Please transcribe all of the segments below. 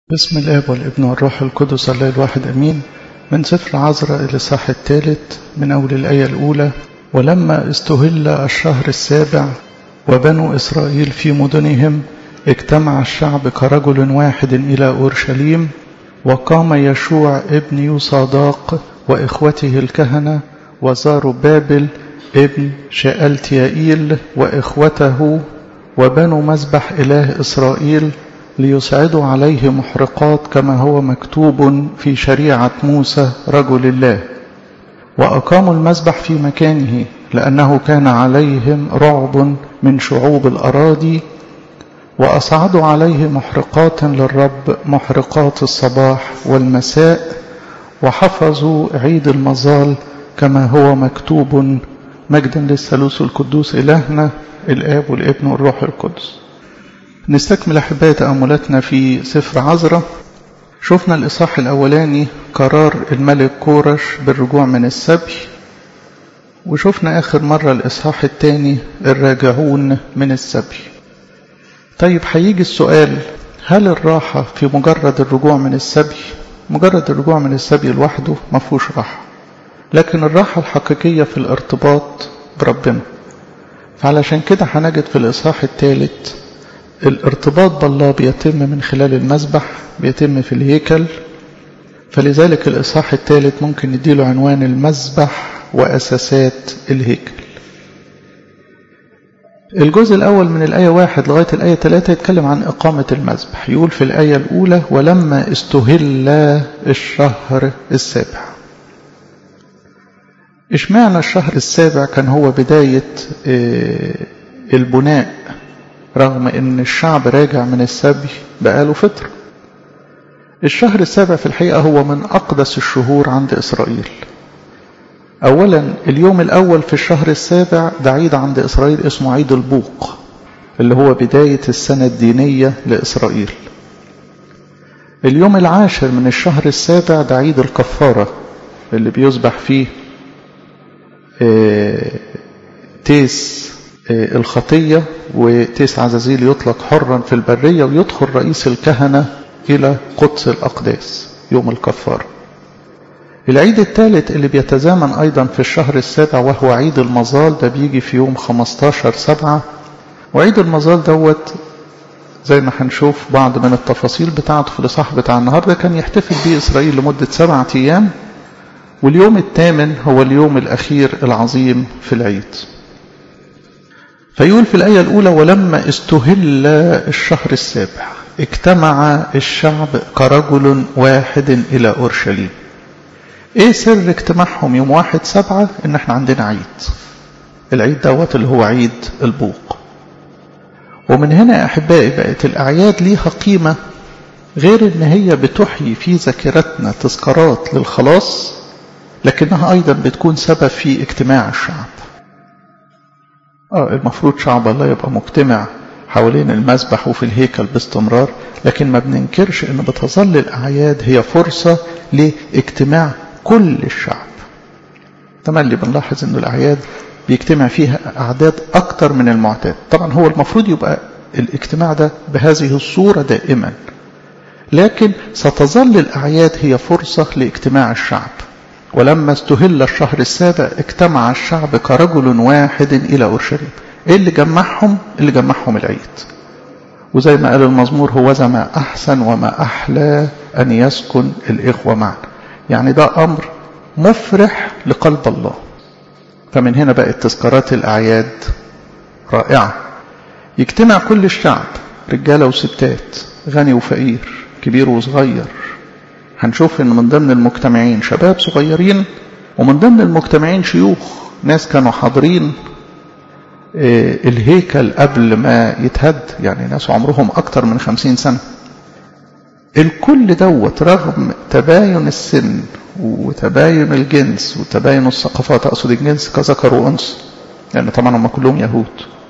بسم الاب والابن والروح القدس الله الواحد امين من سفر عزرا الاصحاح الثالث من اول الايه الاولى ولما استهل الشهر السابع وبنو اسرائيل في مدنهم اجتمع الشعب كرجل واحد الى اورشليم وقام يشوع ابن يوصاداق واخوته الكهنه وزاروا بابل ابن شألتيائيل واخوته وبنو مذبح اله اسرائيل ليصعدوا عليه محرقات كما هو مكتوب في شريعة موسى رجل الله وأقاموا المذبح في مكانه لأنه كان عليهم رعب من شعوب الأراضي وأصعدوا عليه محرقات للرب محرقات الصباح والمساء وحفظوا عيد المظال كما هو مكتوب مجدا للثالوث القدوس إلهنا الآب والابن والروح القدس نستكمل أحبائي تأملاتنا في سفر عزرة شفنا الإصحاح الأولاني قرار الملك كورش بالرجوع من السبي وشفنا آخر مرة الإصحاح الثاني الراجعون من السبي طيب هيجي السؤال هل الراحة في مجرد الرجوع من السبي مجرد الرجوع من السبي لوحده ما فيهوش راحة لكن الراحة الحقيقية في الارتباط بربنا فعلشان كده هنجد في الإصحاح الثالث الارتباط بالله بيتم من خلال المسبح بيتم في الهيكل فلذلك الإصحاح الثالث ممكن نديله عنوان المسبح وأساسات الهيكل الجزء الأول من الآية واحد لغاية الآية ثلاثة يتكلم عن إقامة المسبح يقول في الآية الأولى ولما استهل الشهر السابع اشمعنى الشهر السابع كان هو بداية البناء رغم ان الشعب راجع من السبي بقاله فترة الشهر السابع في الحقيقة هو من أقدس الشهور عند إسرائيل أولا اليوم الأول في الشهر السابع ده عيد عند إسرائيل اسمه عيد البوق اللي هو بداية السنة الدينية لإسرائيل اليوم العاشر من الشهر السابع ده عيد الكفارة اللي بيصبح فيه تيس الخطية وتيس عزازيل يطلق حرا في البرية ويدخل رئيس الكهنة إلى قدس الأقداس يوم الكفارة العيد الثالث اللي بيتزامن أيضا في الشهر السابع وهو عيد المظال ده بيجي في يوم 15 سبعة وعيد المظال دوت زي ما هنشوف بعض من التفاصيل بتاعته في الإصحاح بتاع النهاردة كان يحتفل به إسرائيل لمدة سبعة أيام واليوم الثامن هو اليوم الأخير العظيم في العيد فيقول في الآية الأولى ولما استهل الشهر السابع اجتمع الشعب كرجل واحد إلى أورشليم ايه سر اجتماعهم يوم واحد سبعة ان احنا عندنا عيد العيد دوت اللي هو عيد البوق ومن هنا يا احبائي بقت الاعياد ليها قيمة غير ان هي بتحيي في ذاكرتنا تذكارات للخلاص لكنها ايضا بتكون سبب في اجتماع الشعب اه المفروض شعب الله يبقى مجتمع حوالين المسبح وفي الهيكل باستمرار لكن ما بننكرش ان بتظل الاعياد هي فرصة لاجتماع كل الشعب تملي بنلاحظ ان الاعياد بيجتمع فيها اعداد اكتر من المعتاد طبعا هو المفروض يبقى الاجتماع ده بهذه الصورة دائما لكن ستظل الاعياد هي فرصة لاجتماع الشعب ولما استهل الشهر السابع اجتمع الشعب كرجل واحد إلى أورشليم إيه اللي جمعهم اللي جمعهم العيد وزي ما قال المزمور هو ما أحسن وما أحلى أن يسكن الإخوة معا يعني ده أمر مفرح لقلب الله فمن هنا بقت تذكارات الأعياد رائعة يجتمع كل الشعب رجالة وستات غني وفقير كبير وصغير هنشوف ان من ضمن المجتمعين شباب صغيرين ومن ضمن المجتمعين شيوخ ناس كانوا حاضرين الهيكل قبل ما يتهد يعني ناس عمرهم اكتر من خمسين سنة الكل دوت رغم تباين السن وتباين الجنس وتباين الثقافات اقصد الجنس كذكر وانثى لان يعني طبعا هم كلهم يهود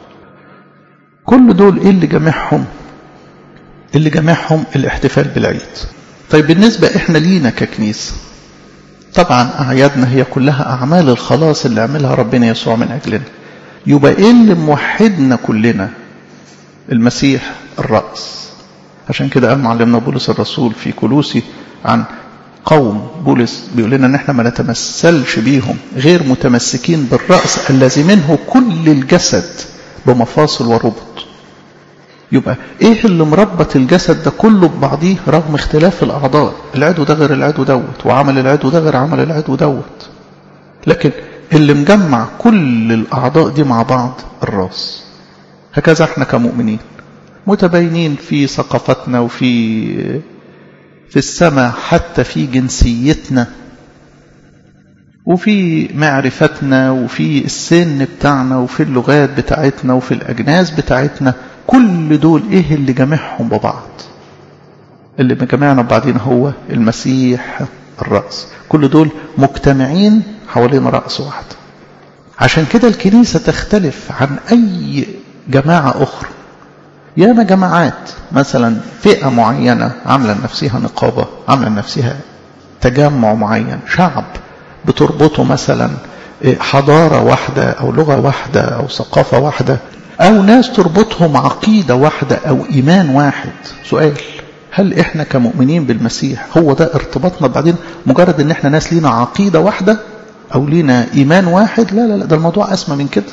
كل دول ايه اللي جمعهم اللي جمعهم الاحتفال بالعيد طيب بالنسبة احنا لينا ككنيسة طبعا أعيادنا هي كلها أعمال الخلاص اللي عملها ربنا يسوع من أجلنا يبقى إيه اللي موحدنا كلنا المسيح الرأس عشان كده قال معلمنا بولس الرسول في كلوسي عن قوم بولس بيقول لنا ان احنا ما نتمثلش بيهم غير متمسكين بالرأس الذي منه كل الجسد بمفاصل وربط يبقى ايه اللي مربط الجسد ده كله ببعضيه رغم اختلاف الاعضاء العضو ده غير العضو دوت وعمل العضو ده غير عمل العضو دوت لكن اللي مجمع كل الاعضاء دي مع بعض الراس هكذا احنا كمؤمنين متباينين في ثقافتنا وفي في السماء حتى في جنسيتنا وفي معرفتنا وفي السن بتاعنا وفي اللغات بتاعتنا وفي الأجناس بتاعتنا كل دول ايه اللي جمعهم ببعض اللي مجمعنا ببعضين هو المسيح الرأس كل دول مجتمعين حوالين رأس واحد عشان كده الكنيسة تختلف عن أي جماعة أخرى ياما جماعات مثلا فئة معينة عاملة لنفسها نقابة عاملة لنفسها تجمع معين شعب بتربطه مثلا حضارة واحدة أو لغة واحدة أو ثقافة واحدة أو ناس تربطهم عقيدة واحدة أو إيمان واحد سؤال هل إحنا كمؤمنين بالمسيح هو ده ارتباطنا بعدين مجرد إن إحنا ناس لينا عقيدة واحدة أو لينا إيمان واحد لا لا لا ده الموضوع أسمى من كده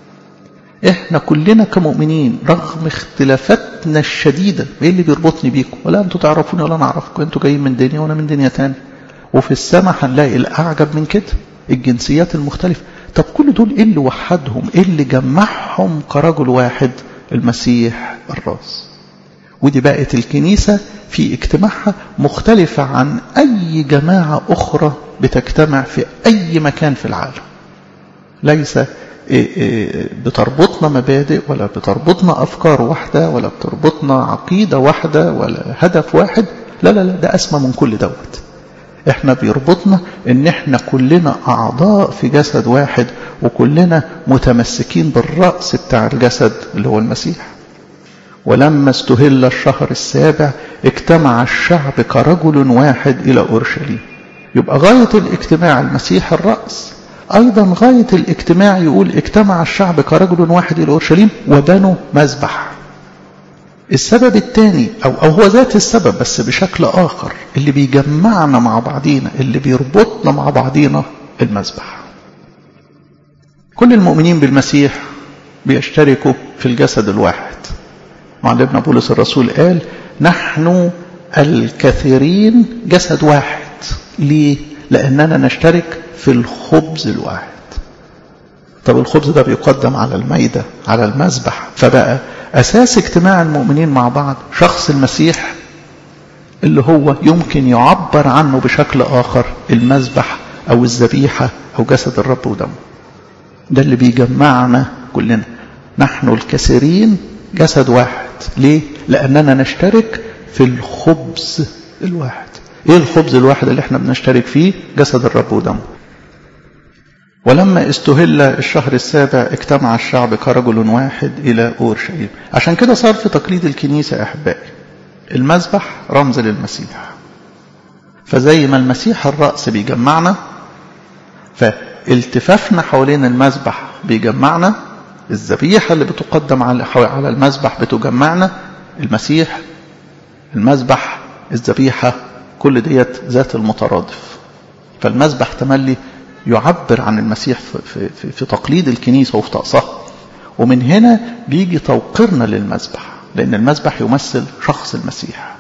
احنا كلنا كمؤمنين رغم اختلافاتنا الشديدة ايه اللي بيربطني بيكم ولا انتوا تعرفوني ولا انا اعرفكم انتوا جايين من دنيا وانا من دنيا تاني وفي السماء هنلاقي الاعجب من كده الجنسيات المختلفة طب كل دول ايه اللي وحدهم ايه اللي جمعهم كرجل واحد المسيح الراس ودي بقت الكنيسة في اجتماعها مختلفة عن اي جماعة اخرى بتجتمع في اي مكان في العالم ليس بتربطنا مبادئ ولا بتربطنا أفكار واحدة ولا بتربطنا عقيدة واحدة ولا هدف واحد لا لا لا ده أسمى من كل دوت احنا بيربطنا ان احنا كلنا اعضاء في جسد واحد وكلنا متمسكين بالرأس بتاع الجسد اللي هو المسيح ولما استهل الشهر السابع اجتمع الشعب كرجل واحد الى اورشليم يبقى غاية الاجتماع المسيح الرأس أيضا غاية الاجتماع يقول اجتمع الشعب كرجل واحد إلى أورشليم وبنوا مذبح السبب الثاني أو, أو هو ذات السبب بس بشكل آخر اللي بيجمعنا مع بعضينا اللي بيربطنا مع بعضينا المذبح كل المؤمنين بالمسيح بيشتركوا في الجسد الواحد معلمنا بولس الرسول قال نحن الكثيرين جسد واحد ليه؟ لأننا نشترك في الخبز الواحد طب الخبز ده بيقدم على الميدة على المذبح فبقى أساس اجتماع المؤمنين مع بعض شخص المسيح اللي هو يمكن يعبر عنه بشكل آخر المذبح أو الذبيحة أو جسد الرب ودمه ده اللي بيجمعنا كلنا نحن الكثيرين جسد واحد ليه؟ لأننا نشترك في الخبز الواحد ايه الخبز الواحد اللي احنا بنشترك فيه جسد الرب ودمه ولما استهل الشهر السابع اجتمع الشعب كرجل واحد إلى أورشليم عشان كده صار في تقليد الكنيسة أحبائي المذبح رمز للمسيح فزي ما المسيح الرأس بيجمعنا فالتفافنا حوالين المذبح بيجمعنا الذبيحة اللي بتقدم على المذبح بتجمعنا المسيح المذبح الذبيحة كل ديت ذات المترادف فالمذبح تملي يعبر عن المسيح في, في, في تقليد الكنيسة وفي طقسها ومن هنا بيجي توقيرنا للمذبح لأن المذبح يمثل شخص المسيح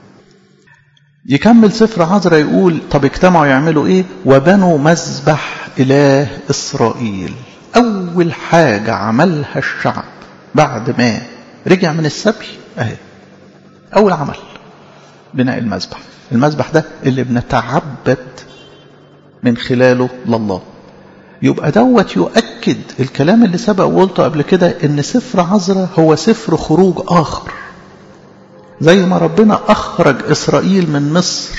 يكمل سفر عذرا يقول طب اجتمعوا يعملوا ايه وبنوا مذبح إله إسرائيل أول حاجة عملها الشعب بعد ما رجع من السبي اهي أول عمل بناء المذبح المذبح ده اللي بنتعبد من خلاله لله يبقى دوت يؤكد الكلام اللي سبق وقلته قبل كده ان سفر عذرا هو سفر خروج اخر زي ما ربنا اخرج اسرائيل من مصر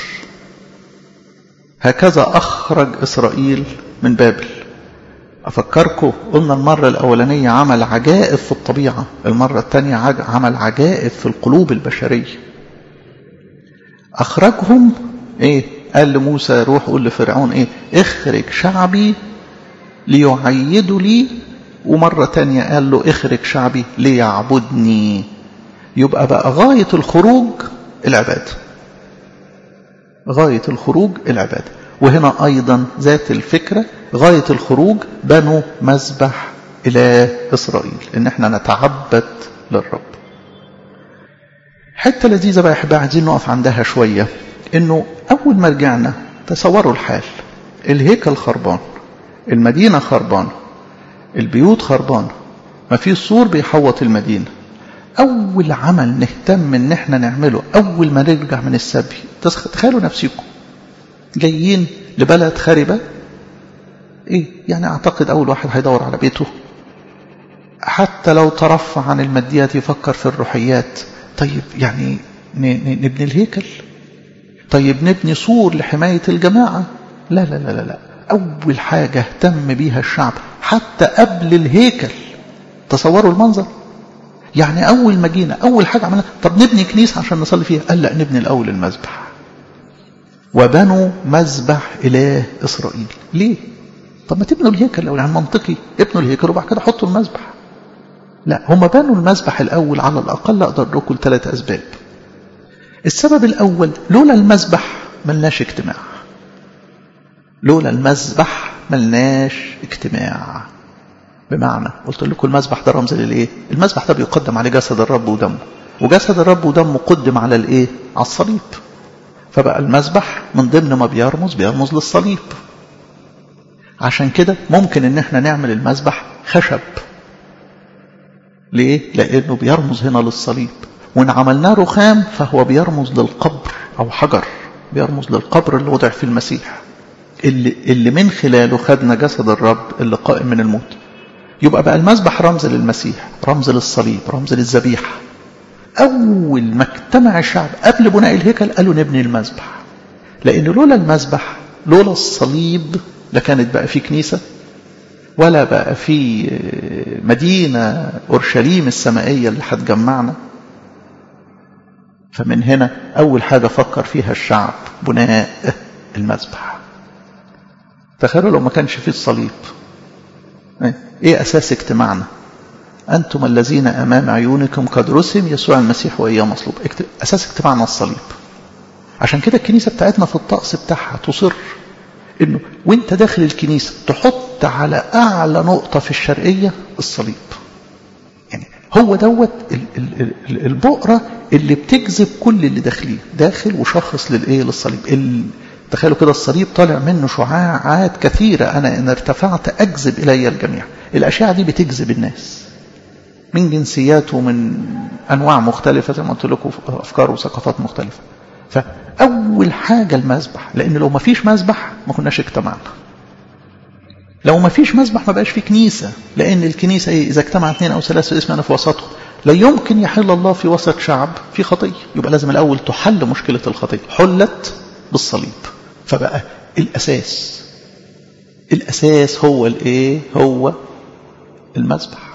هكذا اخرج اسرائيل من بابل افكركم قلنا المره الاولانيه عمل عجائب في الطبيعه المره الثانيه عمل عجائب في القلوب البشريه اخرجهم ايه قال لموسى روح قول لفرعون ايه اخرج شعبي ليعيدوا لي ومرة تانية قال له اخرج شعبي ليعبدني يبقى بقى غاية الخروج العبادة غاية الخروج العبادة وهنا أيضا ذات الفكرة غاية الخروج بنوا مذبح إلى إسرائيل إن احنا نتعبد للرب حتة لذيذة بقى يا عايزين نقف عندها شوية إنه أول ما رجعنا تصوروا الحال الهيكل خربان المدينة خربانة البيوت خربانة ما في سور بيحوط المدينة أول عمل نهتم إن احنا نعمله أول ما نرجع من السبي تخيلوا نفسكم جايين لبلد خاربة إيه يعني أعتقد أول واحد هيدور على بيته حتى لو ترفع عن الماديات يفكر في الروحيات طيب يعني نبني الهيكل طيب نبني سور لحماية الجماعة لا لا لا لا, لا. أول حاجة اهتم بيها الشعب حتى قبل الهيكل تصوروا المنظر يعني أول ما جينا أول حاجة عملنا طب نبني كنيسة عشان نصلي فيها قال لا نبني الأول المذبح وبنوا مذبح إله إسرائيل ليه؟ طب ما تبنوا الهيكل الأول يعني منطقي ابنوا الهيكل وبعد كده حطوا المذبح لا هم بنوا المذبح الأول على الأقل أقدر لكم لثلاث أسباب السبب الأول لولا المذبح ملناش اجتماع لولا المذبح ملناش اجتماع بمعنى قلت لكم المذبح ده رمز للايه المذبح ده بيقدم عليه جسد الرب ودمه وجسد الرب ودمه قدم على الايه على الصليب فبقى المذبح من ضمن ما بيرمز بيرمز للصليب عشان كده ممكن ان احنا نعمل المذبح خشب ليه لانه بيرمز هنا للصليب وان عملناه رخام فهو بيرمز للقبر او حجر بيرمز للقبر اللي وضع فيه المسيح اللي, اللي من خلاله خدنا جسد الرب اللي قائم من الموت يبقى بقى المذبح رمز للمسيح رمز للصليب رمز للذبيحة أول ما اجتمع الشعب قبل بناء الهيكل قالوا نبني المذبح لأن لولا المذبح لولا الصليب لكانت بقى في كنيسة ولا بقى في مدينة أورشليم السمائية اللي هتجمعنا فمن هنا أول حاجة فكر فيها الشعب بناء المذبح تخيلوا لو ما كانش فيه الصليب ايه اساس اجتماعنا انتم الذين امام عيونكم قد رسم يسوع المسيح واياه مصلوب اساس اجتماعنا الصليب عشان كده الكنيسه بتاعتنا في الطقس بتاعها تصر انه وانت داخل الكنيسه تحط على اعلى نقطه في الشرقيه الصليب يعني هو دوت البؤره اللي بتجذب كل اللي داخلين داخل وشخص للايه للصليب تخيلوا كده الصليب طالع منه شعاعات كثيرة أنا إن ارتفعت أجذب إلي الجميع الأشعة دي بتجذب الناس من جنسيات ومن أنواع مختلفة زي ما قلت لكم أفكار وثقافات مختلفة فأول حاجة المذبح لأن لو ما فيش مذبح ما كناش اجتمعنا لو ما فيش مذبح ما بقاش في كنيسة لأن الكنيسة إيه؟ إذا اجتمع اثنين أو ثلاثة اسم أنا في وسطهم لا يمكن يحل الله في وسط شعب في خطية يبقى لازم الأول تحل مشكلة الخطية حلت بالصليب فبقى الأساس الأساس هو الإيه هو المذبح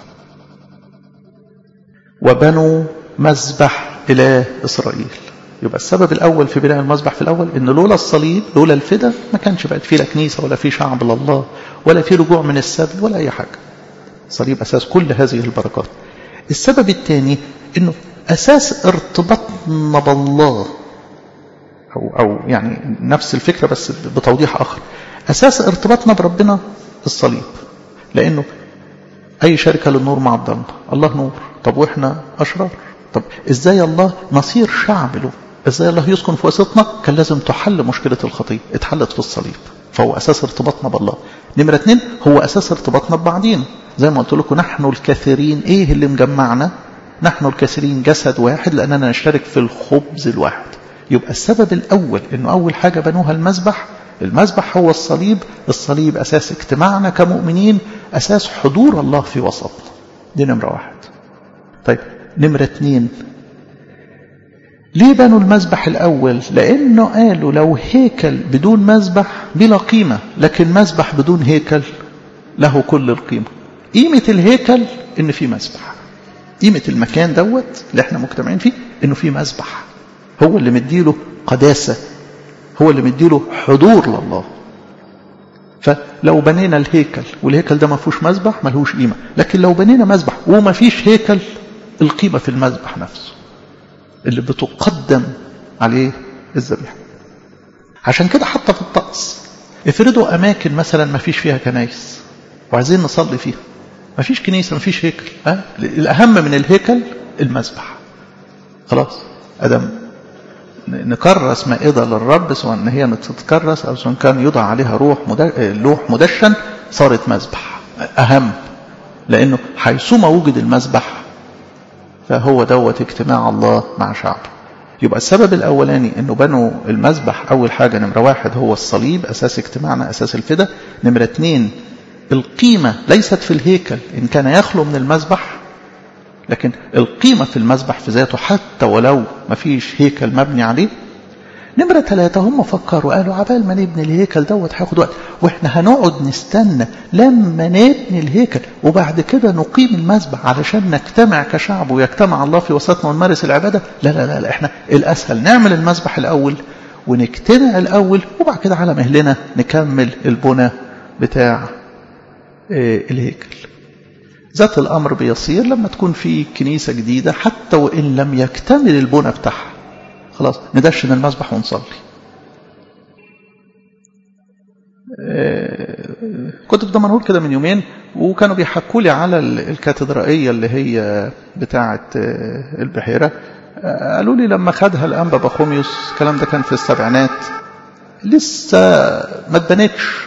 وبنوا مذبح إله إسرائيل يبقى السبب الأول في بناء المذبح في الأول إن لولا الصليب لولا الفدا ما كانش بقت فيه لا كنيسة ولا فيه شعب لله ولا فيه رجوع من السبي ولا أي حاجة الصليب أساس كل هذه البركات السبب الثاني إنه أساس ارتباطنا بالله أو, أو يعني نفس الفكرة بس بتوضيح آخر أساس ارتباطنا بربنا الصليب لأنه أي شركة للنور مع الظلمة الله نور طب وإحنا أشرار طب إزاي الله نصير شعب له إزاي الله يسكن في وسطنا كان لازم تحل مشكلة الخطية اتحلت في الصليب فهو أساس ارتباطنا بالله نمرة اتنين هو أساس ارتباطنا ببعضينا زي ما قلت لكم نحن الكثيرين إيه اللي مجمعنا نحن الكثيرين جسد واحد لأننا نشترك في الخبز الواحد يبقى السبب الأول أنه أول حاجة بنوها المذبح المذبح هو الصليب الصليب أساس اجتماعنا كمؤمنين أساس حضور الله في وسطنا دي نمرة واحد طيب نمرة اتنين ليه بنوا المذبح الأول لأنه قالوا لو هيكل بدون مذبح بلا قيمة لكن مذبح بدون هيكل له كل القيمة قيمة الهيكل إن في مذبح قيمة المكان دوت اللي احنا مجتمعين فيه إنه في مذبح هو اللي مديله قداسة هو اللي مديله حضور لله فلو بنينا الهيكل والهيكل ده ما فيهوش مذبح ملهوش قيمة لكن لو بنينا مذبح وما فيش هيكل القيمة في المذبح نفسه اللي بتقدم عليه الذبيحة عشان كده حتى في الطقس افرضوا أماكن مثلا ما فيش فيها كنايس وعايزين نصلي فيها ما فيش كنيسة ما فيش هيكل أه؟ الأهم من الهيكل المذبح خلاص أدم نكرس مائدة للرب سواء ان هي تتكرس او سواء كان يوضع عليها روح لوح مدشن صارت مذبح اهم لانه حيثما وجد المذبح فهو دوت اجتماع الله مع شعبه يبقى السبب الاولاني انه بنوا المذبح اول حاجه نمره واحد هو الصليب اساس اجتماعنا اساس الفدا نمره اثنين القيمه ليست في الهيكل ان كان يخلو من المذبح لكن القيمة في المذبح في ذاته حتى ولو ما فيش هيكل مبني عليه نمرة ثلاثة هم فكروا قالوا عبال ما نبني الهيكل دوت هياخد وقت واحنا هنقعد نستنى لما نبني الهيكل وبعد كده نقيم المذبح علشان نجتمع كشعب ويجتمع الله في وسطنا ونمارس العبادة لا لا لا, لا احنا الأسهل نعمل المذبح الأول ونجتمع الأول وبعد كده على مهلنا نكمل البنى بتاع الهيكل ذات الأمر بيصير لما تكون في كنيسة جديدة حتى وإن لم يكتمل البنى بتاعها خلاص ندشن المسبح ونصلي كنت في دمنهور كده من يومين وكانوا بيحكوا لي على الكاتدرائية اللي هي بتاعة البحيرة قالوا لي لما خدها الأنبا بخوميوس الكلام ده كان في السبعينات لسه ما اتبنتش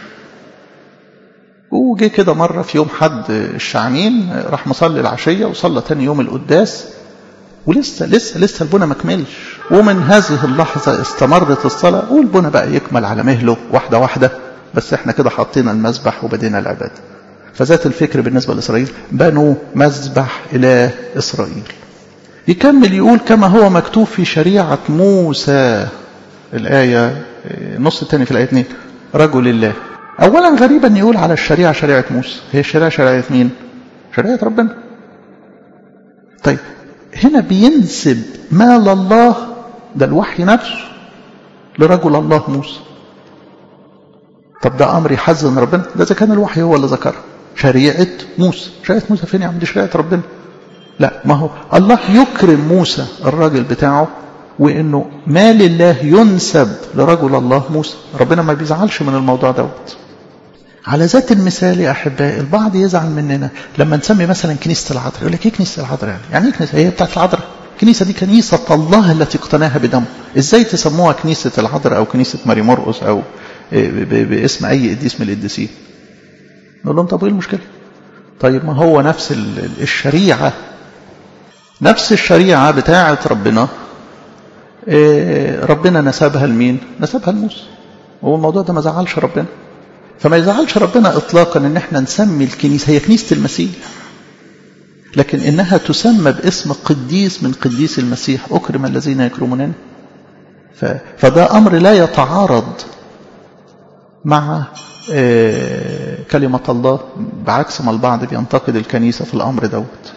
وجه كده مرة في يوم حد الشعانين راح مصلي العشية وصلى تاني يوم القداس ولسه لسه لسه البنى ما كملش ومن هذه اللحظة استمرت الصلاة والبنى بقى يكمل على مهله واحدة واحدة بس احنا كده حطينا المذبح وبدينا العبادة فذات الفكر بالنسبة لإسرائيل بنوا مذبح إله إسرائيل يكمل يقول كما هو مكتوب في شريعة موسى الآية نص الثاني في الآية 2 رجل الله أولا غريبا يقول على الشريعة شريعة موسى هي الشريعة شريعة مين شريعة ربنا طيب هنا بينسب مال الله ده الوحي نفسه لرجل الله موسى طب ده أمر يحزن ربنا ده إذا كان الوحي هو اللي ذكره شريعة موسى شريعة موسى فين يا عم دي شريعة ربنا لا ما هو الله يكرم موسى الراجل بتاعه وانه مال الله ينسب لرجل الله موسى ربنا ما بيزعلش من الموضوع دوت على ذات المثال يا احبائي البعض يزعل مننا لما نسمي مثلا كنيسه العذراء يقول لك ايه كنيسه العذراء يعني يعني ايه كنيسه هي بتاعت العذراء الكنيسه دي كنيسه الله التي اقتناها بدمه ازاي تسموها كنيسه العذراء او كنيسه ماري مرقس او باسم اي قديس من القديسين نقول لهم طب ايه المشكله طيب ما هو نفس الشريعه نفس الشريعه بتاعه ربنا ربنا نسبها لمين نسبها لموسى هو الموضوع ده ما زعلش ربنا فما يزعلش ربنا اطلاقا ان احنا نسمي الكنيسه هي كنيسه المسيح لكن انها تسمى باسم قديس من قديس المسيح اكرم الذين يكرموننا فده امر لا يتعارض مع كلمه الله بعكس ما البعض بينتقد الكنيسه في الامر دوت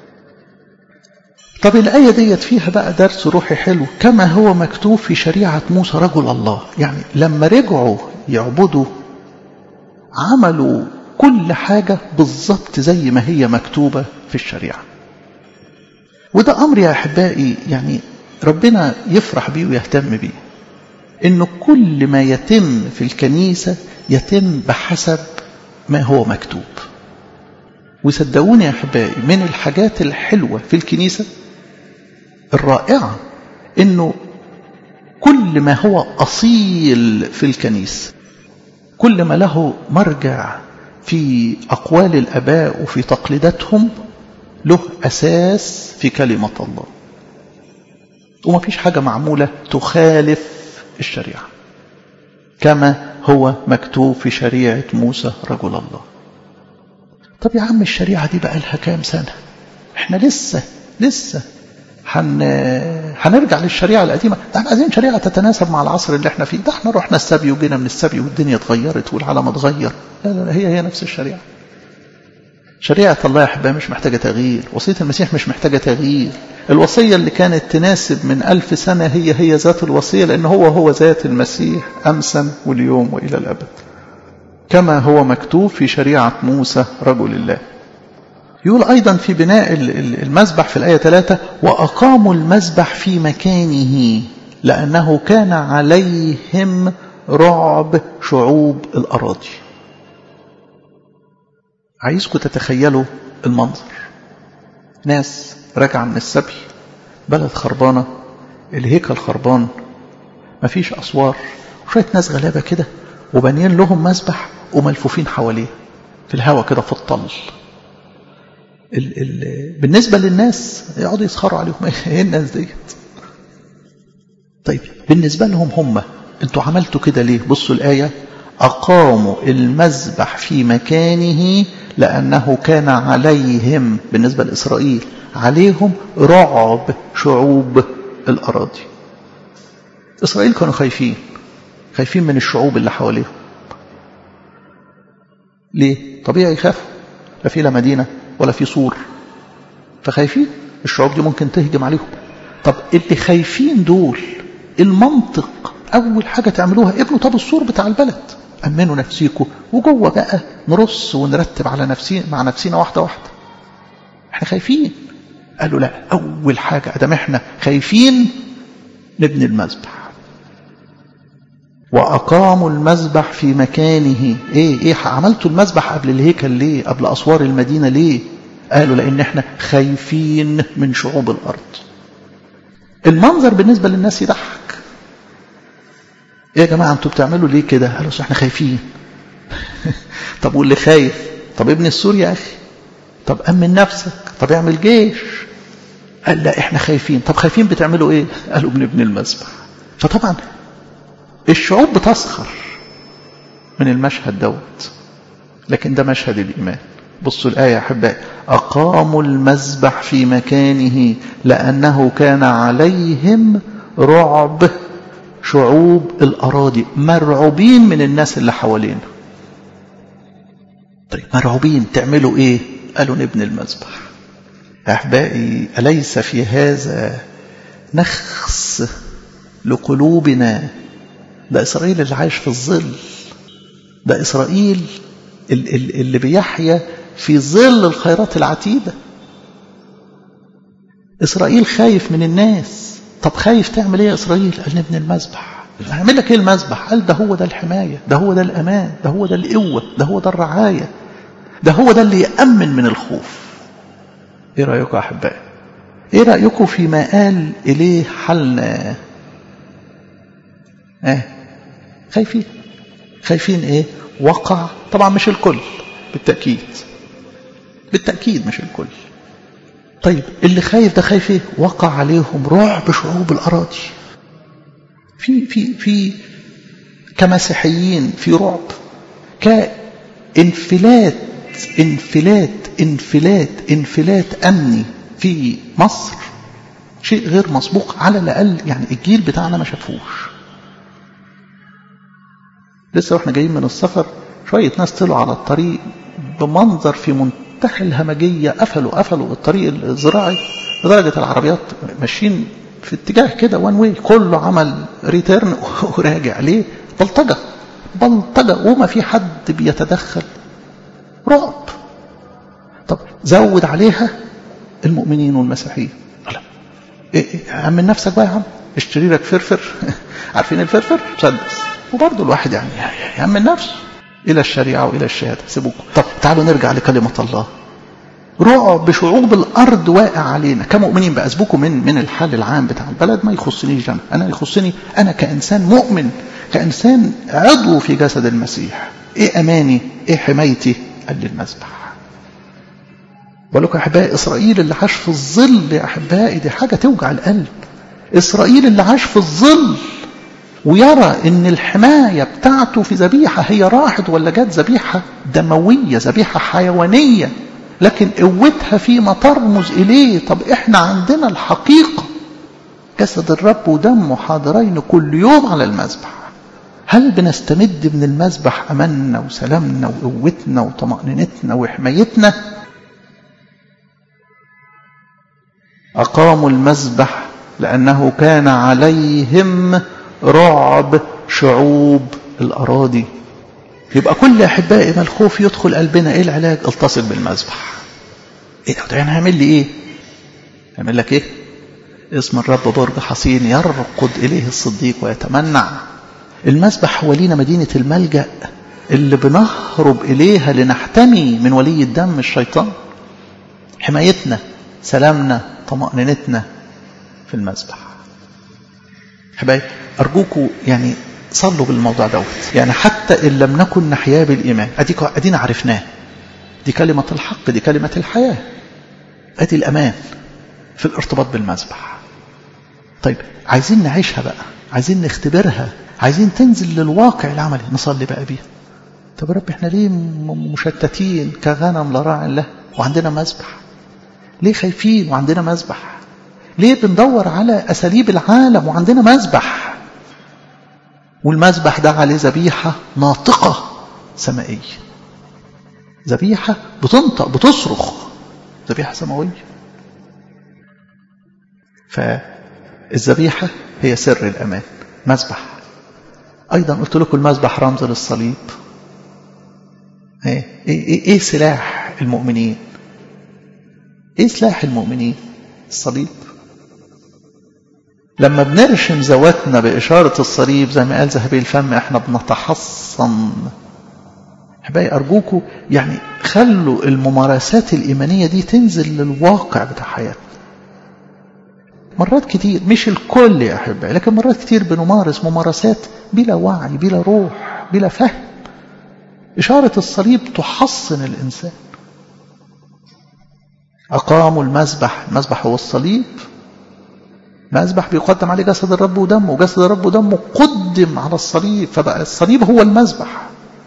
طب الآية ديت فيها بقى درس روحي حلو كما هو مكتوب في شريعة موسى رجل الله يعني لما رجعوا يعبدوا عملوا كل حاجة بالظبط زي ما هي مكتوبة في الشريعة وده أمر يا أحبائي يعني ربنا يفرح بيه ويهتم بيه إنه كل ما يتم في الكنيسة يتم بحسب ما هو مكتوب وصدقوني يا أحبائي من الحاجات الحلوة في الكنيسة الرائعة إنه كل ما هو أصيل في الكنيسة كل ما له مرجع في أقوال الأباء وفي تقليداتهم له أساس في كلمة الله وما فيش حاجة معمولة تخالف الشريعة كما هو مكتوب في شريعة موسى رجل الله طب يا عم الشريعة دي بقى لها كام سنة احنا لسه لسه حن... هنرجع للشريعة القديمة ده احنا عايزين شريعة تتناسب مع العصر اللي احنا فيه ده احنا رحنا السبي وجينا من السبي والدنيا اتغيرت والعالم اتغير لا لا, لا هي هي نفس الشريعة شريعة الله يا أحبائي مش محتاجة تغيير وصية المسيح مش محتاجة تغيير الوصية اللي كانت تناسب من ألف سنة هي هي ذات الوصية لأن هو هو ذات المسيح أمسا واليوم وإلى الأبد كما هو مكتوب في شريعة موسى رجل الله يقول أيضا في بناء المذبح في الآية 3 وأقاموا المذبح في مكانه لأنه كان عليهم رعب شعوب الأراضي عايزكم تتخيلوا المنظر ناس راجعة من السبي بلد خربانة الهيكل خربان مفيش أسوار وشوية ناس غلابة كده وبانيين لهم مسبح وملفوفين حواليه في الهوا كده في الطل ال ال بالنسبة للناس يقعدوا يسخروا عليهم ايه الناس ديت طيب بالنسبة لهم هم انتوا عملتوا كده ليه بصوا الآية أقاموا المذبح في مكانه لأنه كان عليهم بالنسبة لإسرائيل عليهم رعب شعوب الأراضي إسرائيل كانوا خايفين خايفين من الشعوب اللي حواليهم ليه؟ طبيعي يخافوا لا في لا مدينة ولا في سور فخايفين الشعوب دي ممكن تهجم عليهم طب اللي خايفين دول المنطق أول حاجة تعملوها ابنوا طب السور بتاع البلد أمنوا نفسيكم وجوه بقى نرص ونرتب على نفسينا مع نفسينا واحدة واحدة احنا خايفين قالوا لا أول حاجة أدام احنا خايفين نبني المذبح وأقاموا المذبح في مكانه إيه إيه عملتوا المذبح قبل الهيكل ليه قبل أسوار المدينة ليه قالوا لأن احنا خايفين من شعوب الأرض المنظر بالنسبة للناس يضحك ايه يا جماعة انتوا بتعملوا ليه كده قالوا احنا خايفين طب واللي خايف طب ابن السور يا أخي طب أمن نفسك طب اعمل جيش قال لا احنا خايفين طب خايفين بتعملوا ايه قالوا بنبني المذبح فطبعا الشعوب بتسخر من المشهد دوت لكن ده مشهد الإيمان بصوا الآية يا أحبائي أقاموا المذبح في مكانه لأنه كان عليهم رعب شعوب الأراضي مرعوبين من الناس اللي حوالينا طيب مرعوبين تعملوا إيه قالوا نبني المذبح أحبائي أليس في هذا نخس لقلوبنا ده إسرائيل اللي عايش في الظل ده إسرائيل اللي بيحيا في ظل الخيرات العتيدة إسرائيل خايف من الناس طب خايف تعمل ايه يا إسرائيل قال نبني المذبح هعمل لك ايه المذبح قال ده هو ده الحماية ده هو ده الأمان ده هو ده القوة ده هو ده الرعاية ده هو ده اللي يأمن من الخوف ايه رأيكم يا أحبائي ايه رأيكم فيما قال إليه حلنا اه خايفين خايفين ايه وقع طبعا مش الكل بالتأكيد بالتأكيد مش الكل طيب اللي خايف ده خايف ايه وقع عليهم رعب شعوب الأراضي في في في كمسيحيين في رعب كانفلات انفلات انفلات انفلات أمني في مصر شيء غير مسبوق على الأقل يعني الجيل بتاعنا ما شافوش لسه واحنا جايين من السفر شوية ناس طلعوا على الطريق بمنظر في منتهى الهمجية قفلوا قفلوا الطريق الزراعي لدرجة العربيات ماشيين في اتجاه كده وان واي كله عمل ريتيرن وراجع ليه بلطجة بلطجة وما في حد بيتدخل رعب طب زود عليها المؤمنين والمسيحيين لا إيه إيه عم نفسك بقى يا عم اشتري لك فرفر عارفين الفرفر مسدس وبرضه الواحد يعني يأمن نفسه إلى الشريعة وإلى الشهادة سيبوكم طب تعالوا نرجع لكلمة الله رعب شعوب الأرض واقع علينا كمؤمنين بقى أسبوكم من من الحال العام بتاع البلد ما يخصنيش جنب أنا يخصني أنا كإنسان مؤمن كإنسان عضو في جسد المسيح إيه أماني إيه حمايتي قال لي المذبح بقول لكم يا أحبائي إسرائيل اللي عاش في الظل يا أحبائي دي حاجة توجع القلب إسرائيل اللي عاش في الظل ويرى ان الحماية بتاعته في ذبيحة هي راحت ولا جت ذبيحة دموية ذبيحة حيوانية لكن قوتها فيما ترمز إليه طب إحنا عندنا الحقيقة جسد الرب ودمه حاضرين كل يوم على المذبح هل بنستمد من المذبح أماننا وسلامنا وقوتنا وطمأنينتنا وحمايتنا أقاموا المذبح لأنه كان عليهم رعب شعوب الأراضي يبقى كل أحبائي ما الخوف يدخل قلبنا إيه العلاج التصق بالمذبح ايه ده يعني هيعمل لي ايه هيعمل لك ايه اسم الرب برج حصين يرقد اليه الصديق ويتمنع المسبح هو لينا مدينة الملجأ اللي بنهرب إليها لنحتمي من ولي الدم الشيطان حمايتنا سلامنا طمأنينتنا في المسبح حبايب أرجوكوا يعني صلوا بالموضوع دوت يعني حتى إن لم نكن نحيا بالإيمان أديك أدينا عرفناه دي كلمة الحق دي كلمة الحياة أدي الأمان في الارتباط بالمسبح طيب عايزين نعيشها بقى عايزين نختبرها عايزين تنزل للواقع العملي نصلي بقى بيها طب يا رب احنا ليه مشتتين كغنم لا راع له وعندنا مسبح ليه خايفين وعندنا مسبح ليه بندور على أساليب العالم وعندنا مسبح والمسبح ده عليه ذبيحة ناطقة سمائية ذبيحة بتنطق بتصرخ ذبيحة سماوية فالذبيحة هي سر الأمان مسبح أيضا قلت لكم المسبح رمز للصليب ايه, إيه, إيه سلاح المؤمنين ايه سلاح المؤمنين الصليب لما بنرشم ذواتنا بإشارة الصليب زي ما قال ذهبي الفم احنا بنتحصن احبائي أرجوكم يعني خلوا الممارسات الإيمانية دي تنزل للواقع بتاع حياتنا مرات كتير مش الكل يا أحبائي لكن مرات كتير بنمارس ممارسات بلا وعي بلا روح بلا فهم إشارة الصليب تحصن الإنسان أقاموا المذبح المذبح هو الصليب مذبح بيقدم عليه جسد الرب ودمه وجسد الرب ودمه قدم على الصليب فبقى الصليب هو المذبح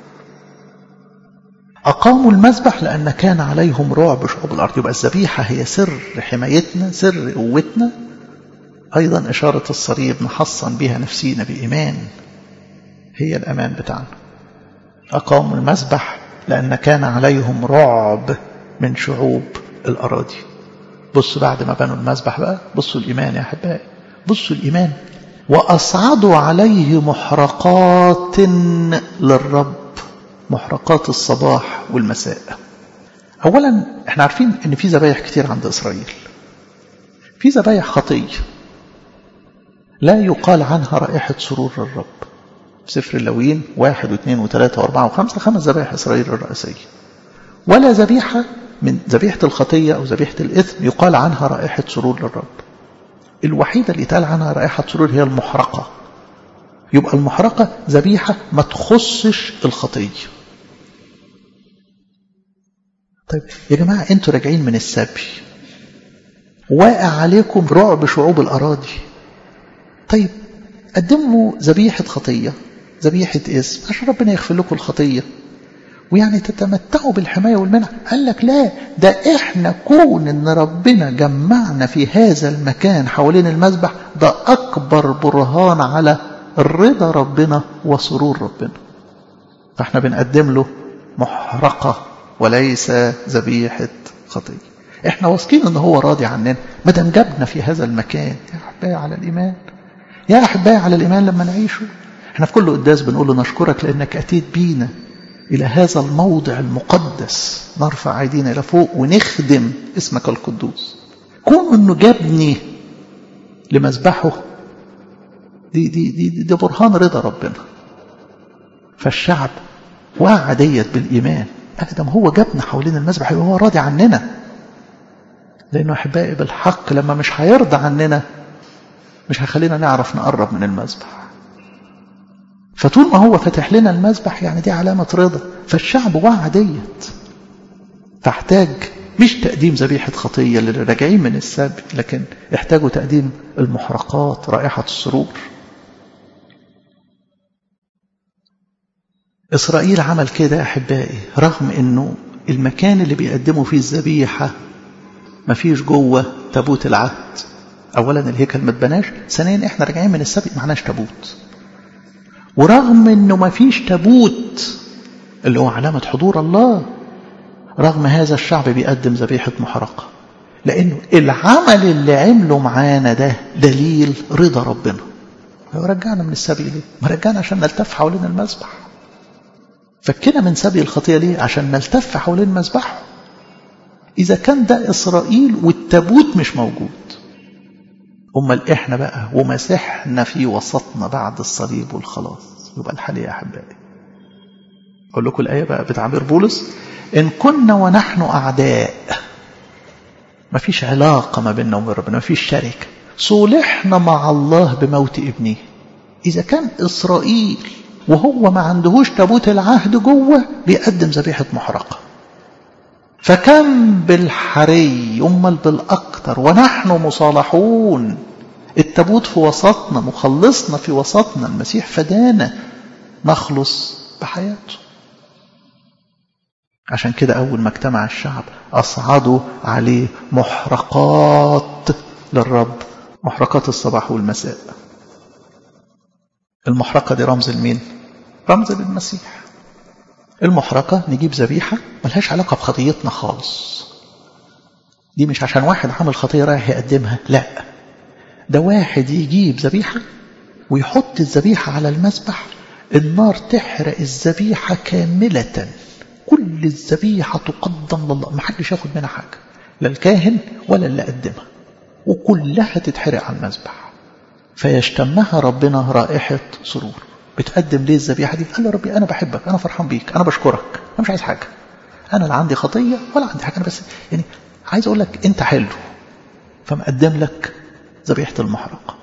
أقاموا المذبح لأن كان عليهم رعب شعوب الأرض يبقى الذبيحة هي سر حمايتنا سر قوتنا أيضا إشارة الصليب نحصن بها نفسينا بإيمان هي الأمان بتاعنا أقاموا المذبح لأن كان عليهم رعب من شعوب الأراضي بصوا بعد ما بنوا المذبح بقى بصوا الإيمان يا أحبائي بصوا الإيمان وأصعدوا عليه محرقات للرب محرقات الصباح والمساء أولا احنا عارفين ان في ذبايح كتير عند إسرائيل في ذبايح خطية لا يقال عنها رائحة سرور الرب في سفر اللوين واحد واثنين وثلاثة واربعة وخمسة خمس ذبائح إسرائيل الرئيسية ولا ذبيحة من ذبيحة الخطية أو ذبيحة الإثم يقال عنها رائحة سرور للرب الوحيدة اللي يتقال عنها رائحة سرور هي المحرقة يبقى المحرقة ذبيحة ما تخصش الخطية طيب يا جماعة انتوا راجعين من السبي واقع عليكم رعب شعوب الأراضي طيب قدموا ذبيحة خطية ذبيحة اسم عشان ربنا يغفر لكم الخطية ويعني تتمتعوا بالحماية والمنع قال لك لا ده احنا كون ان ربنا جمعنا في هذا المكان حوالين المذبح ده اكبر برهان على رضا ربنا وسرور ربنا فاحنا بنقدم له محرقة وليس ذبيحة خطية احنا واثقين ان هو راضي عننا ما دام جابنا في هذا المكان يا احبائي على الايمان يا احبائي على الايمان لما نعيشه احنا في كل قداس بنقول له نشكرك لانك اتيت بينا الى هذا الموضع المقدس نرفع ايدينا الى فوق ونخدم اسمك القدوس كون انه جابني لمذبحه دي دي دي دي برهان رضا ربنا فالشعب وعى ديت بالايمان ادم هو جابنا حوالين المذبح يبقى هو راضي عننا لانه احبائي بالحق لما مش هيرضى عننا مش هيخلينا نعرف نقرب من المذبح فطول ما هو فتح لنا المذبح يعني دي علامة رضا فالشعب وعى ديت فاحتاج مش تقديم ذبيحة خطية اللي راجعين من السبي لكن احتاجوا تقديم المحرقات رائحة السرور إسرائيل عمل كده يا أحبائي رغم أنه المكان اللي بيقدموا فيه الذبيحة ما فيش جوه تابوت العهد أولا الهيكل ما اتبناش ثانيا احنا راجعين من السبي معناش تابوت ورغم انه ما فيش تابوت اللي هو علامة حضور الله رغم هذا الشعب بيقدم ذبيحة محرقة لأنه العمل اللي عمله معانا ده دليل رضا ربنا هو رجعنا من السبي ليه؟ ما رجعنا عشان نلتف حوالين المذبح فكنا من سبي الخطية ليه؟ عشان نلتف حوالين مذبحه إذا كان ده إسرائيل والتابوت مش موجود أمال إحنا بقى ومسحنا في وسطنا بعد الصليب والخلاص يبقى الحال يا أحبائي أقول لكم الآية بقى بتعبير بولس إن كنا ونحن أعداء ما فيش علاقة ما بيننا وبين ربنا ما فيش شركة صلحنا مع الله بموت ابنه إذا كان إسرائيل وهو ما عندهوش تابوت العهد جوه بيقدم ذبيحة محرقة فكم بالحري أمال بالأكثر ونحن مصالحون التابوت في وسطنا مخلصنا في وسطنا المسيح فدانا نخلص بحياته عشان كده أول ما اجتمع الشعب أصعدوا عليه محرقات للرب محرقات الصباح والمساء المحرقة دي رمز لمين؟ رمز للمسيح المحرقة نجيب ذبيحة ملهاش علاقة بخطيتنا خالص دي مش عشان واحد عمل خطية رايح يقدمها لا ده واحد يجيب ذبيحة ويحط الذبيحة على المذبح النار تحرق الذبيحة كاملة كل الذبيحة تقدم لله ما حدش ياخد منها حاجة لا الكاهن ولا اللي قدمها وكلها تتحرق على المذبح فيشتمها ربنا رائحة سرور بتقدم ليه الذبيحة دي قال له ربي أنا بحبك أنا فرحان بيك أنا بشكرك أنا مش عايز حاجة أنا لا عندي خطية ولا عندي حاجة أنا بس يعني عايز أقول لك أنت حلو فمقدم لك ذبيحة المحرقة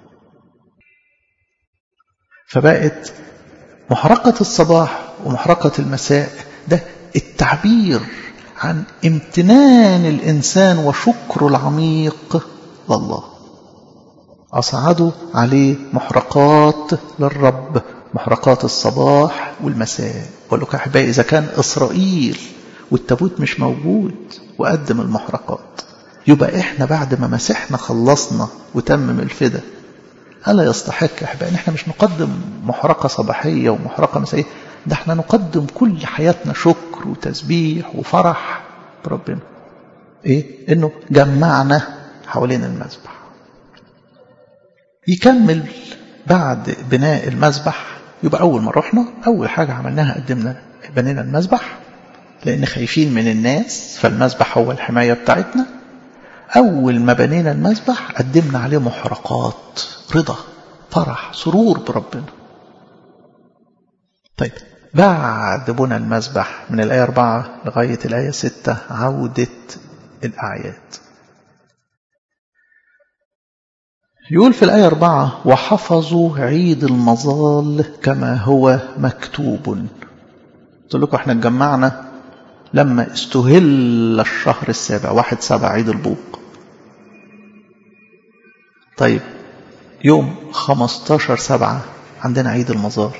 فبقت محرقة الصباح ومحرقة المساء ده التعبير عن امتنان الإنسان وشكره العميق لله أصعدوا عليه محرقات للرب محرقات الصباح والمساء بقول لكم أحبائي إذا كان إسرائيل والتابوت مش موجود وقدم المحرقات يبقى إحنا بعد ما مسحنا خلصنا وتمم الفدا ألا يستحق يا أحبائي إحنا مش نقدم محرقة صباحية ومحرقة مسائية ده احنا نقدم كل حياتنا شكر وتسبيح وفرح بربنا ايه انه جمعنا حوالين المذبح يكمل بعد بناء المذبح يبقى اول ما رحنا اول حاجه عملناها قدمنا بنينا المذبح لان خايفين من الناس فالمذبح هو الحمايه بتاعتنا اول ما بنينا المذبح قدمنا عليه محرقات رضا فرح سرور بربنا طيب بعد بنى المذبح من الآية 4 لغاية الآية 6 عودة الأعياد يقول في الآية 4 وحفظوا عيد المظال كما هو مكتوب قلت لكم احنا اتجمعنا لما استهل الشهر السابع واحد سبع عيد البوق طيب يوم 15 سبعة عندنا عيد المظال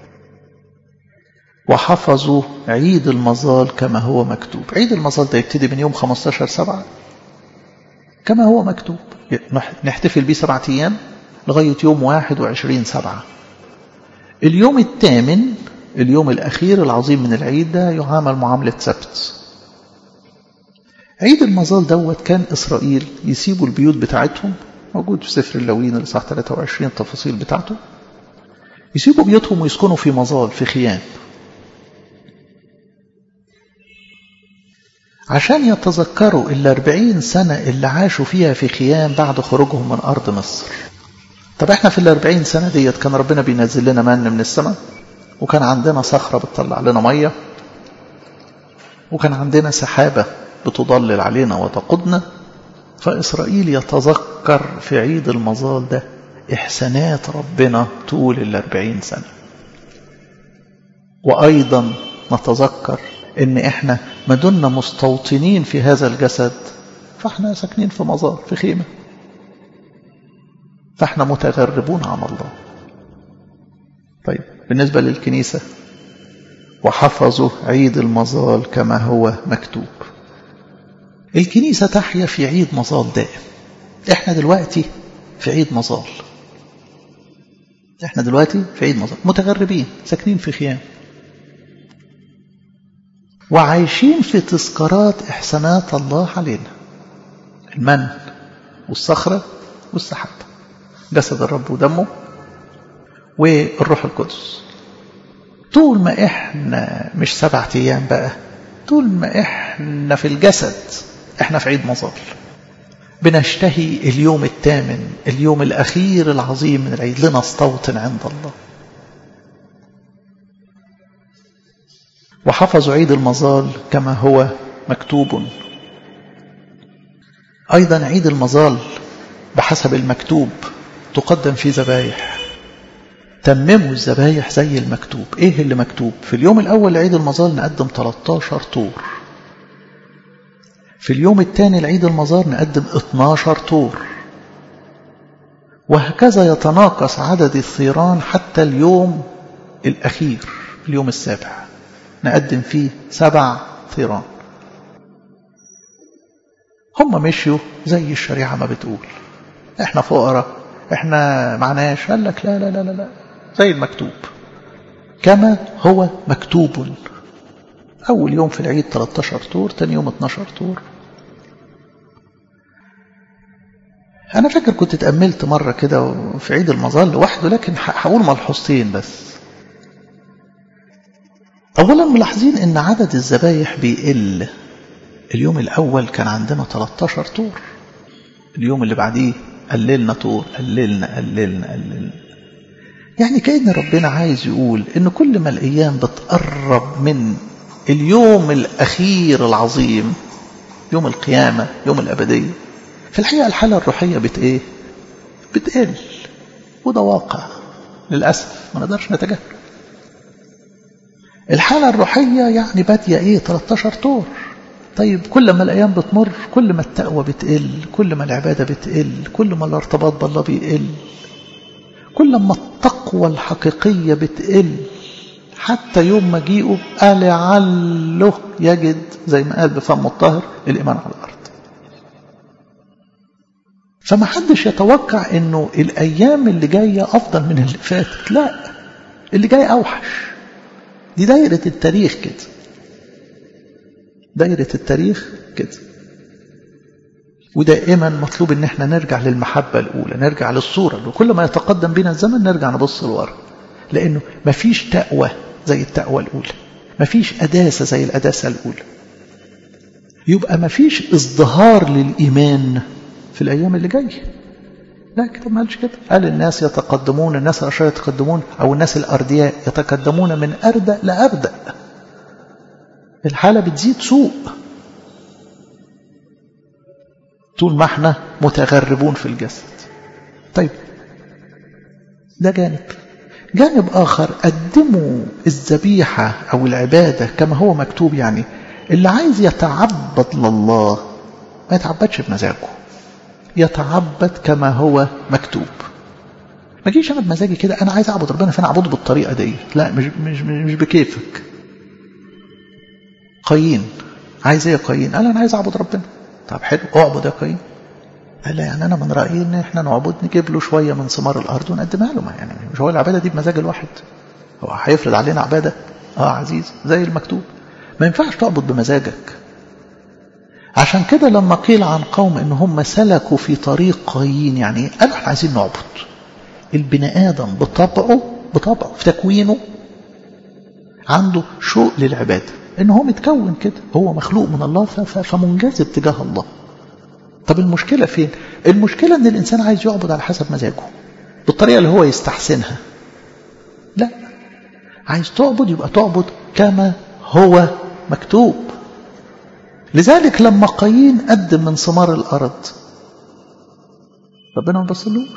وحفظوا عيد المظال كما هو مكتوب عيد المظال ده يبتدي من يوم 15 سبعة كما هو مكتوب نحتفل بيه سبعة أيام لغاية يوم 21 سبعة اليوم الثامن اليوم الأخير العظيم من العيد ده يعامل معاملة سبت عيد المظال دوت كان إسرائيل يسيبوا البيوت بتاعتهم موجود في سفر اللوين الإصحاح 23 التفاصيل بتاعته يسيبوا بيوتهم ويسكنوا في مظال في خيام عشان يتذكروا الأربعين سنة اللي عاشوا فيها في خيام بعد خروجهم من أرض مصر طب احنا في الأربعين سنة ديت كان ربنا بينزل لنا من من السماء وكان عندنا صخرة بتطلع لنا مية وكان عندنا سحابة بتضلل علينا وتقودنا فإسرائيل يتذكر في عيد المظال ده إحسانات ربنا طول الأربعين سنة وأيضا نتذكر ان احنا ما دمنا مستوطنين في هذا الجسد فاحنا ساكنين في مزار في خيمة فاحنا متغربون عن الله طيب بالنسبة للكنيسة وحفظوا عيد المظال كما هو مكتوب الكنيسة تحيا في عيد مظال دائم احنا دلوقتي في عيد مظال احنا دلوقتي في عيد مظال متغربين ساكنين في خيام وعايشين في تذكارات إحسانات الله علينا المن والصخرة والسحاب جسد الرب ودمه والروح القدس طول ما احنا مش سبعة ايام بقى طول ما احنا في الجسد احنا في عيد مظال بنشتهي اليوم الثامن اليوم الأخير العظيم من العيد لنستوطن عند الله وحفظوا عيد المظال كما هو مكتوب أيضا عيد المظال بحسب المكتوب تقدم في ذبايح تمموا الذبايح زي المكتوب ايه اللي مكتوب في اليوم الاول لعيد المظال نقدم 13 طور في اليوم الثاني لعيد المظال نقدم 12 طور وهكذا يتناقص عدد الثيران حتى اليوم الأخير اليوم السابع نقدم فيه سبع ثيران هم مشيوا زي الشريعة ما بتقول احنا فقراء احنا معناش قال لك لا لا لا لا, لا. زي المكتوب كما هو مكتوب أول يوم في العيد 13 طور تاني يوم 12 طور أنا فاكر كنت اتأملت مرة كده في عيد المظال لوحده لكن هقول ملحوظتين بس أولا ملاحظين إن عدد الذبايح بيقل اليوم الأول كان عندنا 13 طور اليوم اللي بعديه قللنا طور قللنا قللنا قللنا يعني كأن ربنا عايز يقول إن كل ما الأيام بتقرب من اليوم الأخير العظيم يوم القيامة يوم الأبدية في الحقيقة الحالة الروحية بت إيه؟ بتقل وده واقع للأسف ما نقدرش نتجاهل الحالة الروحية يعني بادية إيه 13 طور طيب كل ما الأيام بتمر كل ما التقوى بتقل كل ما العبادة بتقل كل ما الارتباط بالله بيقل كل ما التقوى الحقيقية بتقل حتى يوم مجيئه ألعله يجد زي ما قال بفم الطاهر الإيمان على الأرض فما حدش يتوقع انه الايام اللي جايه افضل من اللي فاتت لا اللي جاي اوحش دي دايره التاريخ كده دايره التاريخ كده ودائما مطلوب ان احنا نرجع للمحبه الاولى نرجع للصوره وكل ما يتقدم بنا الزمن نرجع نبص لورا لانه مفيش تقوى زي التقوى الاولى مفيش قداسه زي القداسه الاولى يبقى مفيش ازدهار للايمان في الأيام اللي جاية لا كده ما قالش كده قال الناس يتقدمون الناس الأشرار يتقدمون أو الناس الأردياء يتقدمون من أردأ لأردأ الحالة بتزيد سوء طول ما احنا متغربون في الجسد طيب ده جانب جانب آخر قدموا الذبيحة أو العبادة كما هو مكتوب يعني اللي عايز يتعبد لله ما يتعبدش بمزاجه يتعبد كما هو مكتوب ما جيش انا بمزاجي كده انا عايز اعبد ربنا فانا اعبده بالطريقه دي لا مش مش مش بكيفك قايين عايز ايه يا قايين قال انا عايز اعبد ربنا طب حلو اعبد يا قايين قال يعني انا من رايي ان احنا نعبد نجيب له شويه من ثمار الارض ونقدمها له يعني مش هو العباده دي بمزاج الواحد هو هيفرض علينا عباده اه عزيز زي المكتوب ما ينفعش تعبد بمزاجك عشان كده لما قيل عن قوم ان هم سلكوا في طريق قايين يعني قالوا احنا عايزين نعبد البني ادم بطبعه بطبعه في تكوينه عنده شوق للعباده ان هو متكون كده هو مخلوق من الله فمنجذب تجاه الله طب المشكله فين المشكله ان الانسان عايز يعبد على حسب مزاجه بالطريقه اللي هو يستحسنها لا عايز تعبد يبقى تعبد كما هو مكتوب لذلك لما قايين قدم من ثمار الأرض ربنا ما بصلوش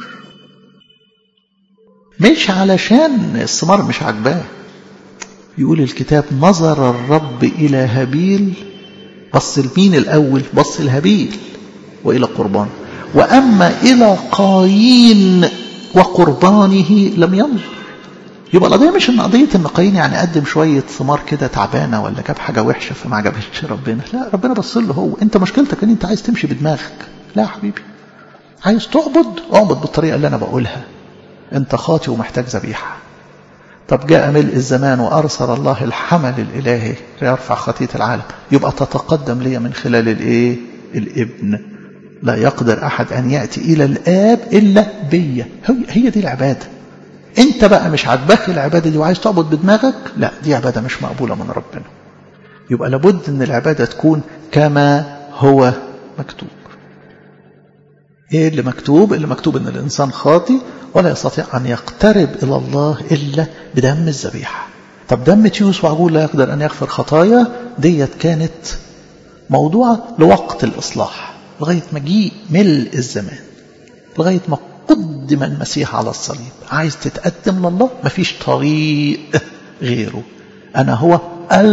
مش علشان الثمار مش عاجباه يقول الكتاب نظر الرب إلى هابيل بص لمين الأول بص لهابيل وإلى قربان وأما إلى قايين وقربانه لم ينظر يبقى القضية مش ان قضية ان قايين يعني قدم شوية ثمار كده تعبانة ولا جاب حاجة وحشة فما عجبتش ربنا لا ربنا بص له هو انت مشكلتك ان انت عايز تمشي بدماغك لا يا حبيبي عايز تعبد اعبد بالطريقة اللي انا بقولها انت خاطي ومحتاج ذبيحة طب جاء ملء الزمان وارسل الله الحمل الالهي ليرفع خطية العالم يبقى تتقدم لي من خلال الايه الابن لا يقدر احد ان ياتي الى الاب الا بيا هي دي العباده انت بقى مش عاجباك العبادة دي وعايز تعبد بدماغك لا دي عبادة مش مقبولة من ربنا يبقى لابد ان العبادة تكون كما هو مكتوب ايه اللي مكتوب اللي مكتوب ان الانسان خاطي ولا يستطيع ان يقترب الى الله الا بدم الذبيحه طب دم تيوس وعجول لا يقدر ان يغفر خطايا ديت كانت موضوعه لوقت الاصلاح لغايه مجيء ملء الزمان لغايه ما قدم المسيح على الصليب عايز تتقدم لله مفيش طريق غيره انا هو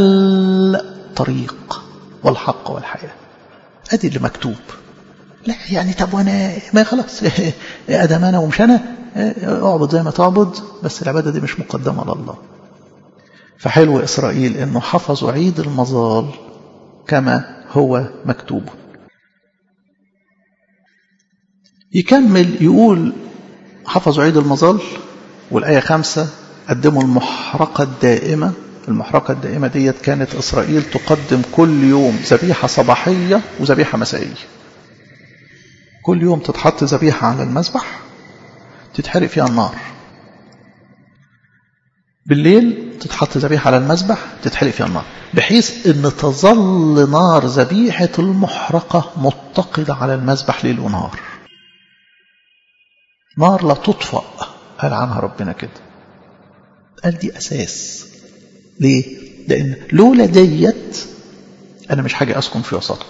الطريق والحق والحياه ادي اللي مكتوب لا يعني طب وانا ما خلاص ادم انا ومش انا اعبد زي ما تعبد بس العباده دي مش مقدمه لله فحلو اسرائيل انه حفظوا عيد المظال كما هو مكتوب يكمل يقول حفظوا عيد المظال والآية خمسة قدموا المحرقة الدائمة المحرقة الدائمة ديت كانت إسرائيل تقدم كل يوم ذبيحة صباحية وذبيحة مسائية كل يوم تتحط ذبيحة على المذبح تتحرق فيها النار بالليل تتحط ذبيحة على المذبح تتحرق فيها النار بحيث ان تظل نار ذبيحة المحرقة متقدة على المذبح ليل ونهار نار لا تطفأ قال عنها ربنا كده قال دي أساس ليه؟ لأن لولا ديت أنا مش حاجة أسكن في وسطكم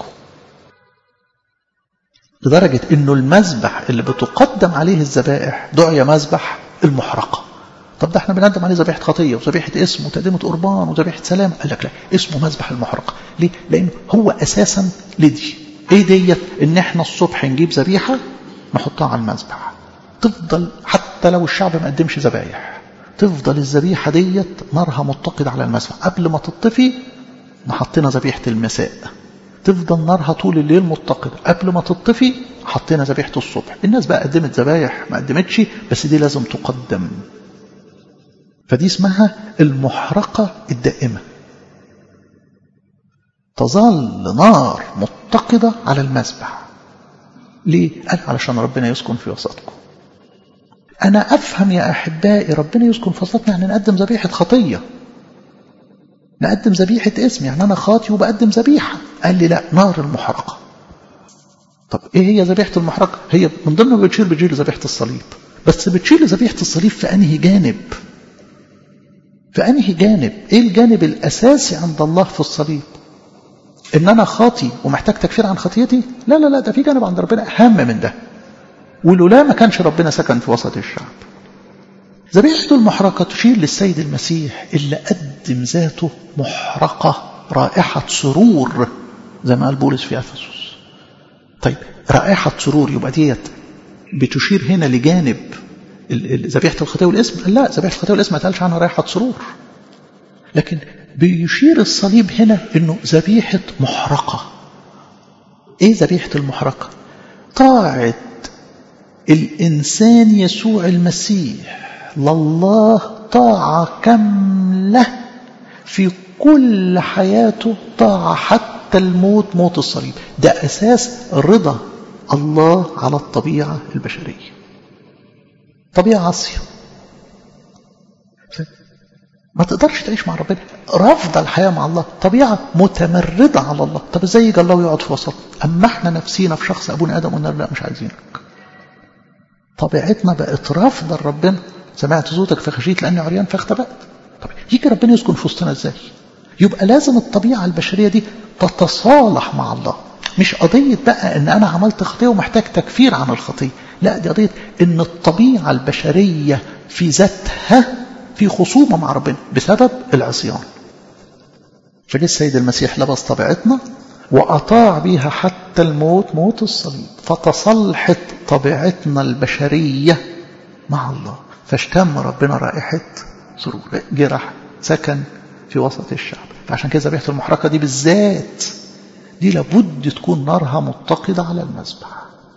لدرجة أنه المذبح اللي بتقدم عليه الذبائح دعي مذبح المحرقة طب ده احنا بنقدم عليه ذبيحة خطية وذبيحة اسم وتقدمة قربان وذبيحة سلام قال لك لا اسمه مذبح المحرقة ليه؟ لأنه هو أساسا لدي ايه ديت ان احنا الصبح نجيب ذبيحة نحطها على المذبح تفضل حتى لو الشعب ما قدمش ذبايح تفضل الذبيحة ديت نارها متقد على المذبح قبل ما تطفي حطينا ذبيحة المساء تفضل نارها طول الليل متقد قبل ما تطفي حطينا ذبيحة الصبح الناس بقى قدمت ذبايح ما قدمتش بس دي لازم تقدم فدي اسمها المحرقة الدائمة تظل نار متقدة على المذبح ليه؟ قال علشان ربنا يسكن في وسطكم أنا أفهم يا أحبائي ربنا يسكن في وسطنا يعني نقدم ذبيحة خطية نقدم ذبيحة اسم يعني أنا خاطي وبقدم ذبيحة قال لي لا نار المحرقة طب إيه هي ذبيحة المحرقة هي من ضمن ما بتشيل بتشيل ذبيحة الصليب بس بتشيل ذبيحة الصليب في أنهي جانب في أنهي جانب إيه الجانب الأساسي عند الله في الصليب إن أنا خاطي ومحتاج تكفير عن خطيتي لا لا لا ده في جانب عند ربنا أهم من ده ولولا ما كانش ربنا سكن في وسط الشعب ذبيحة المحرقة تشير للسيد المسيح اللي قدم ذاته محرقة رائحة سرور زي ما قال بولس في أفسس طيب رائحة سرور يبقى ديت بتشير هنا لجانب ذبيحة الخطية والاسم لا ذبيحة الخطية والاسم ما تقالش عنها رائحة سرور لكن بيشير الصليب هنا انه ذبيحة محرقة ايه ذبيحة المحرقة طاعة الإنسان يسوع المسيح لله طاعة كاملة في كل حياته طاعة حتى الموت موت الصليب ده أساس رضا الله على الطبيعة البشرية طبيعة عصية ما تقدرش تعيش مع ربنا رافضة الحياة مع الله طبيعة متمردة على الله طب ازاي يجي الله يقعد في وسط أما احنا نفسينا في شخص أبونا آدم قلنا لا مش عايزينك طبيعتنا بقت رافضة لربنا سمعت صوتك فخشيت لأني عريان فاختبأت طب يجي ربنا يسكن في وسطنا ازاي يبقى لازم الطبيعة البشرية دي تتصالح مع الله مش قضية بقى ان انا عملت خطية ومحتاج تكفير عن الخطية لا دي قضية ان الطبيعة البشرية في ذاتها في خصومة مع ربنا بسبب العصيان فجه السيد المسيح لبس طبيعتنا وأطاع بها حتى الموت موت الصليب فتصلحت طبيعتنا البشرية مع الله فاشتم ربنا رائحة سرور جرح سكن في وسط الشعب فعشان كده ذبيحة المحرقة دي بالذات دي لابد تكون نارها متقدة على المذبح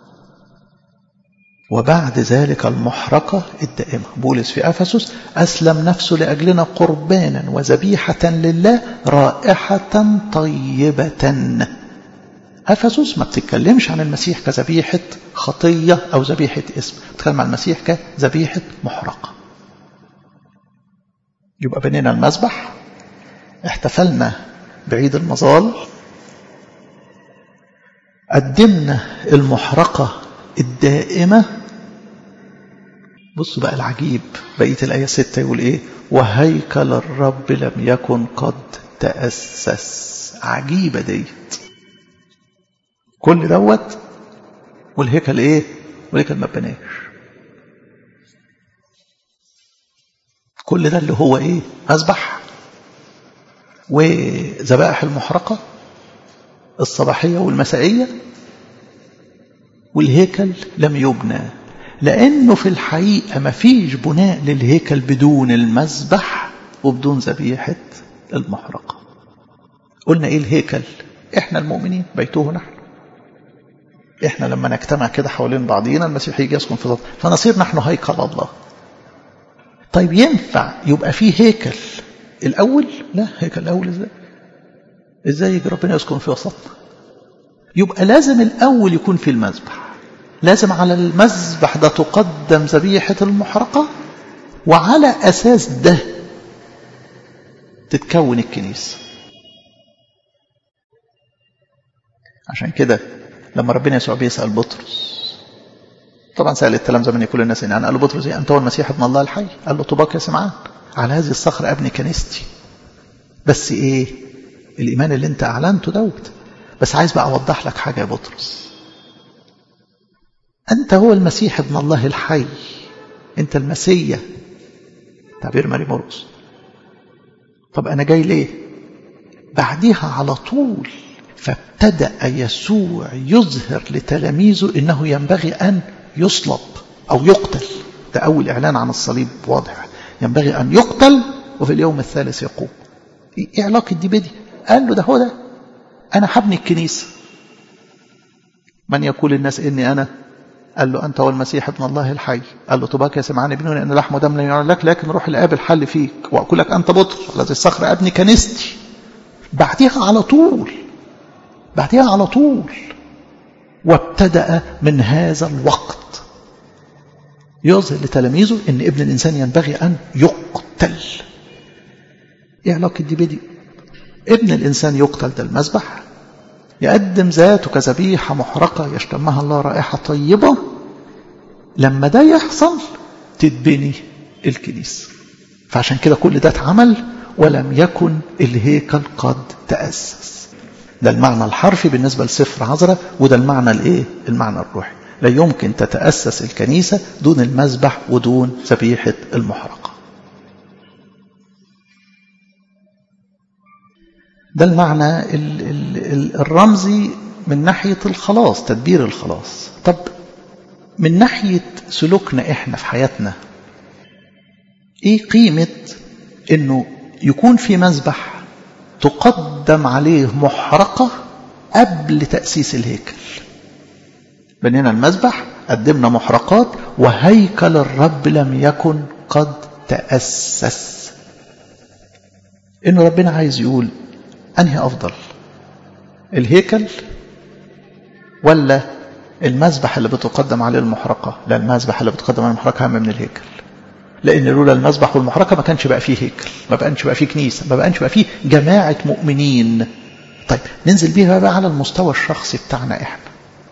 وبعد ذلك المحرقة الدائمة بولس في أفسس أسلم نفسه لأجلنا قربانا وذبيحة لله رائحة طيبة أفسس ما بتتكلمش عن المسيح كذبيحة خطية أو ذبيحة اسم بتتكلم عن المسيح كذبيحة محرقة يبقى بنينا المذبح احتفلنا بعيد المظال قدمنا المحرقة الدائمة بصوا بقى العجيب بقية الآية ستة يقول إيه وهيكل الرب لم يكن قد تأسس عجيبة ديت كل دوت والهيكل إيه والهيكل ما بناش كل ده اللي هو إيه أذبح وذبائح المحرقة الصباحية والمسائية والهيكل لم يبنى لأنه في الحقيقة ما فيش بناء للهيكل بدون المذبح وبدون ذبيحة المحرقة قلنا إيه الهيكل إحنا المؤمنين بيته نحن إحنا لما نجتمع كده حوالين بعضينا المسيح يجي يسكن في ذات فنصير نحن هيكل الله طيب ينفع يبقى فيه هيكل الأول لا هيكل الأول إزاي إزاي يجي ربنا يسكن في وسطنا يبقى لازم الأول يكون في المذبح لازم على المذبح ده تقدم ذبيحة المحرقة وعلى أساس ده تتكون الكنيسة عشان كده لما ربنا يسوع بيسأل بطرس طبعا سأل التلامذة من كل الناس يعني قال له بطرس أنت هو المسيح ابن الله الحي قال له طباك يا سمعان على هذه الصخرة أبني كنيستي بس إيه الإيمان اللي أنت أعلنته دوت بس عايز بقى أوضح لك حاجة يا بطرس أنت هو المسيح ابن الله الحي أنت المسيح تعبير ماري مرقس طب أنا جاي ليه بعديها على طول فابتدأ يسوع يظهر لتلاميذه إنه ينبغي أن يصلب أو يقتل ده أول إعلان عن الصليب واضح ينبغي أن يقتل وفي اليوم الثالث يقوم إيه علاقة دي بدي قال له ده هو ده أنا حبني الكنيسة من يقول الناس إني أنا قال له أنت هو المسيح ابن الله الحي قال له طباك يا سمعان ابنه لأن لحم ودم لن يعلن لك لكن روح الآب الحل فيك وأقول لك أنت بطرس الذي الصخر أبني كنيستي بعديها على طول بعديها على طول وابتدأ من هذا الوقت يظهر لتلاميذه أن ابن الإنسان ينبغي أن يقتل إيه علاقة دي بدي ابن الإنسان يقتل ده المذبح يقدم ذاته كذبيحة محرقة يشتمها الله رائحة طيبة لما ده يحصل تتبني الكنيسة فعشان كده كل ده اتعمل ولم يكن الهيكل قد تأسس ده المعنى الحرفي بالنسبة لسفر عذراء وده المعنى الايه المعنى الروحي لا يمكن تتأسس الكنيسة دون المذبح ودون ذبيحة المحرقة ده المعنى ال ال ال الرمزي من ناحية الخلاص تدبير الخلاص طب من ناحية سلوكنا احنا في حياتنا ايه قيمة انه يكون في مذبح تقدم عليه محرقة قبل تأسيس الهيكل بنينا المذبح قدمنا محرقات وهيكل الرب لم يكن قد تأسس إنه ربنا عايز يقول أنهي أفضل الهيكل ولا المذبح اللي بتقدم عليه المحرقة لا المذبح اللي بتقدم عليه المحرقة أهم من الهيكل لأن لولا المذبح والمحرقة ما كانش بقى فيه هيكل ما بقانش بقى فيه كنيسة ما بقانش بقى فيه جماعة مؤمنين طيب ننزل بيها بقى على المستوى الشخصي بتاعنا إحنا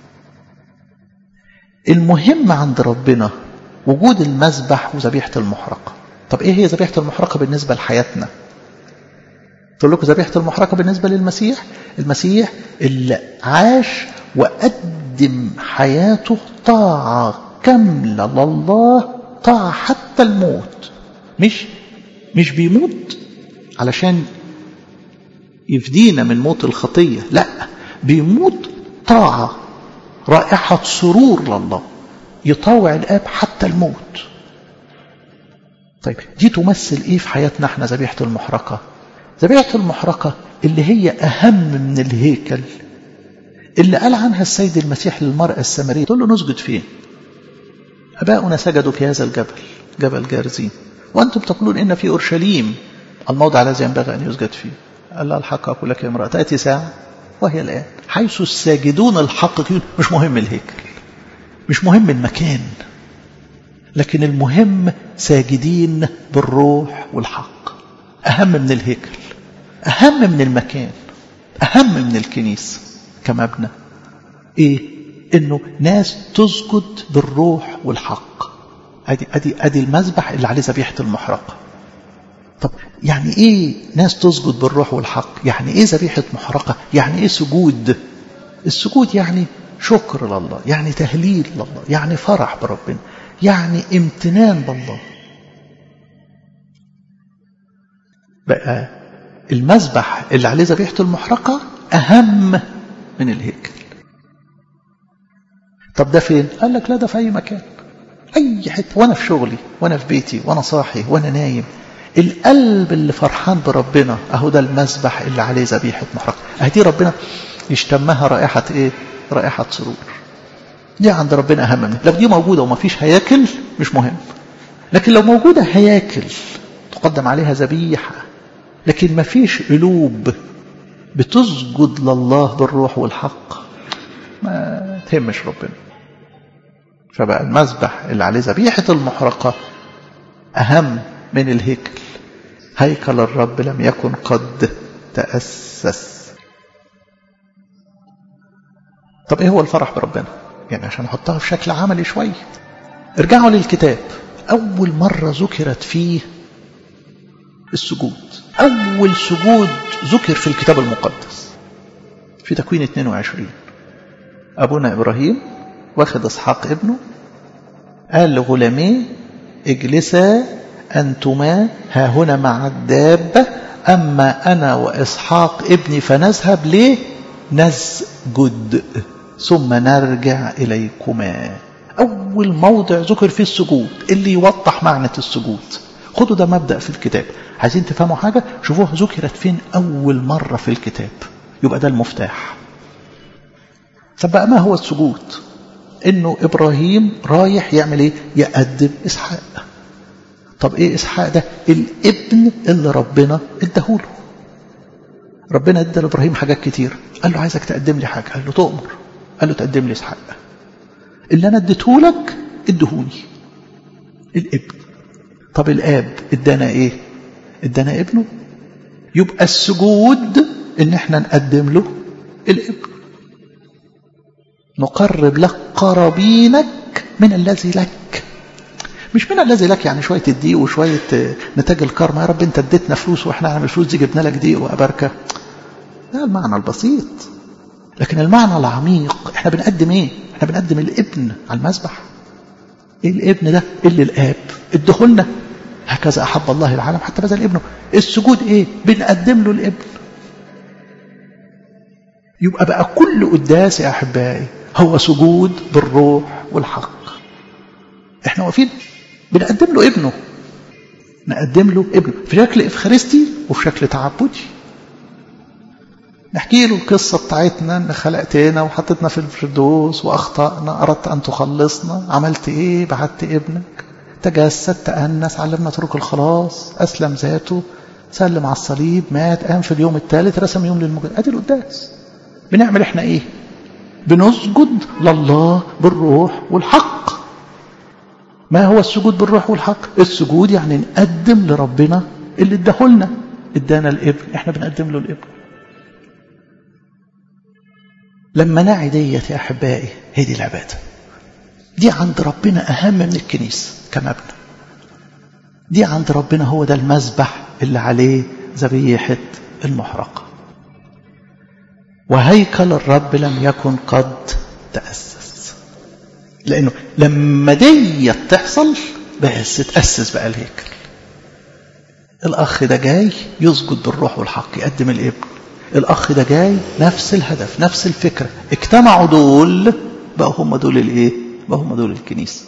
المهم عند ربنا وجود المذبح وذبيحة المحرقة طب إيه هي ذبيحة المحرقة بالنسبة لحياتنا تقول لكم ذبيحة المحرقة بالنسبة للمسيح المسيح اللي عاش وقدم حياته طاعة كاملة لله طاعة حتى الموت مش مش بيموت علشان يفدينا من موت الخطية لا بيموت طاعة رائحة سرور لله يطاوع الآب حتى الموت طيب دي تمثل إيه في حياتنا احنا ذبيحة المحرقة ذبيحة المحرقة اللي هي أهم من الهيكل اللي قال عنها السيد المسيح للمرأة السامرية تقول له نسجد فين أباؤنا سجدوا في هذا الجبل جبل جارزين وأنتم تقولون إن في أورشليم الموضع الذي ينبغي أن يسجد فيه قال لها الحق أقول لك يا امرأة تأتي ساعة وهي الآن حيث الساجدون الحقيقيون مش مهم الهيكل مش مهم المكان لكن المهم ساجدين بالروح والحق أهم من الهيكل أهم من المكان أهم من الكنيسة كمبنى إيه إنه ناس تسجد بالروح والحق أدي, أدي, أدي المذبح اللي عليه ذبيحة المحرقة طب يعني إيه ناس تسجد بالروح والحق يعني إيه ذبيحة محرقة يعني إيه سجود السجود يعني شكر لله يعني تهليل لله يعني فرح بربنا يعني امتنان بالله بقى المذبح اللي عليه ذبيحة المحرقة أهم من الهيكل طب ده فين؟ قال لك لا ده في أي مكان أي حتة وأنا في شغلي وأنا في بيتي وأنا صاحي وأنا نايم القلب اللي فرحان بربنا أهو ده المذبح اللي عليه ذبيحة محرقة أهدي ربنا يشتمها رائحة إيه؟ رائحة سرور دي عند ربنا أهم منه لو دي موجودة وما فيش هياكل مش مهم لكن لو موجودة هياكل تقدم عليها ذبيحة لكن ما فيش قلوب بتسجد لله بالروح والحق ما تهمش ربنا فبقى المذبح اللي عليه ذبيحة المحرقة أهم من الهيكل هيكل الرب لم يكن قد تأسس طب ايه هو الفرح بربنا يعني عشان نحطها في شكل عملي شوية ارجعوا للكتاب أول مرة ذكرت فيه السجود أول سجود ذكر في الكتاب المقدس في تكوين 22 أبونا إبراهيم واخد إسحاق ابنه قال لغلاميه اجلسا أنتما ها هنا مع الدابة أما أنا وإسحاق ابني فنذهب ليه نسجد ثم نرجع إليكما أول موضع ذكر فيه السجود اللي يوضح معنى السجود خدوا ده مبدأ في الكتاب عايزين تفهموا حاجة شوفوها ذكرت فين أول مرة في الكتاب يبقى ده المفتاح طب بقى ما هو السجود انه ابراهيم رايح يعمل ايه يقدم اسحاق طب ايه اسحاق ده الابن اللي ربنا اداهوله ربنا ادى لابراهيم حاجات كتير قال له عايزك تقدم لي حاجه قال له تؤمر قال له تقدم لي اسحاق اللي انا اديته لك ادهوني الابن طب الاب ادانا ايه ادانا ابنه يبقى السجود ان احنا نقدم له الابن نقرب لك قرابينك من الذي لك مش من الذي لك يعني شوية الدقيق وشوية نتاج الكرم يا رب انت اديتنا فلوس واحنا عمل الفلوس دي جبنا لك دقيق وأبركة ده المعنى البسيط لكن المعنى العميق احنا بنقدم ايه احنا بنقدم الابن على المذبح ايه الابن ده اللي الاب ادهولنا هكذا احب الله العالم حتى بذل ابنه السجود ايه بنقدم له الابن يبقى بقى كل قداس يا احبائي هو سجود بالروح والحق احنا واقفين بنقدم له ابنه نقدم له ابنه في شكل افخارستي وفي شكل تعبدي نحكي له القصة بتاعتنا ان خلقتنا وحطتنا في الفردوس واخطأنا اردت ان تخلصنا عملت ايه بعت ابنك تجسد تأنس علمنا طرق الخلاص اسلم ذاته سلم على الصليب مات قام في اليوم الثالث رسم يوم للمجد ادي القداس بنعمل احنا ايه بنسجد لله بالروح والحق ما هو السجود بالروح والحق السجود يعني نقدم لربنا اللي اداهولنا ادانا الابن احنا بنقدم له الابن لما نعي ديت يا احبائي هي دي العباده دي عند ربنا اهم من الكنيسه كمبنى دي عند ربنا هو ده المذبح اللي عليه ذبيحه المحرقه وهيكل الرب لم يكن قد تأسس لأنه لما دي تحصل بس تأسس بقى الهيكل الأخ ده جاي يسجد بالروح والحق يقدم الابن الأخ ده جاي نفس الهدف نفس الفكرة اجتمعوا دول بقوا هم دول الايه بقوا هم دول الكنيسة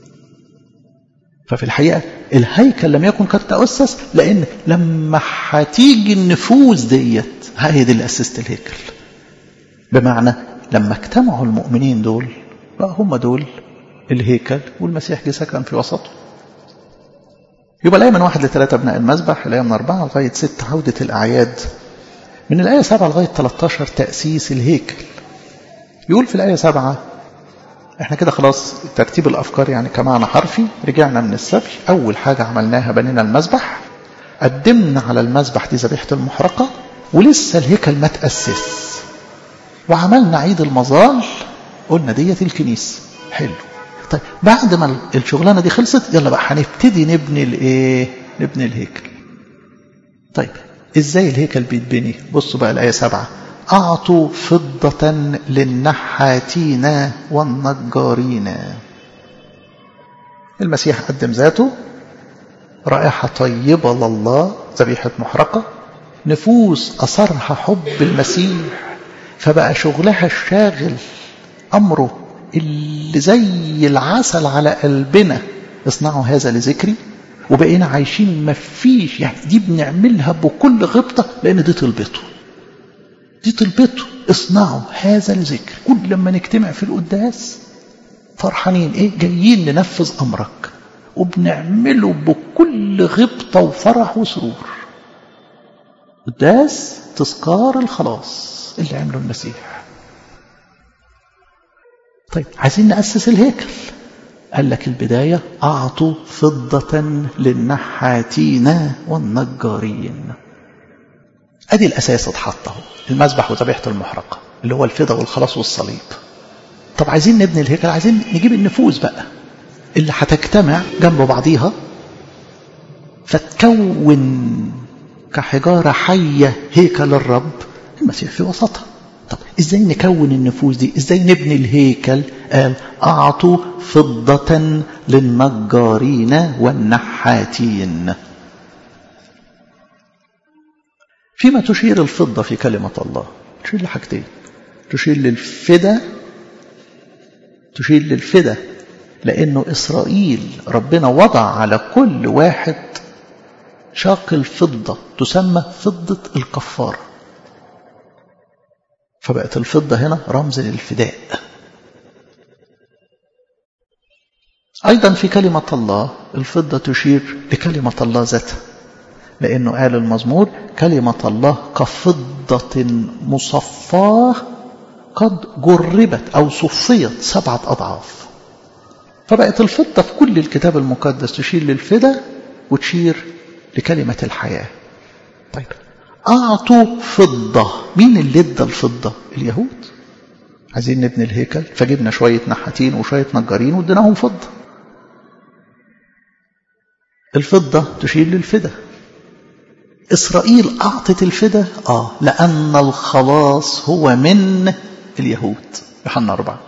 ففي الحقيقة الهيكل لم يكن قد تأسس لأن لما هتيجي النفوس ديت هي دي اللي أسست الهيكل بمعنى لما اجتمعوا المؤمنين دول بقى هم دول الهيكل والمسيح جه سكن في وسطه يبقى الآية من واحد لثلاثة أبناء المذبح الآية من أربعة لغاية ستة عودة الأعياد من الآية سبعة لغاية 13 تأسيس الهيكل يقول في الآية سبعة احنا كده خلاص ترتيب الأفكار يعني كمعنى حرفي رجعنا من السبي أول حاجة عملناها بنينا المذبح قدمنا على المذبح دي ذبيحة المحرقة ولسه الهيكل ما تأسس وعملنا عيد المظال قلنا ديت الكنيسة حلو طيب بعد ما الشغلانة دي خلصت يلا بقى هنبتدي نبني الايه نبني الهيكل طيب ازاي الهيكل بيتبني بصوا بقى الآية سبعة أعطوا فضة للنحاتين والنجارين المسيح قدم ذاته رائحة طيبة لله ذبيحة محرقة نفوس أثرها حب المسيح فبقى شغلها الشاغل أمره اللي زي العسل على قلبنا اصنعوا هذا لذكري وبقينا عايشين ما فيش يعني دي بنعملها بكل غبطة لأن دي طلبته دي طلبته اصنعوا هذا لذكر كل لما نجتمع في القداس فرحانين ايه جايين ننفذ امرك وبنعمله بكل غبطة وفرح وسرور قداس تذكار الخلاص اللي عمله المسيح طيب عايزين نأسس الهيكل قال لك البداية أعطوا فضة للنحاتين والنجارين أدي الأساس اتحط اهو المذبح وذبيحة المحرقة اللي هو الفدا والخلاص والصليب طب عايزين نبني الهيكل عايزين نجيب النفوس بقى اللي هتجتمع جنب بعضيها فتكون كحجارة حية هيكل الرب المسيح في وسطها طب ازاي نكون النفوس دي ازاي نبني الهيكل قال اعطوا فضة للنجارين والنحاتين فيما تشير الفضة في كلمة الله تشير لحاجتين تشير للفدا تشير للفدا لأنه إسرائيل ربنا وضع على كل واحد شاق الفضة تسمى فضة الكفارة فبقت الفضة هنا رمز للفداء أيضا في كلمة الله الفضة تشير لكلمة الله ذاتها لأنه قال المزمور كلمة الله كفضة مصفاة قد جربت أو صفيت سبعة أضعاف فبقت الفضة في كل الكتاب المقدس تشير للفدا وتشير لكلمة الحياة طيب أعطوا فضة مين اللي ادى الفضة اليهود عايزين نبني الهيكل فجبنا شوية نحاتين وشوية نجارين واديناهم فضة الفضة تشير للفدا إسرائيل أعطت الفدا آه لأن الخلاص هو من اليهود يوحنا أربعة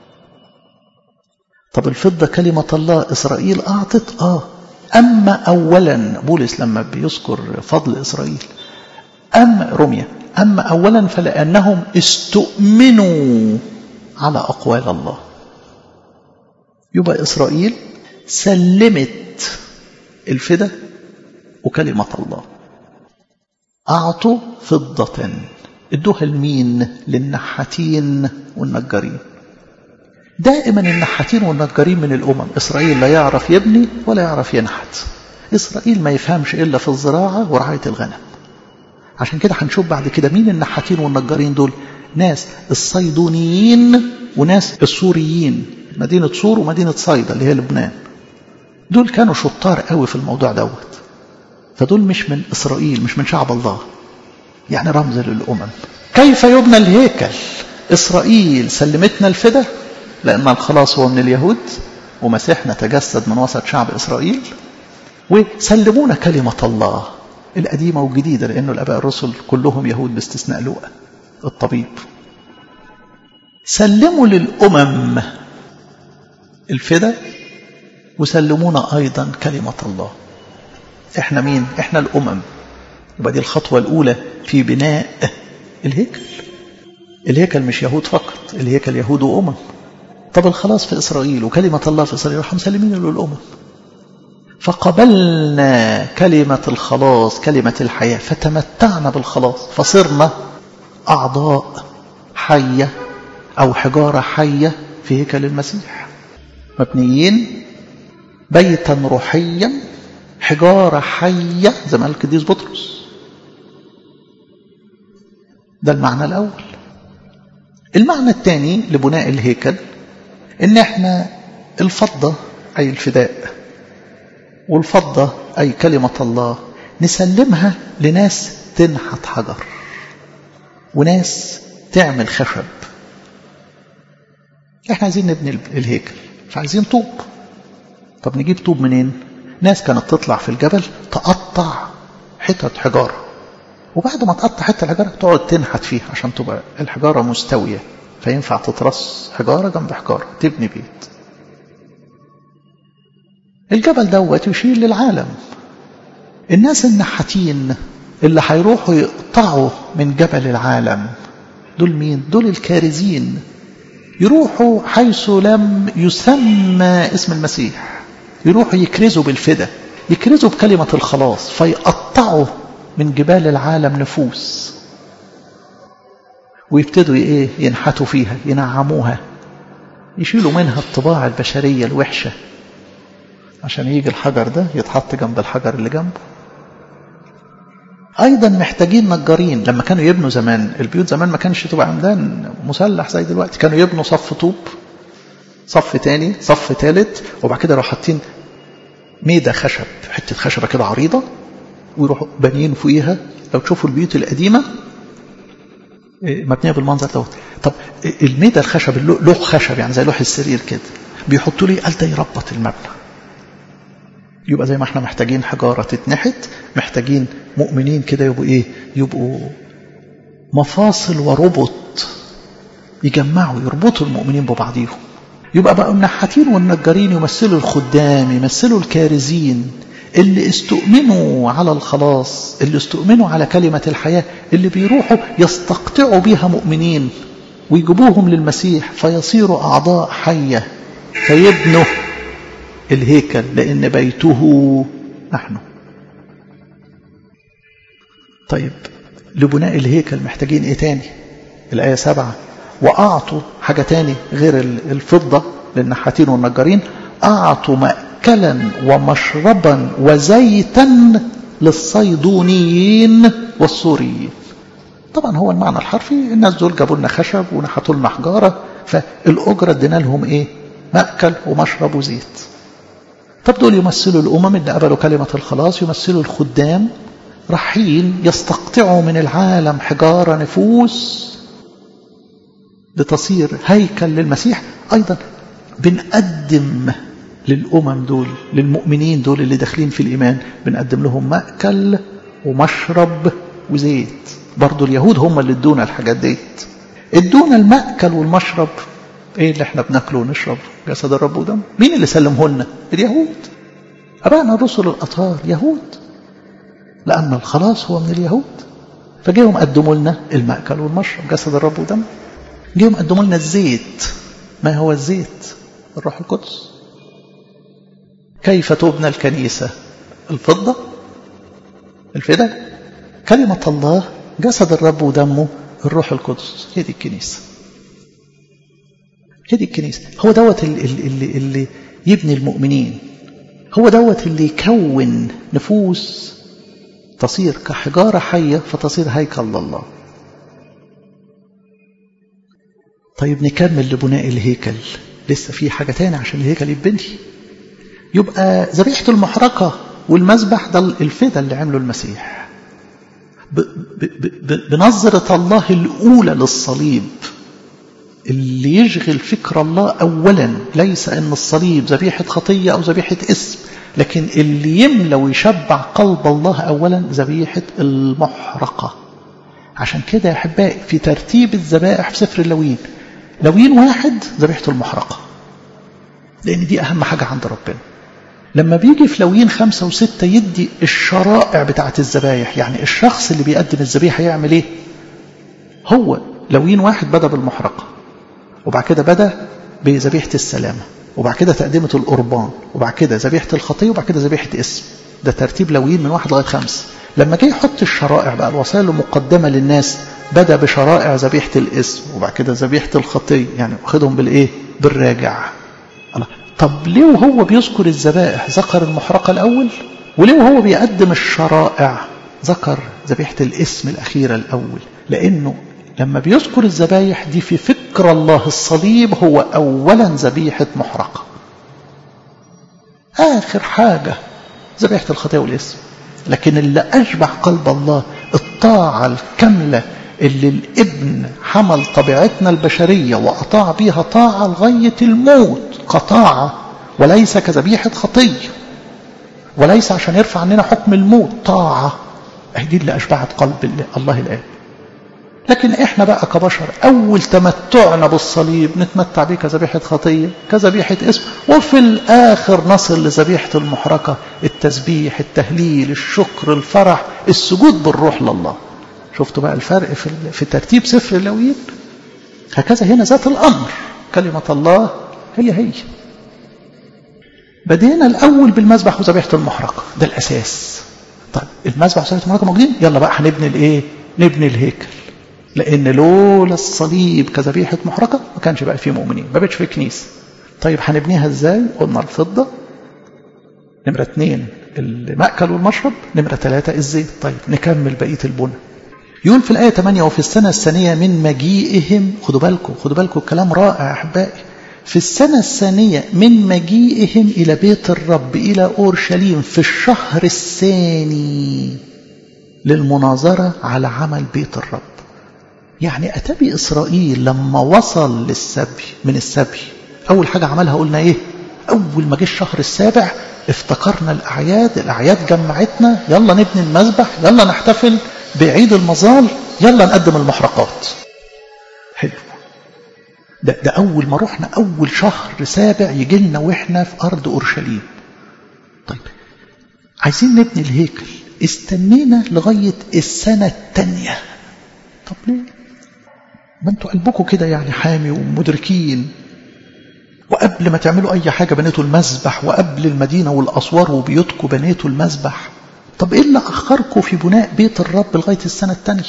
طب الفضة كلمة الله إسرائيل أعطت آه أما أولا بولس لما بيذكر فضل إسرائيل أما رمية أما أولا فلأنهم استؤمنوا على أقوال الله يبقى إسرائيل سلمت الفدا وكلمة الله أعطوا فضة ادوها لمين للنحاتين والنجارين دائما النحاتين والنجارين من الأمم إسرائيل لا يعرف يبني ولا يعرف ينحت إسرائيل ما يفهمش إلا في الزراعة ورعاية الغنم عشان كده هنشوف بعد كده مين النحاتين والنجارين دول ناس الصيدونيين وناس السوريين مدينة سور ومدينة صيدا اللي هي لبنان دول كانوا شطار قوي في الموضوع دوت فدول مش من إسرائيل مش من شعب الله يعني رمز للأمم كيف يبنى الهيكل إسرائيل سلمتنا الفدا لأن الخلاص هو من اليهود ومسيحنا تجسد من وسط شعب إسرائيل وسلمونا كلمة الله القديمة والجديدة لأنه الأباء الرسل كلهم يهود باستثناء لوقا الطبيب سلموا للأمم الفدا وسلمونا أيضا كلمة الله احنا مين احنا الأمم يبقى دي الخطوة الأولى في بناء الهيكل الهيكل مش يهود فقط الهيكل يهود وأمم طب الخلاص في إسرائيل وكلمة الله في إسرائيل راح مسلمين للأمم فقبلنا كلمة الخلاص كلمة الحياة فتمتعنا بالخلاص فصرنا أعضاء حية أو حجارة حية في هيكل المسيح مبنيين بيتا روحيا حجارة حية زي ما قال القديس بطرس ده المعنى الأول المعنى الثاني لبناء الهيكل إن إحنا الفضة أي الفداء والفضة أي كلمة الله نسلمها لناس تنحت حجر وناس تعمل خشب احنا عايزين نبني الهيكل فعايزين طوب طب نجيب طوب منين ناس كانت تطلع في الجبل تقطع حتت حجارة وبعد ما تقطع حتة الحجارة تقعد تنحت فيها عشان تبقى الحجارة مستوية فينفع تترص حجارة جنب حجارة تبني بيت الجبل دوت يشير للعالم الناس النحاتين اللي هيروحوا يقطعوا من جبل العالم دول مين دول الكارزين يروحوا حيث لم يسمى اسم المسيح يروحوا يكرزوا بالفدا يكرزوا بكلمة الخلاص فيقطعوا من جبال العالم نفوس ويبتدوا ايه ينحتوا فيها ينعموها يشيلوا منها الطباع البشرية الوحشة عشان يجي الحجر ده يتحط جنب الحجر اللي جنبه ايضا محتاجين نجارين لما كانوا يبنوا زمان البيوت زمان ما كانش تبقى عمدان مسلح زي دلوقتي كانوا يبنوا صف طوب صف تاني صف تالت وبعد كده يروحوا حاطين ميدة خشب حتة خشبة كده عريضة ويروحوا بانيين فوقيها لو تشوفوا البيوت القديمة مبنية بالمنظر دوت طب الميدة الخشب لوح خشب يعني زي لوح السرير كده بيحطوا لي قال ده يربط المبنى يبقى زي ما احنا محتاجين حجارة تتنحت محتاجين مؤمنين كده يبقوا ايه يبقوا مفاصل وربط يجمعوا يربطوا المؤمنين ببعضيهم يبقى بقى النحاتين والنجارين يمثلوا الخدام يمثلوا الكارزين اللي استؤمنوا على الخلاص اللي استؤمنوا على كلمة الحياة اللي بيروحوا يستقطعوا بها مؤمنين ويجيبوهم للمسيح فيصيروا أعضاء حية فيبنوا الهيكل لأن بيته نحن طيب لبناء الهيكل محتاجين ايه تاني الآية سبعة وأعطوا حاجة تاني غير الفضة للنحاتين والنجارين أعطوا مأكلا ومشربا وزيتا للصيدونيين والسوريين طبعا هو المعنى الحرفي الناس دول جابوا لنا خشب ونحتوا لنا حجارة فالأجرة ادينا لهم ايه مأكل ومشرب وزيت طب دول يمثلوا الأمم اللي قبلوا كلمة الخلاص يمثلوا الخدام رايحين يستقطعوا من العالم حجارة نفوس لتصير هيكل للمسيح أيضا بنقدم للأمم دول للمؤمنين دول اللي داخلين في الإيمان بنقدم لهم مأكل ومشرب وزيت برضو اليهود هم اللي ادونا الحاجات ديت ادونا المأكل والمشرب ايه اللي احنا بناكله ونشرب جسد الرب ودم مين اللي سلمه لنا اليهود أبانا الرسل الأطهار يهود لأن الخلاص هو من اليهود فجيهم قدموا لنا المأكل والمشرب جسد الرب ودم جيهم قدموا لنا الزيت ما هو الزيت الروح القدس كيف تبنى الكنيسة الفضة الفدا كلمة الله جسد الرب ودمه الروح القدس هي دي الكنيسة هي دي الكنيسة هو دوت اللي, اللي, اللي يبني المؤمنين هو دوت اللي يكون نفوس تصير كحجارة حية فتصير هيكل الله طيب نكمل لبناء الهيكل لسه في حاجة تاني عشان الهيكل يتبني يبقى ذبيحة المحرقة والمذبح ده الفدا اللي عمله المسيح ب ب ب بنظرة الله الأولى للصليب اللي يشغل فكر الله أولا ليس أن الصليب ذبيحة خطية أو ذبيحة اسم لكن اللي يملى ويشبع قلب الله أولا ذبيحة المحرقة عشان كده يا أحبائي في ترتيب الذبائح في سفر اللوين لوين واحد ذبيحة المحرقة لأن دي أهم حاجة عند ربنا لما بيجي في لوين خمسة وستة يدي الشرائع بتاعة الذبايح يعني الشخص اللي بيقدم الذبيحة يعمل ايه هو لوين واحد بدأ بالمحرقة وبعد كده بدأ بذبيحة السلامة وبعد كده تقدمة القربان وبعد كده ذبيحة الخطية وبعد كده ذبيحة اسم ده ترتيب لوين من واحد لغاية خمسة لما جه يحط الشرائع بقى الوصايا المقدمة للناس بدأ بشرائع ذبيحة الاسم وبعد كده ذبيحة الخطية يعني واخدهم بالايه بالراجع الله طب ليه وهو بيذكر الذبائح ذكر المحرقة الأول وليه وهو بيقدم الشرائع ذكر ذبيحة الاسم الأخيرة الأول لأنه لما بيذكر الذبايح دي في فكر الله الصليب هو أولا ذبيحة محرقة آخر حاجة ذبيحة الخطية والاسم لكن اللي أشبع قلب الله الطاعة الكاملة اللي الابن حمل طبيعتنا البشرية وأطاع بيها طاعة لغاية الموت كطاعة وليس كذبيحة خطية وليس عشان يرفع عننا حكم الموت طاعة دي اللي أشبعت قلب الله الآب لكن احنا بقى كبشر اول تمتعنا بالصليب نتمتع بيه كذبيحة خطية كذبيحة اسم وفي الاخر نصل لذبيحة المحرقة التسبيح التهليل الشكر الفرح السجود بالروح لله شفتوا بقى الفرق في, في ترتيب سفر اللويين هكذا هنا ذات الامر كلمة الله هي هي بدينا الاول بالمذبح وذبيحة المحرقة ده الاساس طيب المذبح وذبيحة المحرقة موجودين يلا بقى هنبني الايه نبني الهيكل لأن لولا الصليب كذبيحة محرقة ما كانش بقى فيه مؤمنين ما بقتش في كنيسة طيب هنبنيها ازاي قلنا الفضة نمرة اثنين المأكل والمشرب نمرة ثلاثة الزيت طيب نكمل بقية البنى يقول في الآية 8 وفي السنة الثانية من مجيئهم خدوا بالكم خدوا بالكم الكلام رائع أحبائي في السنة الثانية من مجيئهم إلى بيت الرب إلى أورشليم في الشهر الثاني للمناظرة على عمل بيت الرب يعني أتبي إسرائيل لما وصل للسبي من السبي أول حاجة عملها قلنا إيه أول ما جه الشهر السابع افتكرنا الأعياد الأعياد جمعتنا يلا نبني المذبح يلا نحتفل بعيد المظال يلا نقدم المحرقات حلو ده, ده أول ما رحنا أول شهر سابع يجي لنا وإحنا في أرض أورشليم طيب عايزين نبني الهيكل استنينا لغاية السنة الثانية طب ليه ما انتوا قلبكم كده يعني حامي ومدركين وقبل ما تعملوا اي حاجه بنيتوا المذبح وقبل المدينه والاسوار وبيوتكم بنيتوا المذبح طب ايه اللي اخركم في بناء بيت الرب لغايه السنه الثانيه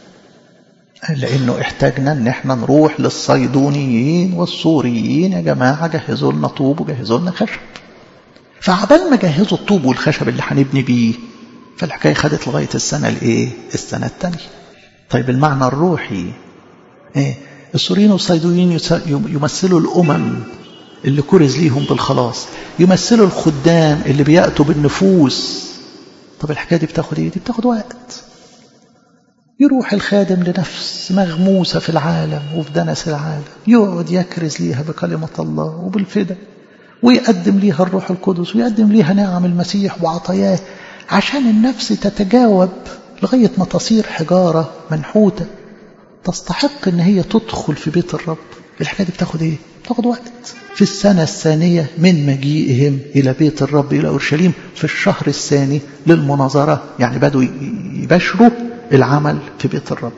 لانه احتاجنا ان احنا نروح للصيدونيين والسوريين يا جماعه جهزوا لنا طوب وجهزوا لنا خشب فعبال ما جهزوا الطوب والخشب اللي هنبني بيه فالحكايه خدت لغايه السنه الايه السنه الثانيه طيب المعنى الروحي ايه السوريين والصيدويين يمثلوا الامم اللي كرز ليهم بالخلاص يمثلوا الخدام اللي بياتوا بالنفوس طب الحكايه دي بتاخد ايه دي بتاخد وقت يروح الخادم لنفس مغموسة في العالم وفي دنس العالم يقعد يكرز ليها بكلمة الله وبالفدا ويقدم ليها الروح القدس ويقدم ليها نعم المسيح وعطاياه عشان النفس تتجاوب لغاية ما تصير حجارة منحوتة تستحق ان هي تدخل في بيت الرب الحكايه دي بتاخد ايه بتاخد وقت في السنه الثانيه من مجيئهم الى بيت الرب الى اورشليم في الشهر الثاني للمناظره يعني بدوا يبشروا العمل في بيت الرب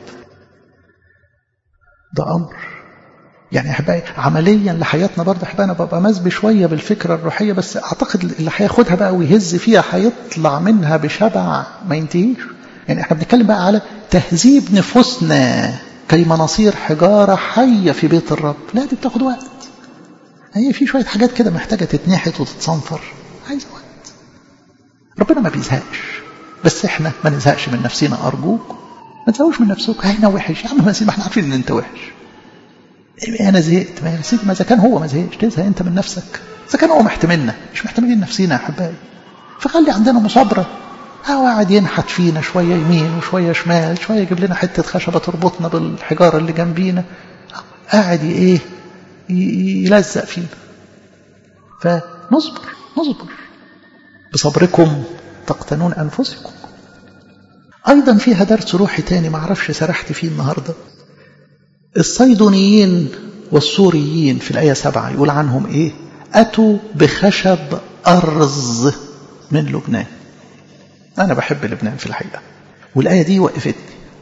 ده امر يعني احبائي عمليا لحياتنا برضه احبائي انا ببقى مزبي شويه بالفكره الروحيه بس اعتقد اللي هياخدها بقى ويهز فيها هيطلع منها بشبع ما ينتهيش يعني احنا بنتكلم بقى على تهذيب نفوسنا كيما نصير حجارة حية في بيت الرب لا دي بتاخد وقت هي في شوية حاجات كده محتاجة تتنحت وتتصنفر عايزة وقت ربنا ما بيزهقش بس احنا ما نزهقش من نفسنا أرجوك ما تزهقوش من نفسك هنا وحش يا عم ما احنا عارفين ان انت وحش انا زهقت ما يا سيدي ما اذا كان هو ما زهقش تزهق انت من نفسك اذا كان هو محتملنا مش محتملين نفسينا يا احبائي فخلي عندنا مصابره هو قاعد ينحت فينا شوية يمين وشوية شمال شوية يجيب لنا حتة خشبة تربطنا بالحجارة اللي جنبينا قاعد ايه يلزق فينا فنصبر نصبر بصبركم تقتنون أنفسكم أيضا فيها درس روحي تاني ما اعرفش سرحت فيه النهاردة الصيدونيين والسوريين في الآية سبعة يقول عنهم إيه أتوا بخشب أرز من لبنان أنا بحب لبنان في الحقيقة والآية دي وقفتني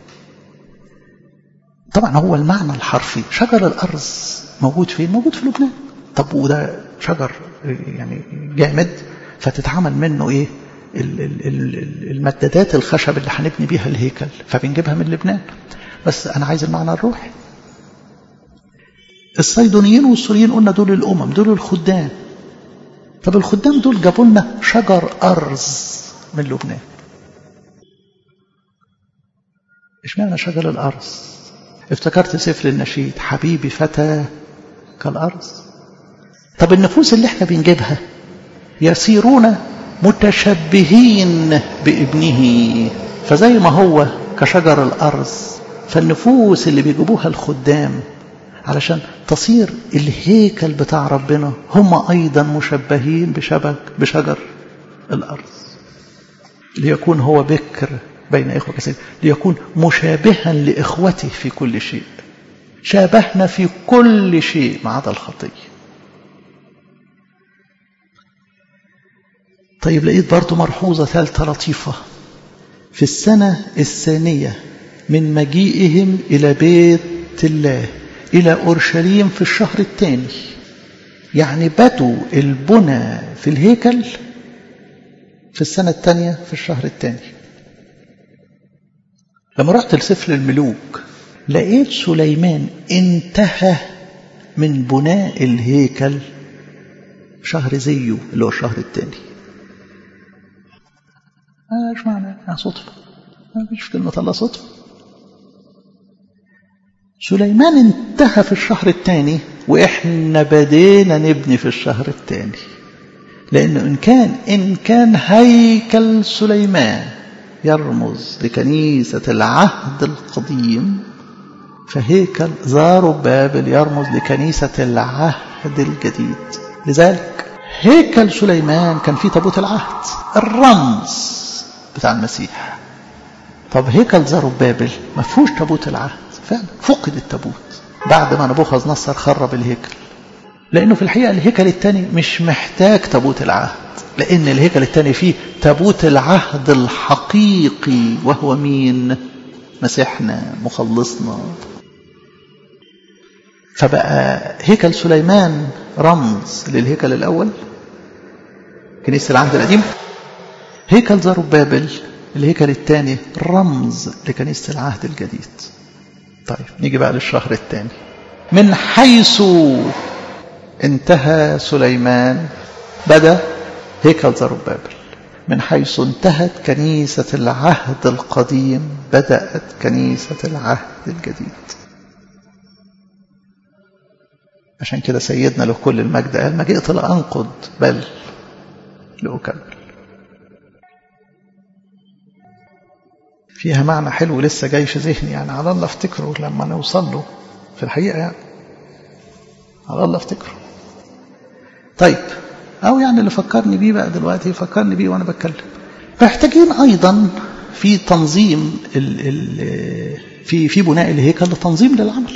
طبعا هو المعنى الحرفي شجر الأرز موجود فين؟ موجود في لبنان طب وده شجر يعني جامد فتتعمل منه إيه؟ المدادات الخشب اللي هنبني بيها الهيكل فبنجيبها من لبنان بس أنا عايز المعنى الروحي الصيدونيين والسوريين قلنا دول الأمم دول الخدام طب الخدام دول جابوا لنا شجر أرز من لبنان اشمعنى شجر الأرز افتكرت سفر النشيد حبيبي فتى كالأرز طب النفوس اللي احنا بنجيبها يسيرون متشبهين بابنه فزي ما هو كشجر الأرز فالنفوس اللي بيجيبوها الخدام علشان تصير الهيكل بتاع ربنا هم أيضا مشبهين بشبك بشجر الأرز ليكون هو بكر بين إخوة كثير ليكون مشابها لإخوته في كل شيء شابهنا في كل شيء ما عدا الخطية طيب لقيت برضو ملحوظة ثالثة لطيفة في السنة الثانية من مجيئهم إلى بيت الله إلى أورشليم في الشهر الثاني يعني بدوا البنى في الهيكل في السنة الثانية في الشهر الثاني لما رحت لسفر الملوك لقيت سليمان انتهى من بناء الهيكل شهر زيه اللي هو الشهر الثاني ايش معنى صدفة ما فيش في كلمة الله صدفة سليمان انتهى في الشهر الثاني واحنا بدينا نبني في الشهر الثاني لانه ان كان ان كان هيكل سليمان يرمز لكنيسة العهد القديم فهيكل زاربابل يرمز لكنيسة العهد الجديد لذلك هيكل سليمان كان فيه تابوت العهد الرمز بتاع المسيح طب هيكل زاربابل ما فيهوش تابوت العهد فعلا فقد التابوت بعد ما نبوخذ نصر خرب الهيكل لانه في الحقيقه الهيكل الثاني مش محتاج تابوت العهد لان الهيكل الثاني فيه تابوت العهد الحقيقي وهو مين مسيحنا مخلصنا فبقى هيكل سليمان رمز للهيكل الاول كنيسه العهد القديم هيكل زربابل الهيكل الثاني رمز لكنيسه العهد الجديد طيب نيجي بقى للشهر الثاني من حيث انتهى سليمان بدا هيكل زربابل من حيث انتهت كنيسة العهد القديم بدأت كنيسة العهد الجديد عشان كده سيدنا له كل المجد قال ما جئت لأنقض بل لأكمل فيها معنى حلو لسه جاي في ذهني يعني على الله افتكره لما نوصل له في الحقيقة يعني على الله افتكره طيب أو يعني اللي فكرني بيه بقى دلوقتي فكرني بيه وأنا بتكلم محتاجين أيضا في تنظيم ال ال في في بناء الهيكل لتنظيم للعمل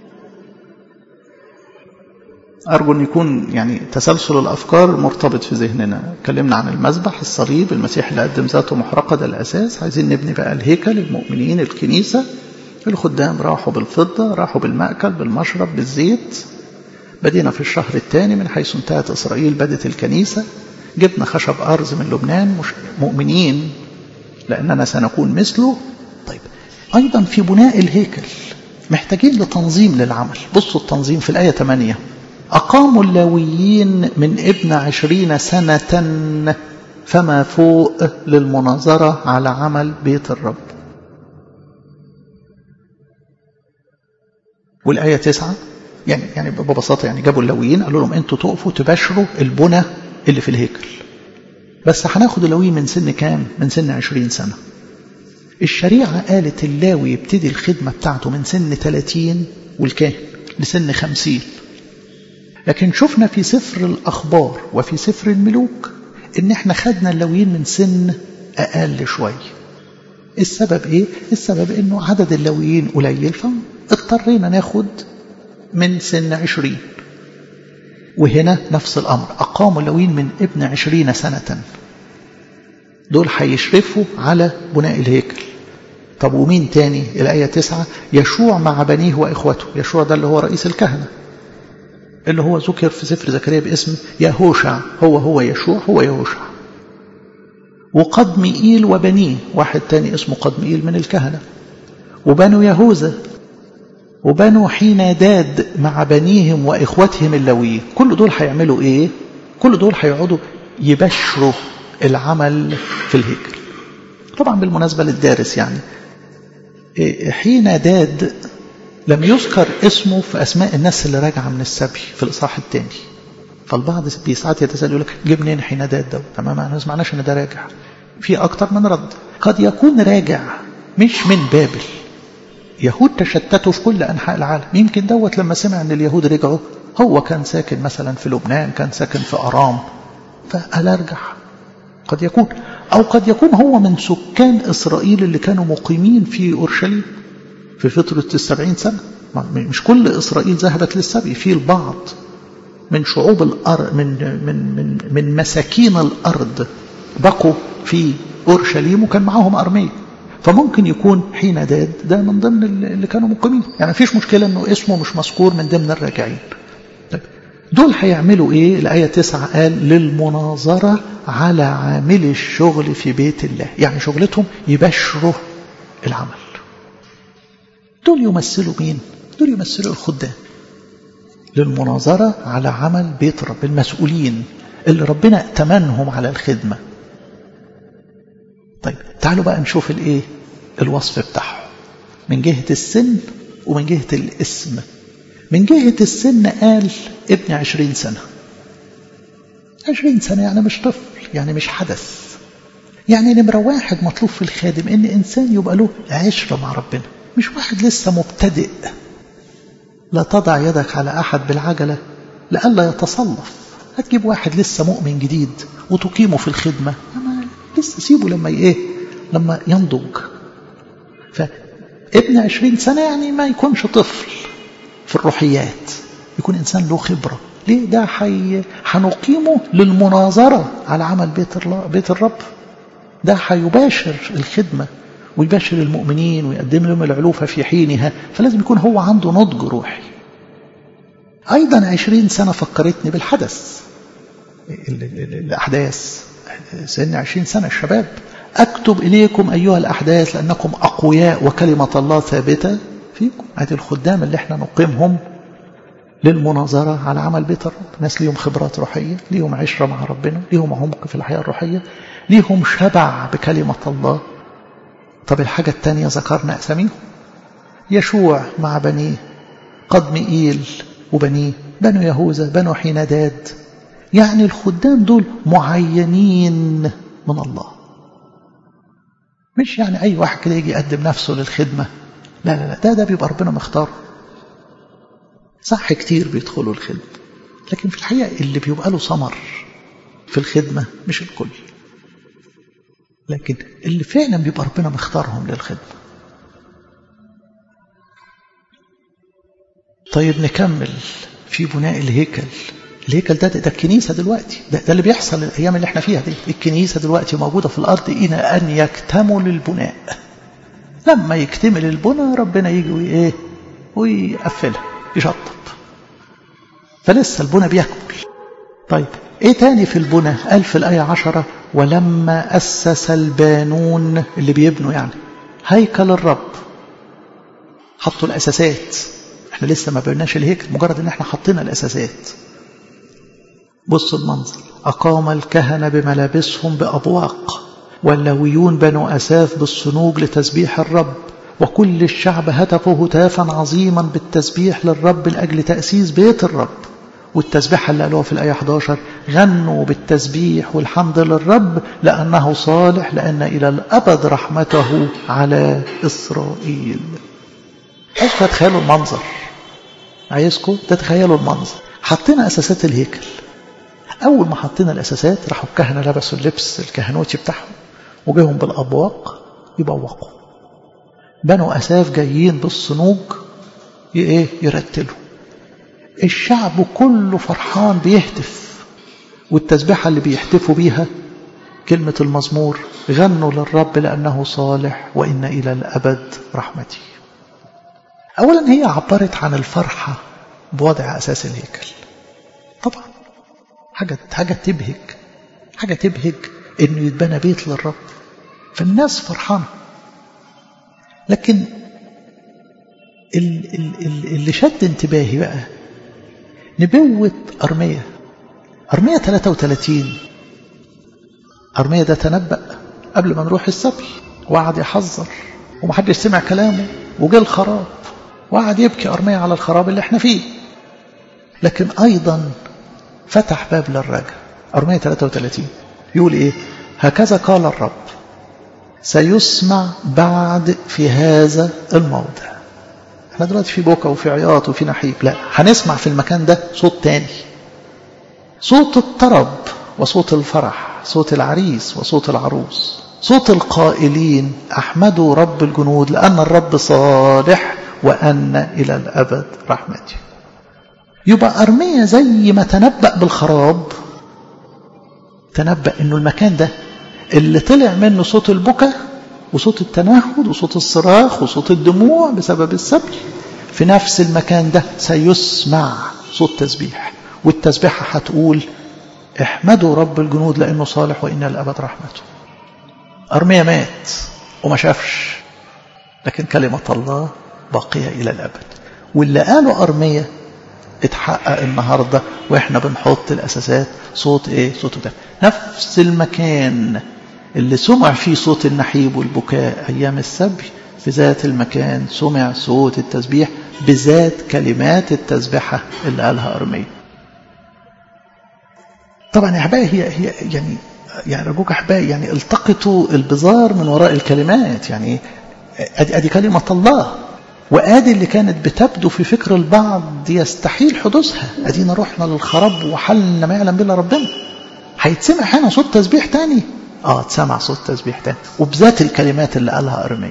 أرجو أن يكون يعني تسلسل الأفكار مرتبط في ذهننا اتكلمنا عن المذبح الصليب المسيح اللي قدم ذاته محرقة ده الأساس عايزين نبني بقى الهيكل المؤمنين الكنيسة الخدام راحوا بالفضة راحوا بالمأكل بالمشرب بالزيت بدينا في الشهر الثاني من حيث انتهت إسرائيل بدت الكنيسة جبنا خشب أرز من لبنان مش مؤمنين لأننا سنكون مثله طيب أيضا في بناء الهيكل محتاجين لتنظيم للعمل بصوا التنظيم في الآية 8 أقاموا اللاويين من ابن عشرين سنة فما فوق للمناظرة على عمل بيت الرب والآية تسعة يعني يعني ببساطة يعني جابوا اللاويين قالوا لهم انتوا تقفوا تباشروا البنى اللي في الهيكل بس هناخد اللاويين من سن كام؟ من سن عشرين سنة الشريعة قالت اللاوي يبتدي الخدمة بتاعته من سن 30 والكاهن لسن 50 لكن شفنا في سفر الأخبار وفي سفر الملوك إن إحنا خدنا اللاويين من سن أقل شوية السبب إيه؟ السبب إنه عدد اللاويين قليل فاضطرينا ناخد من سن عشرين وهنا نفس الأمر أقاموا اللاويين من ابن عشرين سنة دول هيشرفوا على بناء الهيكل طب ومين تاني الآية تسعة يشوع مع بنيه وإخوته يشوع ده اللي هو رئيس الكهنة اللي هو ذكر في سفر زكريا باسم يهوشع هو هو يشوع هو يهوشع وقدمئيل وبنيه واحد تاني اسمه قدمئيل من الكهنة وبنو يهوذا وبنو حيناداد مع بنيهم وإخوتهم اللويين كل دول هيعملوا إيه كل دول هيقعدوا يبشروا العمل في الهيكل طبعا بالمناسبة للدارس يعني حيناداد لم يذكر اسمه في أسماء الناس اللي راجعة من السبي في الإصحاح الثاني فالبعض ساعات يتساءل يقول لك جه منين حينادات ده تمام ما سمعناش ان ده راجع في اكتر من رد قد يكون راجع مش من بابل يهود تشتتوا في كل انحاء العالم يمكن دوت لما سمع ان اليهود رجعوا هو كان ساكن مثلا في لبنان كان ساكن في ارام فقال ارجع قد يكون او قد يكون هو من سكان اسرائيل اللي كانوا مقيمين في اورشليم في فتره السبعين سنه مش كل اسرائيل ذهبت للسبي في البعض من شعوب الارض من من من من مساكين الارض بقوا في اورشليم وكان معاهم ارميه فممكن يكون حين داد ده من ضمن اللي كانوا مقيمين يعني مفيش مشكله انه اسمه مش مذكور من ضمن الراجعين طيب دول هيعملوا ايه الايه 9 قال للمناظره على عامل الشغل في بيت الله يعني شغلتهم يبشروا العمل دول يمثلوا مين دول يمثلوا الخدام للمناظرة على عمل بيت رب المسؤولين اللي ربنا ائتمنهم على الخدمة طيب تعالوا بقى نشوف الايه الوصف بتاعهم من جهة السن ومن جهة الاسم من جهة السن قال ابن عشرين سنة عشرين سنة يعني مش طفل يعني مش حدث يعني نمرة واحد مطلوب في الخادم ان انسان يبقى له عشرة مع ربنا مش واحد لسه مبتدئ لا تضع يدك على أحد بالعجلة لئلا يتصلف هتجيب واحد لسه مؤمن جديد وتقيمه في الخدمة لسه سيبه لما ايه لما ينضج فابن عشرين سنة يعني ما يكونش طفل في الروحيات يكون إنسان له خبرة ليه ده حي... هنقيمه للمناظرة على عمل بيت الله بيت الرب ده هيباشر الخدمة ويبشر المؤمنين ويقدم لهم العلوفة في حينها فلازم يكون هو عنده نضج روحي أيضا عشرين سنة فكرتني بالحدث الأحداث سن عشرين سنة الشباب أكتب إليكم أيها الأحداث لأنكم أقوياء وكلمة الله ثابتة فيكم هذه الخدام اللي احنا نقيمهم للمناظرة على عمل بيت الرب ناس ليهم خبرات روحية ليهم عشرة مع ربنا ليهم عمق في الحياة الروحية ليهم شبع بكلمة الله طب الحاجة الثانية ذكرنا أساميهم يشوع مع بنيه قدمئيل وبنيه بنو يهوذا بنو حينداد يعني الخدام دول معينين من الله مش يعني أي واحد كده يجي يقدم نفسه للخدمة لا لا لا ده ده بيبقى ربنا مختاره صح كتير بيدخلوا الخدمة لكن في الحقيقة اللي بيبقى له ثمر في الخدمة مش الكل لكن اللي فعلا بيبقى ربنا مختارهم للخدمة طيب نكمل في بناء الهيكل الهيكل ده ده الكنيسة دلوقتي ده, ده اللي بيحصل الأيام اللي احنا فيها دي الكنيسة دلوقتي موجودة في الأرض إلى أن يكتمل البناء لما يكتمل البناء ربنا يجي وإيه ويقفلها يشطب فلسه البناء بيكمل طيب ايه تاني في البنى قال في الآية عشرة ولما أسس البانون اللي بيبنوا يعني هيكل الرب حطوا الأساسات احنا لسه ما بناش الهيكل مجرد ان احنا حطينا الأساسات بصوا المنظر أقام الكهنة بملابسهم بأبواق واللويون بنو أساف بالصنوج لتسبيح الرب وكل الشعب هتفوا هتافا عظيما بالتسبيح للرب لأجل تأسيس بيت الرب والتسبيح اللي قالوها في الآية 11 غنوا بالتسبيح والحمد للرب لأنه صالح لأن إلى الأبد رحمته على إسرائيل عايز تتخيلوا المنظر عايزكم تتخيلوا المنظر حطينا أساسات الهيكل أول ما حطينا الأساسات راحوا الكهنة لبسوا اللبس الكهنوتي بتاعهم وجيهم بالأبواق يبوقوا بنو أساف جايين بالصنوج ايه يرتلوا الشعب كله فرحان بيهتف والتسبيحة اللي بيحتفوا بيها كلمة المزمور غنوا للرب لأنه صالح وإن إلى الأبد رحمتي أولا هي عبرت عن الفرحة بوضع أساس الهيكل طبعا حاجة, حاجة تبهج حاجة تبهج إنه يتبنى بيت للرب فالناس فرحانة لكن اللي شد انتباهي بقى نبوة أرمية أرمية 33 أرمية ده تنبأ قبل ما نروح السبي وقعد يحذر ومحدش سمع كلامه وجه الخراب وقعد يبكي أرمية على الخراب اللي احنا فيه لكن أيضا فتح باب للرجاء أرمية 33 يقول إيه هكذا قال الرب سيسمع بعد في هذا الموضع احنا دلوقتي في بكا وفي عياط وفي نحيب لا هنسمع في المكان ده صوت تاني صوت الطرب وصوت الفرح صوت العريس وصوت العروس صوت القائلين احمدوا رب الجنود لان الرب صالح وان الى الابد رحمته يبقى ارميا زي ما تنبأ بالخراب تنبأ انه المكان ده اللي طلع منه صوت البكا وصوت التنهد وصوت الصراخ وصوت الدموع بسبب السبي في نفس المكان ده سيسمع صوت تسبيح والتسبيحة هتقول احمدوا رب الجنود لأنه صالح وإن الأبد رحمته أرميا مات وما شافش لكن كلمة الله باقية إلى الأبد واللي قاله أرميا اتحقق النهاردة وإحنا بنحط الأساسات صوت إيه صوت ده نفس المكان اللي سمع فيه صوت النحيب والبكاء أيام السبي في ذات المكان سمع صوت التسبيح بذات كلمات التسبيحة اللي قالها أرميا طبعا يا أحبائي هي, هي يعني يعني أرجوك أحبائي يعني التقطوا البزار من وراء الكلمات يعني أدي, أدي كلمة الله وآدي اللي كانت بتبدو في فكر البعض يستحيل حدوثها أدينا رحنا للخراب وحلنا ما يعلم بالله ربنا هيتسمع هنا صوت تسبيح تاني اه تسمع صوت تسبيح تاني وبذات الكلمات اللي قالها ارميا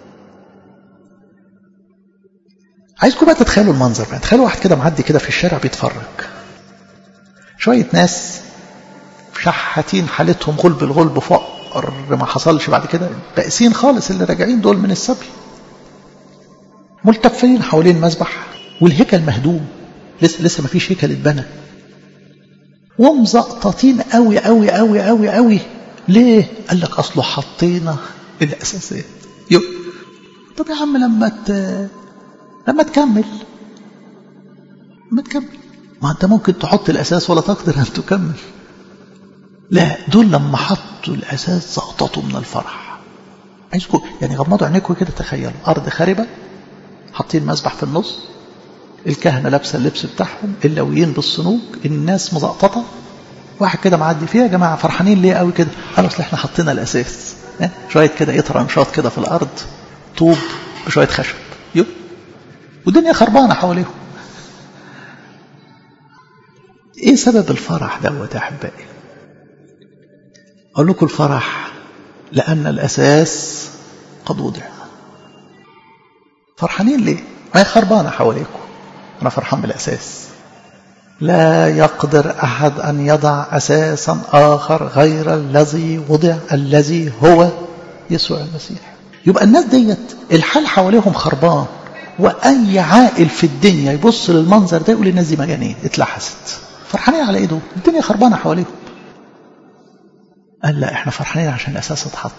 عايزكم بقى تتخيلوا المنظر بقى تخيلوا واحد كده معدي كده في الشارع بيتفرج شوية ناس شحاتين حالتهم غلب الغلب فقر ما حصلش بعد كده بائسين خالص اللي راجعين دول من السبي ملتفين حوالين مسبح والهيكل مهدوم لسه لسه ما فيش هيكل اتبنى ومزقططين قوي قوي قوي قوي قوي ليه قال لك اصله حطينا الاساسات يو طب يا عم لما ت... لما تكمل لما تكمل ما انت ممكن تحط الاساس ولا تقدر ان تكمل لا دول لما حطوا الاساس زقططوا من الفرح عايزكم يعني غمضوا عينيكم كده تخيلوا ارض خاربه حاطين مسبح في النص الكهنة لابسة اللبس بتاعهم اللويين بالصنوج الناس مزقططة واحد كده معدي فيها يا جماعة فرحانين ليه قوي كده قالوا اصل احنا حطينا الأساس اه؟ شوية كده ايه ترنشات كده في الأرض طوب بشوية خشب يو والدنيا خربانة حواليهم ايه سبب الفرح دوت يا احبائي اقول لكم الفرح لان الاساس قد وضع فرحانين ليه ما هي خربانه حواليكم انا فرحان بالاساس لا يقدر احد ان يضع اساسا اخر غير الذي وضع الذي هو يسوع المسيح يبقى الناس ديت الحال حواليهم خربان واي عاقل في الدنيا يبص للمنظر ده يقول الناس دي مجانين اتلحست فرحانين على ايده الدنيا خربانه حواليهم قال لا احنا فرحانين عشان الاساس اتحط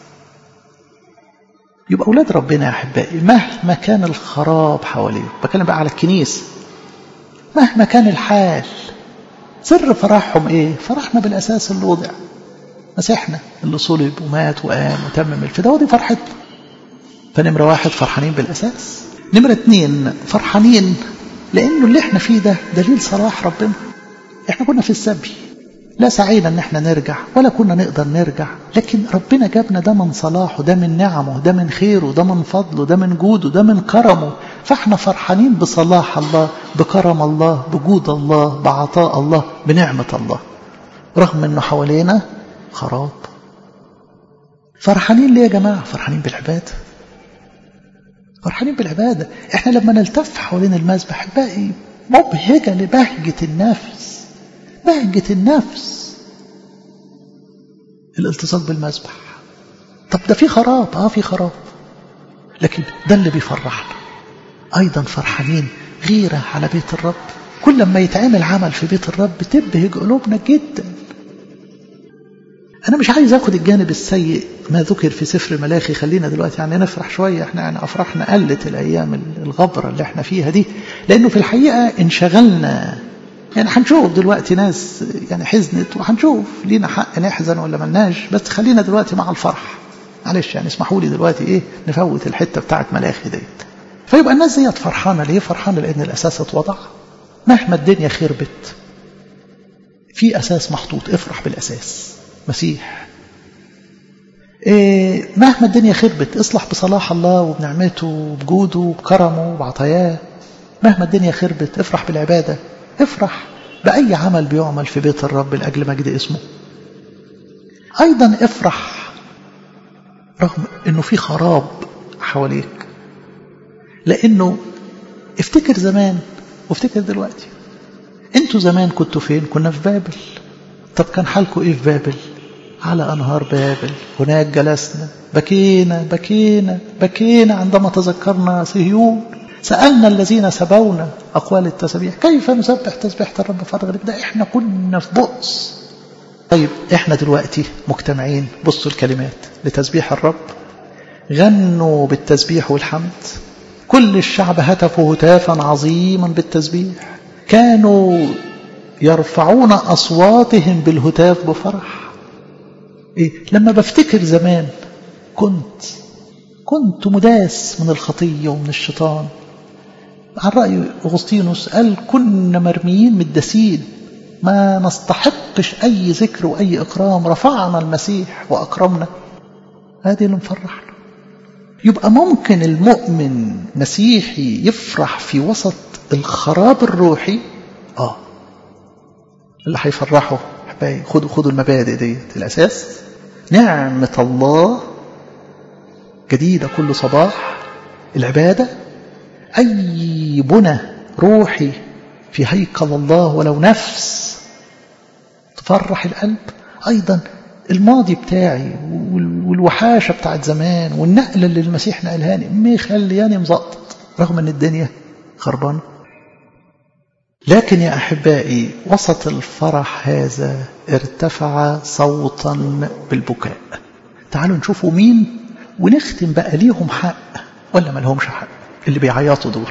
يبقى اولاد ربنا يا احبائي مهما كان الخراب حواليهم بتكلم بقى على الكنيسه مهما كان الحال سر فرحهم ايه فرحنا بالاساس اللي وضع مسيحنا اللي صلب ومات وقام وتمم الفداء ودي فرحتنا فنمرة واحد فرحانين بالأساس نمرة اتنين فرحانين لأنه اللي احنا فيه ده دليل صلاح ربنا احنا كنا في السبي لا سعينا ان احنا نرجع ولا كنا نقدر نرجع لكن ربنا جابنا ده من صلاحه ده من نعمه ده من خيره ده من فضله ده من جوده ده من كرمه فاحنا فرحانين بصلاح الله بكرم الله بجود الله بعطاء الله بنعمة الله رغم انه حوالينا خراب فرحانين ليه يا جماعة فرحانين بالعبادة فرحانين بالعبادة احنا لما نلتف حوالين المسبح باقي مبهجة لبهجة النفس بهجة النفس الالتصاق بالمسبح طب ده في خراب اه في خراب لكن ده اللي بيفرحنا ايضا فرحانين غيرة على بيت الرب كل ما يتعمل عمل في بيت الرب تبهج قلوبنا جدا انا مش عايز اخد الجانب السيء ما ذكر في سفر ملاخي خلينا دلوقتي يعني نفرح شوية احنا يعني افراحنا قلت الايام الغبرة اللي احنا فيها دي لانه في الحقيقة انشغلنا يعني هنشوف دلوقتي ناس يعني حزنت وهنشوف لينا حق نحزن ولا ملناش بس خلينا دلوقتي مع الفرح معلش يعني اسمحوا لي دلوقتي ايه نفوت الحته بتاعت ملاخي ديت فيبقى الناس ديت فرحانه ليه فرحانه لان الاساس اتوضع مهما الدنيا خربت في أساس محطوط افرح بالأساس مسيح إيه مهما الدنيا خربت اصلح بصلاح الله وبنعمته وبجوده وبكرمه وبعطاياه مهما الدنيا خربت افرح بالعبادة افرح بأي عمل بيعمل في بيت الرب لأجل مجد اسمه أيضا افرح رغم أنه في خراب حواليك لأنه افتكر زمان وافتكر دلوقتي انتوا زمان كنتوا فين كنا في بابل طب كان حالكم ايه في بابل على أنهار بابل هناك جلسنا بكينا بكينا بكينا عندما تذكرنا صهيون سألنا الذين سبونا أقوال التسبيح كيف نسبح تسبيحة الرب فرغ ده احنا كنا في بؤس طيب احنا دلوقتي مجتمعين بصوا الكلمات لتسبيح الرب غنوا بالتسبيح والحمد كل الشعب هتفوا هتافا عظيما بالتسبيح كانوا يرفعون أصواتهم بالهتاف بفرح إيه؟ لما بفتكر زمان كنت كنت مداس من الخطية ومن الشيطان عن رأي أغسطينوس قال كنا مرميين مدسين ما نستحقش أي ذكر وأي إكرام رفعنا المسيح وأكرمنا هذه اللي مفرحنا يبقى ممكن المؤمن مسيحي يفرح في وسط الخراب الروحي آه اللي هيفرحه احبائي خدوا خدوا المبادئ ديت الأساس نعمة الله جديدة كل صباح العبادة أي بنى روحي في هيكل الله ولو نفس تفرح القلب أيضا الماضي بتاعي والوحاشة بتاعت زمان والنقلة اللي المسيح نقلهاني مخلياني مزقطط رغم ان الدنيا خربانة لكن يا أحبائي وسط الفرح هذا ارتفع صوتا بالبكاء تعالوا نشوفوا مين ونختم بقى ليهم حق ولا ما لهمش حق اللي بيعيطوا دول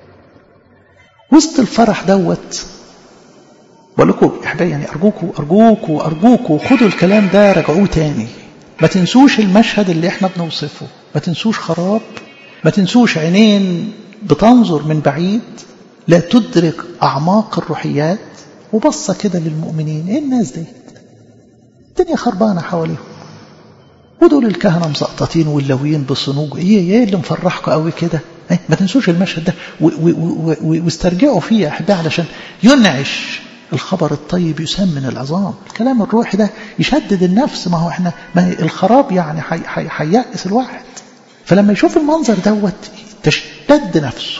وسط الفرح دوت بقول لكم احبائي يعني ارجوكوا ارجوكوا ارجوكوا خدوا الكلام ده راجعوه تاني ما تنسوش المشهد اللي احنا بنوصفه ما تنسوش خراب ما تنسوش عينين بتنظر من بعيد لا تدرك اعماق الروحيات وبصه كده للمؤمنين ايه الناس دي الدنيا خربانه حواليهم ودول الكهنه مسقططين واللويين بصنوج ايه ايه اللي مفرحكم قوي كده ايه ما تنسوش المشهد ده واسترجعوا فيه يا احبائي علشان ينعش الخبر الطيب يسمن العظام الكلام الروحي ده يشدد النفس ما هو احنا ما الخراب يعني هييأس الواحد فلما يشوف المنظر دوت تشتد نفسه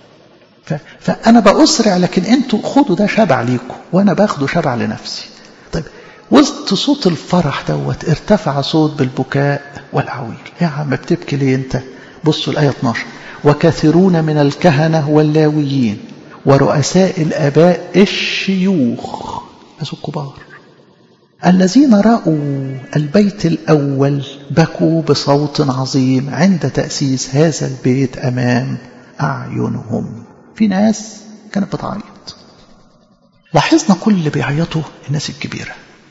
فأنا بأسرع لكن انتوا خدوا ده شبع ليكم وأنا باخده شبع لنفسي طيب وسط صوت الفرح دوت ارتفع صوت بالبكاء والعويل يا عم بتبكي ليه انت بصوا الآية 12 وكثيرون من الكهنة واللاويين ورؤساء الآباء الشيوخ ناس الكبار الذين رأوا البيت الأول بكوا بصوت عظيم عند تأسيس هذا البيت أمام أعينهم في ناس كانت بتعيط لاحظنا كل اللي بيعيطوا الناس الكبيرة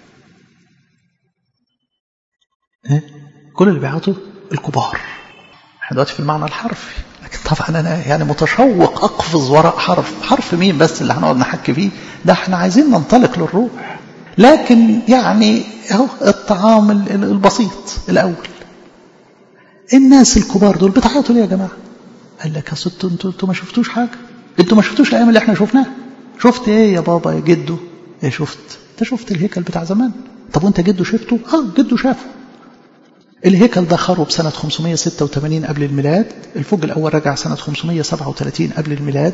كل اللي بيعيطوا الكبار احنا دلوقتي في المعنى الحرفي لكن طبعا انا يعني متشوق اقفز وراء حرف حرف مين بس اللي هنقعد نحكي فيه ده احنا عايزين ننطلق للروح لكن يعني اهو الطعام البسيط الاول الناس الكبار دول بتعيطوا ليه يا جماعه قال لك يا ست انتوا انتوا ما شفتوش حاجه انتوا ما شفتوش الايام اللي احنا شفناها شفت ايه يا بابا يا جدو ايه شفت انت شفت الهيكل بتاع زمان طب وانت جدو شفته اه جدو شافه الهيكل ده خرب سنة 586 قبل الميلاد الفوج الأول رجع سنة 537 قبل الميلاد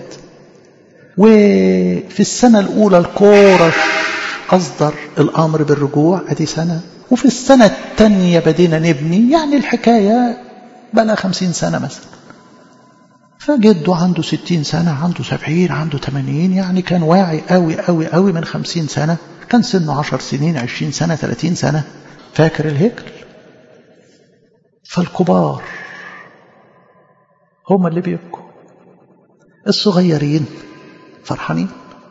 وفي السنة الأولى الكورش أصدر الأمر بالرجوع أدي سنة وفي السنة الثانية بدينا نبني يعني الحكاية بقى 50 سنة مثلا فجده عنده 60 سنة عنده 70 عنده 80 يعني كان واعي قوي قوي قوي من 50 سنة كان سنه 10 سنين 20 سنة 30 سنة فاكر الهيكل فالكبار هم اللي بيبكوا الصغيرين فرحانين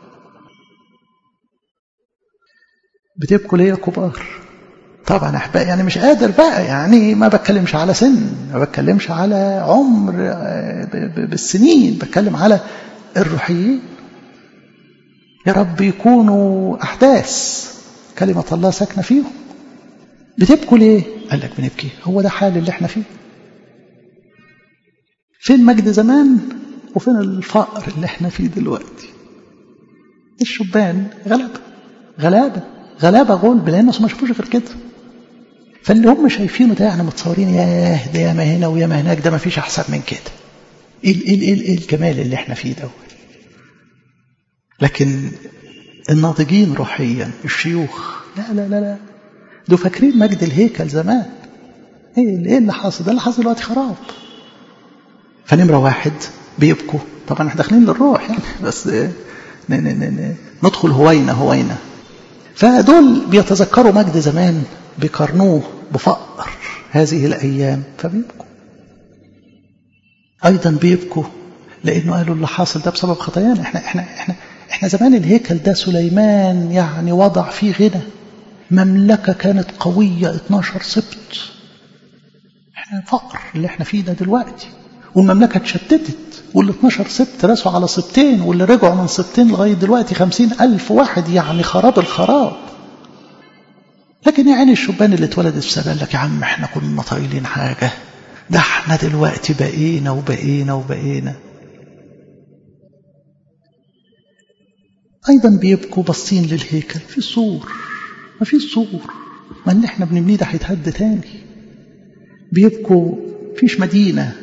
بتبكوا ليه يا كبار طبعا احبائي يعني مش قادر بقى يعني ما بتكلمش على سن ما بتكلمش على عمر بالسنين بتكلم على الروحيين يا رب يكونوا أحداث كلمة الله ساكنة فيهم بتبكوا ليه؟ قال لك بنبكي هو ده حال اللي احنا فيه فين مجد زمان وفين الفقر اللي احنا فيه دلوقتي الشبان غلابة غلابة غلابة غلب لأن ما شافوش غير كده فاللي هم شايفينه ده يعني متصورين ياه ده ياما هنا وياما هناك ده ما فيش أحسن من كده ايه ايه ايه ايه الجمال اللي احنا فيه دوت لكن الناضجين روحيا الشيوخ لا لا لا لا دول فاكرين مجد الهيكل زمان ايه ايه اللي حاصل ده اللي حاصل دلوقتي خراب فنمره واحد بيبكوا طبعا احنا داخلين للروح يعني بس ن ن ن ندخل هوينا هوينا فدول بيتذكروا مجد زمان بيقارنوه بفقر هذه الايام فبيبكوا ايضا بيبكوا لانه قالوا اللي حاصل ده بسبب خطايانا احنا احنا احنا احنا زمان الهيكل ده سليمان يعني وضع فيه غنى مملكة كانت قوية 12 سبت احنا فقر اللي احنا فيه ده دلوقتي والمملكة اتشتتت وال 12 سبت رسوا على سبتين واللي رجعوا من سبتين لغاية دلوقتي خمسين ألف واحد يعني خراب الخراب لكن يا عيني الشبان اللي اتولدت في سبيل لك يا عم احنا كنا طايلين حاجة ده احنا دلوقتي بقينا وبقينا وبقينا أيضا بيبكوا باصين للهيكل في سور ما في سور ما اللي احنا بنبنيه ده هيتهد تاني بيبكوا فيش مدينة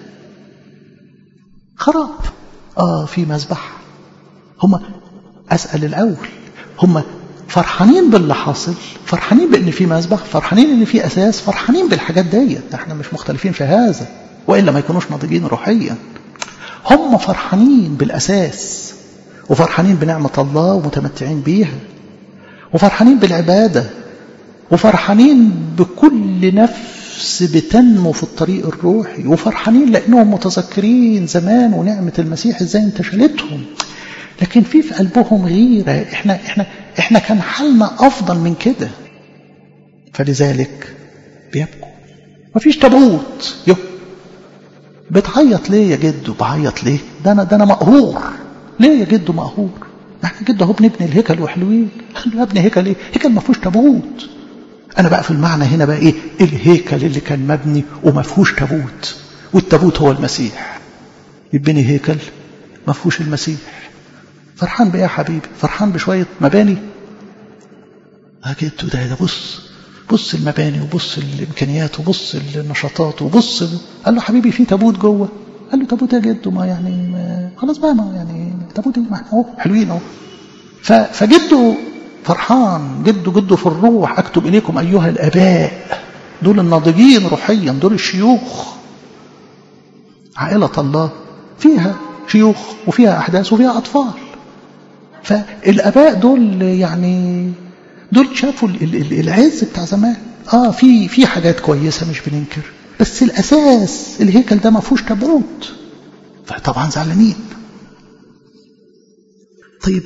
خراب اه في مذبح هم أسأل الأول هم فرحانين باللي حاصل فرحانين بأن في مذبح فرحانين أن في أساس فرحانين بالحاجات ديت احنا مش مختلفين في هذا وإلا ما يكونوش ناضجين روحيا هم فرحانين بالأساس وفرحانين بنعمة الله ومتمتعين بيها وفرحانين بالعبادة وفرحانين بكل نفس بتنمو في الطريق الروحي وفرحانين لأنهم متذكرين زمان ونعمة المسيح ازاي انتشلتهم لكن في في قلبهم غيرة احنا, احنا, احنا كان حالنا أفضل من كده فلذلك بيبكوا مفيش تابوت يو بتعيط ليه يا جدو بعيط ليه ده انا ده انا مقهور ليه يا جدو مقهور احنا جدو اهو بنبني الهيكل وحلوين قال له يا ابني هيكل ايه هيكل ما فيهوش تابوت انا بقى في المعنى هنا بقى ايه الهيكل اللي كان مبني وما فيهوش تابوت والتابوت هو المسيح يبني هيكل ما فيهوش المسيح فرحان بايه يا حبيبي فرحان بشويه مباني اه جدو ده ده بص بص المباني وبص الامكانيات وبص النشاطات وبص قال له حبيبي في تابوت جوه قال له تابوت يا جدو ما يعني ما خلاص بقى ما يعني تابوت ايه ما اهو حلوين اهو فجده فرحان جده جده في الروح اكتب اليكم ايها الاباء دول الناضجين روحيا دول الشيوخ عائلة الله فيها شيوخ وفيها أحداث وفيها أطفال فالآباء دول يعني دول شافوا العز بتاع زمان اه في في حاجات كويسه مش بننكر بس الاساس الهيكل ده ما فيهوش تابوت فطبعا زعلانين طيب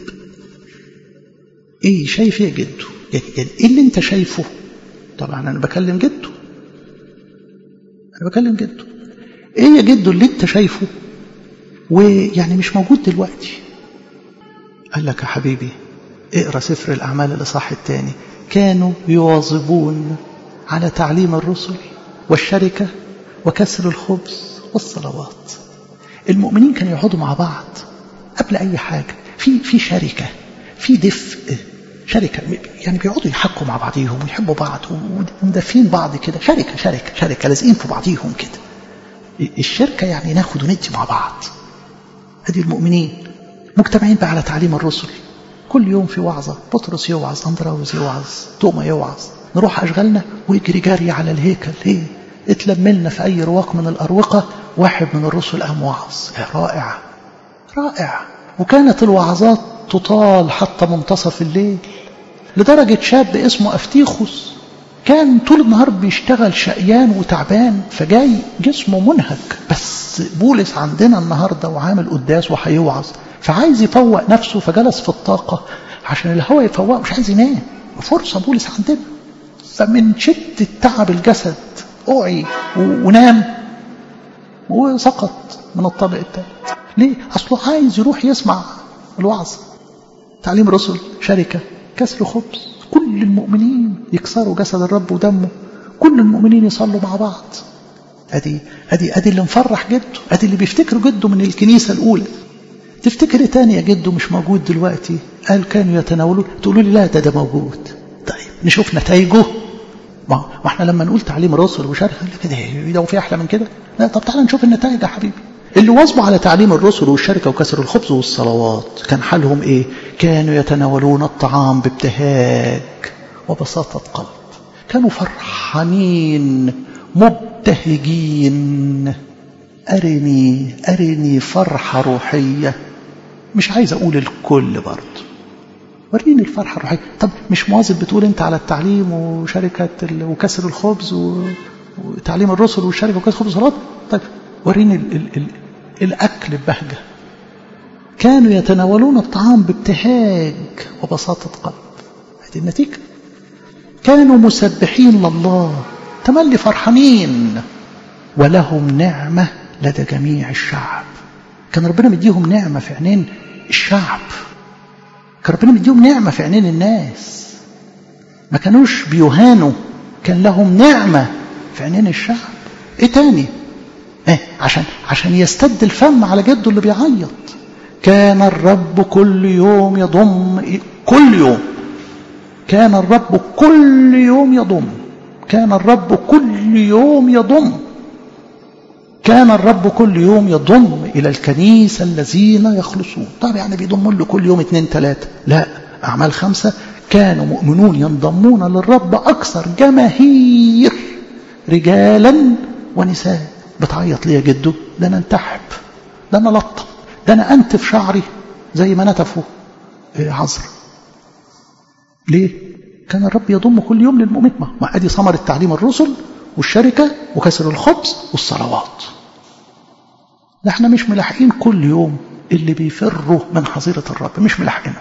ايه شايف ايه جده يعني ايه اللي انت شايفه طبعا انا بكلم جده انا بكلم جده ايه يا جده اللي انت شايفه ويعني مش موجود دلوقتي قال لك يا حبيبي اقرا سفر الاعمال الاصحاح الثاني كانوا يواظبون على تعليم الرسل والشركه وكسر الخبز والصلوات المؤمنين كانوا يقعدوا مع بعض قبل اي حاجه في في شركه في دفء شركه يعني بيقعدوا يحكوا مع بعضيهم ويحبوا بعض ومدافين بعض كده شركه شركه شركه لازقين في بعضيهم كده الشركه يعني ناخد وندي مع بعض ادي المؤمنين مجتمعين بقى على تعليم الرسل كل يوم في وعظة بطرس يوعظ أندراوس يوعظ توما يوعظ نروح أشغالنا ويجري جري على الهيكل إيه اتلملنا في أي رواق من الأروقة واحد من الرسل قام وعظ رائع رائع وكانت الوعظات تطال حتى منتصف الليل لدرجة شاب اسمه أفتيخوس كان طول النهار بيشتغل شقيان وتعبان فجاي جسمه منهك بس بولس عندنا النهارده وعامل قداس وهيوعظ فعايز يفوق نفسه فجلس في الطاقة عشان الهواء يفوقه مش عايز ينام فرصة بولس عندنا فمن شدة تعب الجسد أوعي ونام وسقط من الطابق الثالث ليه؟ أصله عايز يروح يسمع الوعظ تعليم الرسل شركة كسر خبز كل المؤمنين يكسروا جسد الرب ودمه كل المؤمنين يصلوا مع بعض ادي ادي ادي اللي مفرح جده ادي اللي بيفتكروا جده من الكنيسه الاولى تفتكر ايه تاني يا جده مش موجود دلوقتي قال كانوا يتناولون تقولوا لي لا ده ده موجود طيب نشوف نتائجه ما احنا لما نقول تعليم الرسل وشركه كده ده في احلى من كده لا طب تعالى نشوف النتائج يا حبيبي اللي واظبوا على تعليم الرسل والشركه وكسر الخبز والصلوات كان حالهم ايه كانوا يتناولون الطعام بابتهاج وبساطه قلب كانوا فرحانين مبتهجين أرني أرني فرحة روحية مش عايز أقول الكل برضه وريني الفرحة الروحية طب مش مواظب بتقول أنت على التعليم وشركة وكسر الخبز وتعليم الرسل والشركة وكسر الخبز والصلاة طيب وريني ال ال ال الأكل ببهجة كانوا يتناولون الطعام بابتهاج وبساطة قلب هذه النتيجة كانوا مسبحين لله تملي فرحانين ولهم نعمة لدى جميع الشعب كان ربنا مديهم نعمة في عينين الشعب كان ربنا مديهم نعمة في عينين الناس ما كانوش بيهانوا كان لهم نعمة في عينين الشعب ايه تاني ايه عشان عشان يستد الفم على جده اللي بيعيط كان الرب كل يوم يضم كل يوم كان الرب كل يوم يضم كان الرب كل يوم يضم كان الرب كل يوم يضم إلى الكنيسة الذين يخلصون طب يعني بيضم له كل يوم اثنين ثلاثة لا أعمال خمسة كانوا مؤمنون ينضمون للرب أكثر جماهير رجالا ونساء بتعيط ليه يا جدو ده أنا انتحب ده أنا لطم ده أنا أنتف شعري زي ما نتفوا عذر ليه كان الرب يضم كل يوم للمؤمن ما ادي ثمرة تعليم الرسل والشركة وكسر الخبز والصلوات ده احنا مش ملاحقين كل يوم اللي بيفروا من حظيرة الرب مش ملاحقينه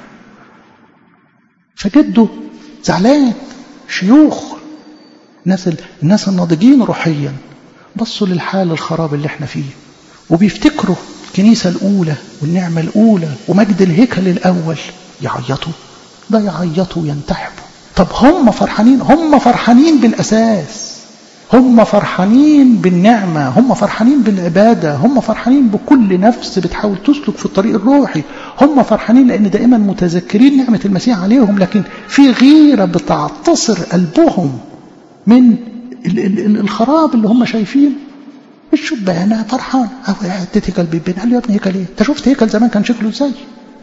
فجده زعلان شيوخ الناس الناس الناضجين روحيا بصوا للحال الخراب اللي احنا فيه وبيفتكروا الكنيسة الأولى والنعمة الأولى ومجد الهيكل الأول يعيطوا ده يعيطوا وينتحبوا طب هم فرحانين هم فرحانين بالأساس هم فرحانين بالنعمة هم فرحانين بالعبادة هم فرحانين بكل نفس بتحاول تسلك في الطريق الروحي هم فرحانين لأن دائما متذكرين نعمة المسيح عليهم لكن في غيرة بتعتصر قلبهم من الخراب اللي هم شايفين الشبانة فرحان اديت هيكل بيبين قال له يا ابني هيكل ايه انت شفت هيكل زمان كان شكله ازاي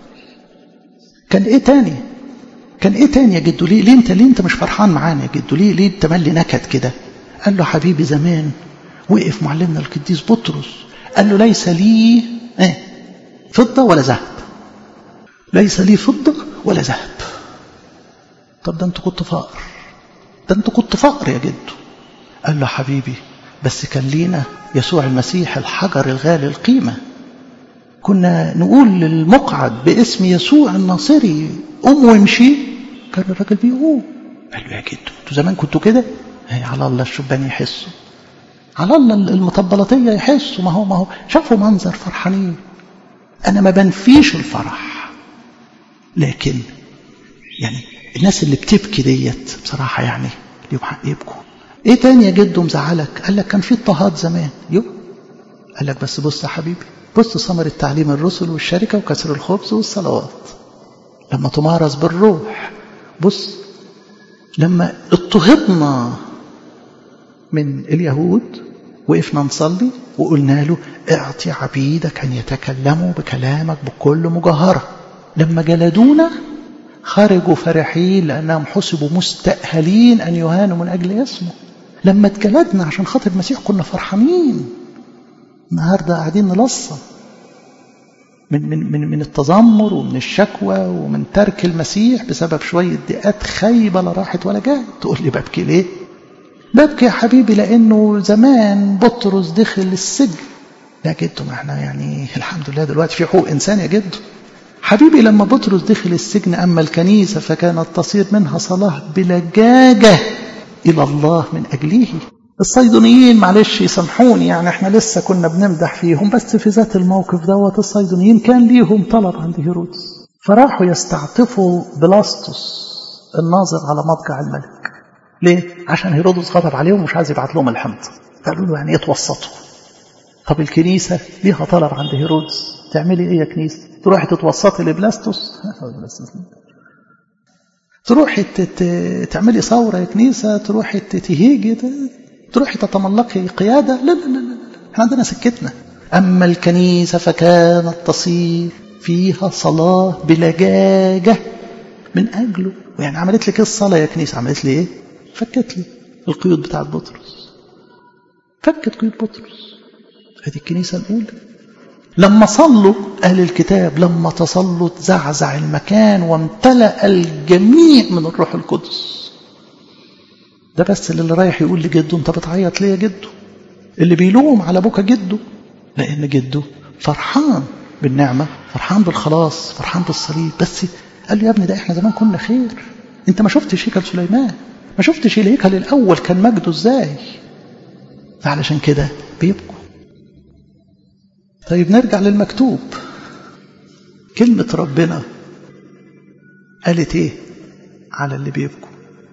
كان ايه تاني كان ايه تاني يا جدو ليه ليه انت ليه انت مش فرحان معانا يا جدو ليه ليه انت مالي نكد كده قال له حبيبي زمان وقف معلمنا القديس بطرس قال له ليس لي ايه فضة ولا ذهب ليس لي فضة ولا ذهب طب ده انت كنت فقر ده انت كنت فقر يا جدو قال له حبيبي بس كان لينا يسوع المسيح الحجر الغالي القيمة كنا نقول للمقعد باسم يسوع الناصري قوم وامشي كان الراجل بيقوم قال له يا جدو انتوا زمان كنتوا كده هي على الله الشبان يحسوا على الله المطبلطية يحسوا ما هو ما هو شافوا منظر فرحانين أنا ما بنفيش الفرح لكن يعني الناس اللي بتبكي ديت بصراحة يعني ليهم حق يبكوا ايه تاني يا جدو مزعلك قال لك كان في اضطهاد زمان يو قال لك بس بص يا حبيبي بص ثمرة تعليم الرسل والشركة وكسر الخبز والصلوات لما تمارس بالروح بص لما اضطهدنا من اليهود وقفنا نصلي وقلنا له اعطي عبيدك أن يتكلموا بكلامك بكل مجاهرة لما جلدونا خرجوا فرحين لأنهم حسبوا مستأهلين أن يهانوا من أجل اسمه لما اتجلدنا عشان خاطر المسيح كنا فرحانين النهارده قاعدين نلصم من من من من التذمر ومن الشكوى ومن ترك المسيح بسبب شويه ضيقات خايبه لا راحت ولا جاء تقول لي ببكي ليه؟ ببكي يا حبيبي لانه زمان بطرس دخل السجن لا جدو ما احنا يعني الحمد لله دلوقتي في حقوق انسان يا جدو حبيبي لما بطرس دخل السجن اما الكنيسه فكانت تصير منها صلاه بلجاجه الى الله من اجله الصيدونيين معلش يسامحوني يعني احنا لسه كنا بنمدح فيهم بس في ذات الموقف دوت الصيدونيين كان ليهم طلب عند هيرودس فراحوا يستعطفوا بلاستوس الناظر على مضجع الملك ليه؟ عشان هيرودس غضب عليهم ومش عايز يبعت لهم الحمض فقالوا له يعني يتوسطوا طب الكنيسة ليها طلب عند هيرودس تعملي ايه يا كنيسة تروحي تتوسطي لبلاستوس تروحي تعملي ثورة يا كنيسة تروحي تهيجي تروحي تتملقي قيادة لا لا لا لا احنا عندنا سكتنا أما الكنيسة فكانت تصير فيها صلاة بلجاجة من أجله يعني عملت لك ايه الصلاة يا كنيسة عملت لي ايه فكت لي القيود بتاعت بطرس فكت قيود بطرس هذه الكنيسة الأولى لما صلوا أهل الكتاب لما تصلوا تزعزع المكان وامتلأ الجميع من الروح القدس ده بس اللي رايح يقول لجده انت بتعيط ليه يا جده اللي بيلوم على ابوك جده لان جده فرحان بالنعمه فرحان بالخلاص فرحان بالصليب بس قال له يا ابني ده احنا زمان كنا خير انت ما شفتش هيكل سليمان ما شفتش الهيكل الاول كان مجده ازاي فعلشان كده بيبكوا طيب نرجع للمكتوب كلمة ربنا قالت ايه على اللي بيبكوا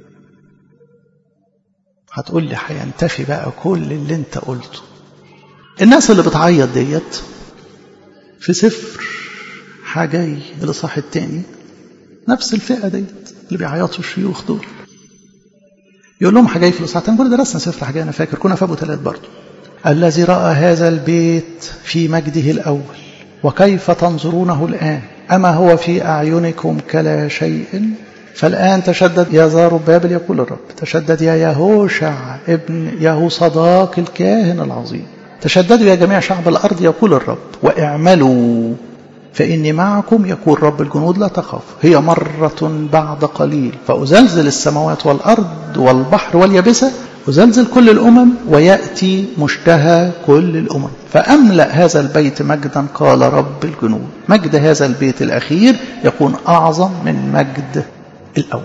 هتقول لي هينتفي بقى كل اللي انت قلته الناس اللي بتعيط ديت في سفر حاجاي الاصحاح التاني نفس الفئة ديت اللي بيعيطوا الشيوخ دول يقول لهم حاجاي في الاصحاح التاني كنا درسنا سفر حاجاي انا فاكر كنا في ابو ثلاث برضه الذي رأى هذا البيت في مجده الأول وكيف تنظرونه الآن أما هو في أعينكم كلا شيء فالآن تشدد يا زار بابل يقول الرب تشدد يا يهوشع ابن يهو صداق الكاهن العظيم تشددوا يا جميع شعب الأرض يقول الرب واعملوا فإني معكم يقول رب الجنود لا تخاف هي مرة بعد قليل فأزلزل السماوات والأرض والبحر واليابسة أزلزل كل الأمم ويأتي مشتهى كل الأمم فأملأ هذا البيت مجدا قال رب الجنود مجد هذا البيت الأخير يكون أعظم من مجد الأول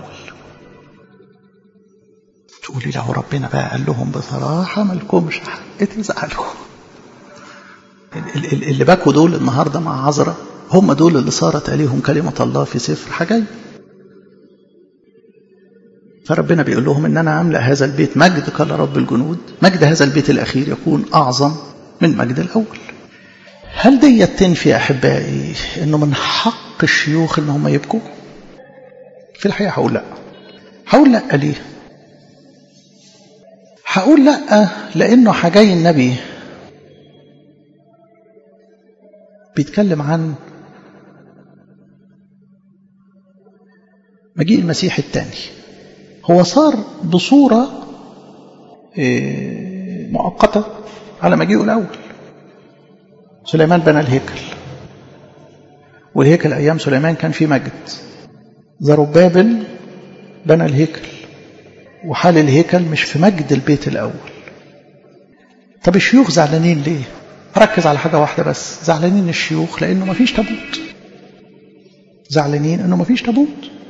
تقولي له ربنا بقى قال لهم بصراحة مالكمش حق تزعلوا اللي بكوا دول النهاردة مع عذرة هم دول اللي صارت عليهم كلمة الله في سفر حجاي فربنا بيقول لهم ان انا املا هذا البيت مجد قال رب الجنود مجد هذا البيت الاخير يكون اعظم من مجد الاول هل دي تنفي يا احبائي انه من حق الشيوخ ان هم يبكوا في الحقيقه هقول لا هقول لا ليه هقول لا لانه حجاي النبي بيتكلم عن مجيء المسيح الثاني هو صار بصورة مؤقتة على مجيئه الأول سليمان بنى الهيكل والهيكل أيام سليمان كان فيه مجد زربابل بنى الهيكل وحال الهيكل مش في مجد البيت الأول طب الشيوخ زعلانين ليه ركز على حاجة واحدة بس زعلانين الشيوخ لأنه مفيش تابوت زعلانين أنه مفيش تابوت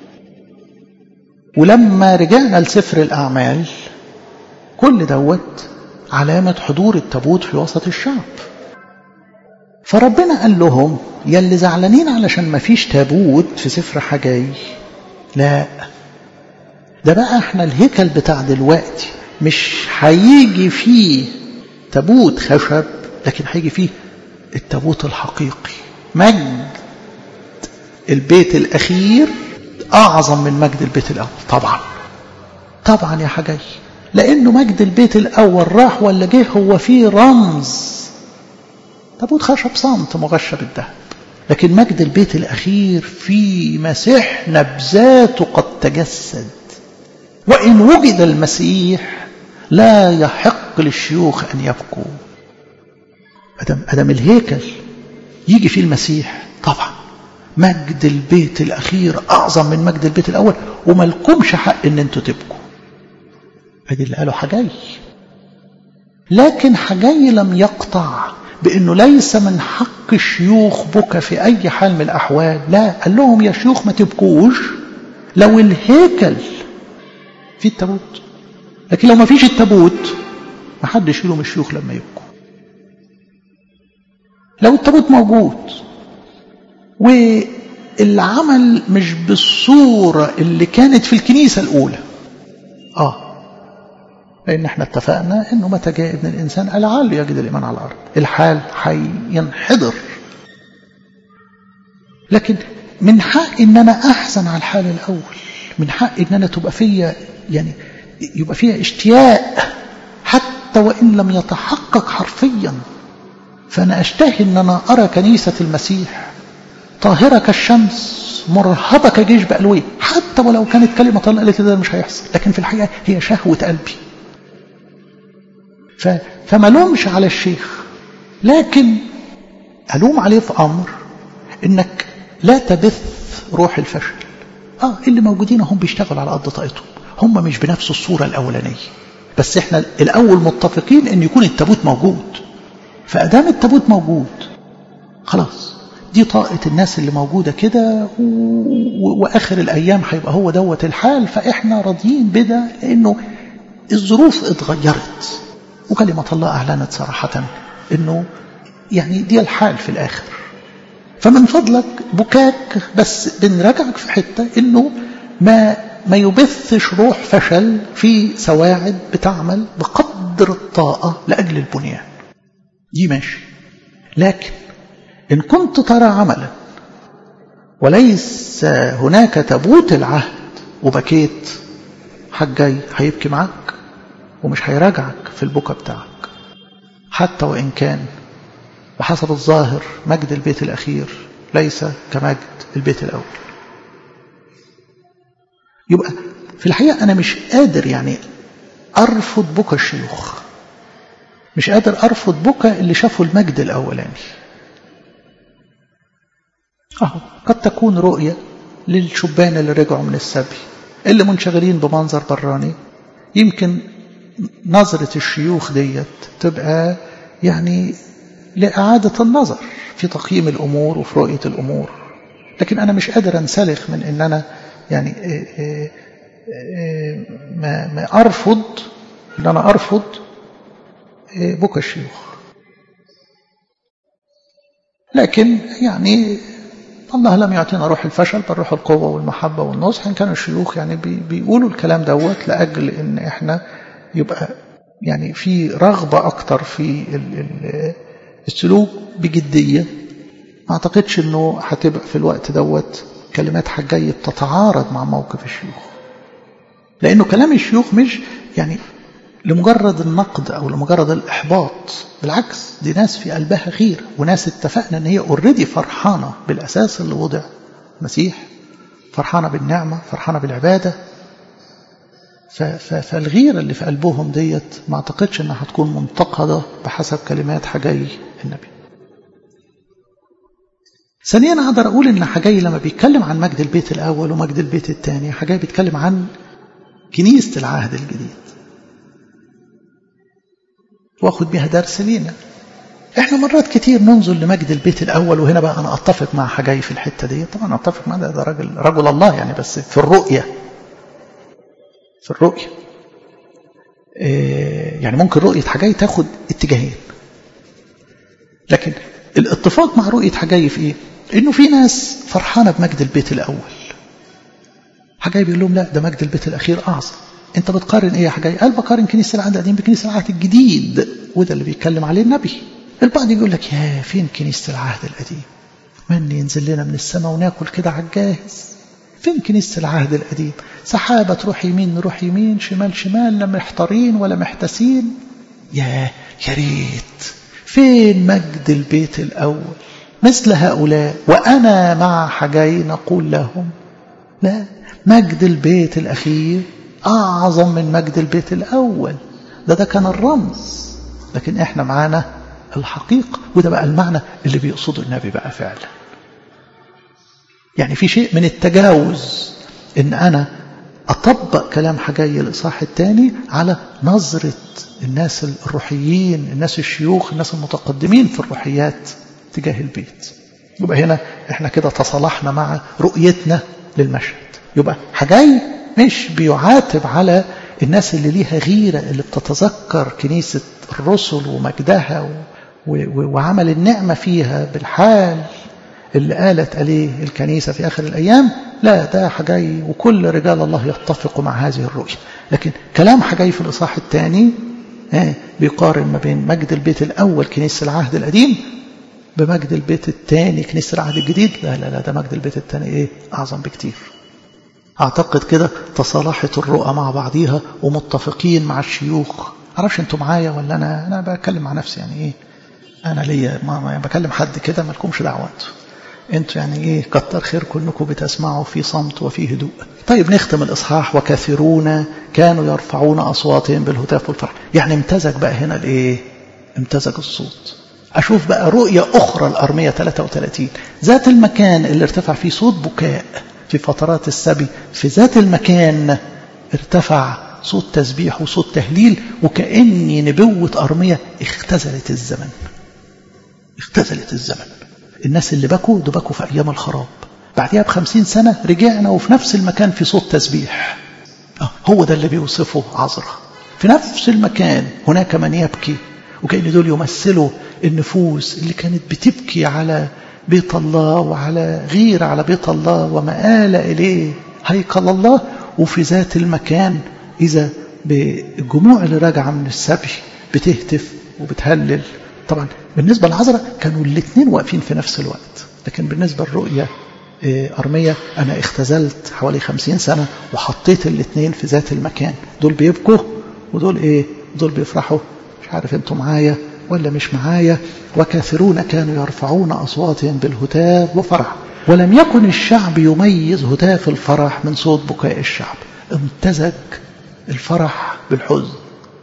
ولما رجعنا لسفر الأعمال كل دوت علامة حضور التابوت في وسط الشعب فربنا قال لهم يلي زعلانين علشان ما فيش تابوت في سفر حجاي لا ده بقى احنا الهيكل بتاع دلوقتي مش هيجي فيه تابوت خشب لكن هيجي فيه التابوت الحقيقي مجد البيت الأخير أعظم من مجد البيت الأول طبعا طبعا يا حجاي لأنه مجد البيت الأول راح ولا جه هو فيه رمز تابوت خشب صمت مغشى بالذهب لكن مجد البيت الأخير في مسيحنا بذاته قد تجسد وإن وجد المسيح لا يحق للشيوخ أن يبكوا أدم, أدم الهيكل يجي فيه المسيح طبعا مجد البيت الأخير أعظم من مجد البيت الأول وما لكمش حق أن أنتوا تبكوا ادي اللي قاله حجاي لكن حجاي لم يقطع بأنه ليس من حق الشيوخ بكى في أي حال من الأحوال لا قال لهم يا شيوخ ما تبكوش لو الهيكل في التابوت لكن لو ما فيش التابوت ما حدش يلوم الشيوخ لما يبكوا لو التابوت موجود العمل مش بالصورة اللي كانت في الكنيسة الأولى آه لأن احنا اتفقنا أنه متى جاء ابن الإنسان لعله يجد الإيمان على الأرض الحال هينحدر لكن من حق ان انا احزن على الحال الاول من حق ان انا تبقى فيا يعني يبقى فيها اشتياق حتى وان لم يتحقق حرفيا فانا اشتهي ان انا ارى كنيسه المسيح طاهره كالشمس مرهبه كجيش بالويه حتى ولو كانت كلمه الله قالت ده مش هيحصل لكن في الحقيقه هي شهوه قلبي ف... فما لومش على الشيخ لكن الوم عليه في امر انك لا تبث روح الفشل اه اللي موجودين هم بيشتغلوا على قد طاقتهم هم مش بنفس الصورة الأولانية بس احنا الأول متفقين ان يكون التابوت موجود فأدام التابوت موجود خلاص دي طاقة الناس اللي موجودة كده و... و... وآخر الأيام هيبقى هو دوت الحال فإحنا راضيين بده لأنه الظروف اتغيرت وكلمة الله أعلنت صراحة أنه يعني دي الحال في الآخر فمن فضلك بكاك بس بنراجعك في حتة انه ما ما يبثش روح فشل في سواعد بتعمل بقدر الطاقة لأجل البنيان دي ماشي لكن إن كنت ترى عملا وليس هناك تابوت العهد وبكيت حجاي هيبكي معاك ومش هيراجعك في البكا بتاعك حتى وإن كان بحسب الظاهر مجد البيت الأخير ليس كمجد البيت الأول يبقى في الحقيقة أنا مش قادر يعني أرفض بكى الشيوخ مش قادر أرفض بكى اللي شافوا المجد الأولاني أهو قد تكون رؤية للشبان اللي رجعوا من السبي اللي منشغلين بمنظر براني يمكن نظرة الشيوخ ديت تبقى يعني لإعادة النظر في تقييم الأمور وفي رؤية الأمور لكن أنا مش قادر أنسلخ من أن أنا يعني ما, ما أرفض أن أنا أرفض بكى الشيوخ لكن يعني الله لم يعطينا روح الفشل بل روح القوة والمحبة والنصح إن كانوا الشيوخ يعني بيقولوا الكلام دوت لأجل إن إحنا يبقى يعني في رغبة أكتر في السلوك بجدية ما أعتقدش أنه هتبقى في الوقت دوت كلمات حجاية بتتعارض مع موقف الشيوخ لأنه كلام الشيوخ مش يعني لمجرد النقد أو لمجرد الإحباط بالعكس دي ناس في قلبها خير وناس اتفقنا أن هي اوريدي فرحانة بالأساس اللي وضع مسيح فرحانة بالنعمة فرحانة بالعبادة فالغيرة اللي في قلبهم ديت ما اعتقدش انها هتكون منتقدة بحسب كلمات حجي النبي ثانيا اقدر اقول ان حجي لما بيتكلم عن مجد البيت الاول ومجد البيت الثاني حجي بيتكلم عن كنيسة العهد الجديد واخد بيها درس لينا احنا مرات كتير ننظر لمجد البيت الاول وهنا بقى انا اتفق مع حجي في الحته دي طبعا اتفق مع ده, ده راجل رجل الله يعني بس في الرؤيه في الرؤيه إيه يعني ممكن رؤيه حجي تاخد اتجاهين لكن الاتفاق مع رؤيه حجي في ايه انه في ناس فرحانه بمجد البيت الاول حجي بيقول لهم لا ده مجد البيت الاخير اعظم انت بتقارن ايه يا حجي قال بقارن كنيسه العهد القديم بكنيسه العهد الجديد وده اللي بيتكلم عليه النبي البعض يقول لك يا فين كنيسة العهد القديم من ينزل لنا من السماء وناكل كده على الجاهز فين كنيسة العهد القديم سحابة تروح يمين نروح يمين شمال شمال لا محتارين ولا محتسين يا يا ريت فين مجد البيت الأول مثل هؤلاء وأنا مع حجي نقول لهم لا مجد البيت الأخير أعظم من مجد البيت الأول ده ده كان الرمز لكن احنا معانا الحقيقة وده بقى المعنى اللي بيقصده النبي بقى فعلا يعني في شيء من التجاوز ان انا اطبق كلام حجي الاصحاح الثاني على نظرة الناس الروحيين الناس الشيوخ الناس المتقدمين في الروحيات تجاه البيت يبقى هنا احنا كده تصالحنا مع رؤيتنا للمشهد يبقى حجي مش بيعاتب على الناس اللي ليها غيرة اللي بتتذكر كنيسة الرسل ومجدها و... و... وعمل النعمة فيها بالحال اللي قالت عليه الكنيسة في آخر الأيام لا ده حجي وكل رجال الله يتفقوا مع هذه الرؤية لكن كلام حجي في الإصحاح الثاني بيقارن ما بين مجد البيت الأول كنيسة العهد القديم بمجد البيت الثاني كنيسة العهد الجديد لا لا لا ده مجد البيت الثاني إيه أعظم بكتير أعتقد كده تصالحت الرؤى مع بعضيها ومتفقين مع الشيوخ معرفش انتوا معايا ولا أنا أنا بتكلم مع نفسي يعني إيه أنا ليا ما, ما بكلم حد كده ما لكمش دعوة انتوا يعني ايه كتر خيركم انكم بتسمعوا في صمت وفي هدوء طيب نختم الاصحاح وكثيرون كانوا يرفعون اصواتهم بالهتاف والفرح يعني امتزج بقى هنا الايه امتزج الصوت اشوف بقى رؤيه اخرى الارميه 33 ذات المكان اللي ارتفع فيه صوت بكاء في فترات السبي في ذات المكان ارتفع صوت تسبيح وصوت تهليل وكأني نبوة أرمية اختزلت الزمن اختزلت الزمن الناس اللي بكوا ده بكوا في أيام الخراب بعدها بخمسين سنة رجعنا وفي نفس المكان في صوت تسبيح آه هو ده اللي بيوصفه عذرا في نفس المكان هناك من يبكي وكأن دول يمثلوا النفوس اللي كانت بتبكي على بيت الله وعلى غير على بيت الله ومآل إليه هيكل الله وفي ذات المكان إذا بالجموع اللي راجعة من السبي بتهتف وبتهلل طبعا بالنسبة للعذراء كانوا الاثنين واقفين في نفس الوقت لكن بالنسبة للرؤية أرمية أنا اختزلت حوالي خمسين سنة وحطيت الاثنين في ذات المكان دول بيبكوا ودول إيه دول بيفرحوا مش عارف انتوا معايا ولا مش معايا وكثيرون كانوا يرفعون أصواتهم بالهتاف وفرح ولم يكن الشعب يميز هتاف الفرح من صوت بكاء الشعب امتزج الفرح بالحزن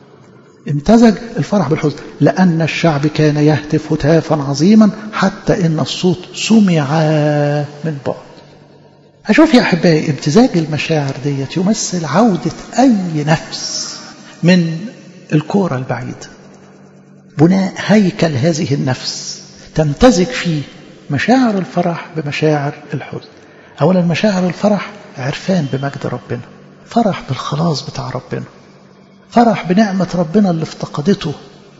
امتزج الفرح بالحزن لأن الشعب كان يهتف هتافا عظيما حتى إن الصوت سمع من بعد أشوف يا أحبائي امتزاج المشاعر ديت يمثل عودة أي نفس من الكورة البعيدة بناء هيكل هذه النفس تمتزج فيه مشاعر الفرح بمشاعر الحزن أولا مشاعر الفرح عرفان بمجد ربنا فرح بالخلاص بتاع ربنا فرح بنعمة ربنا اللي افتقدته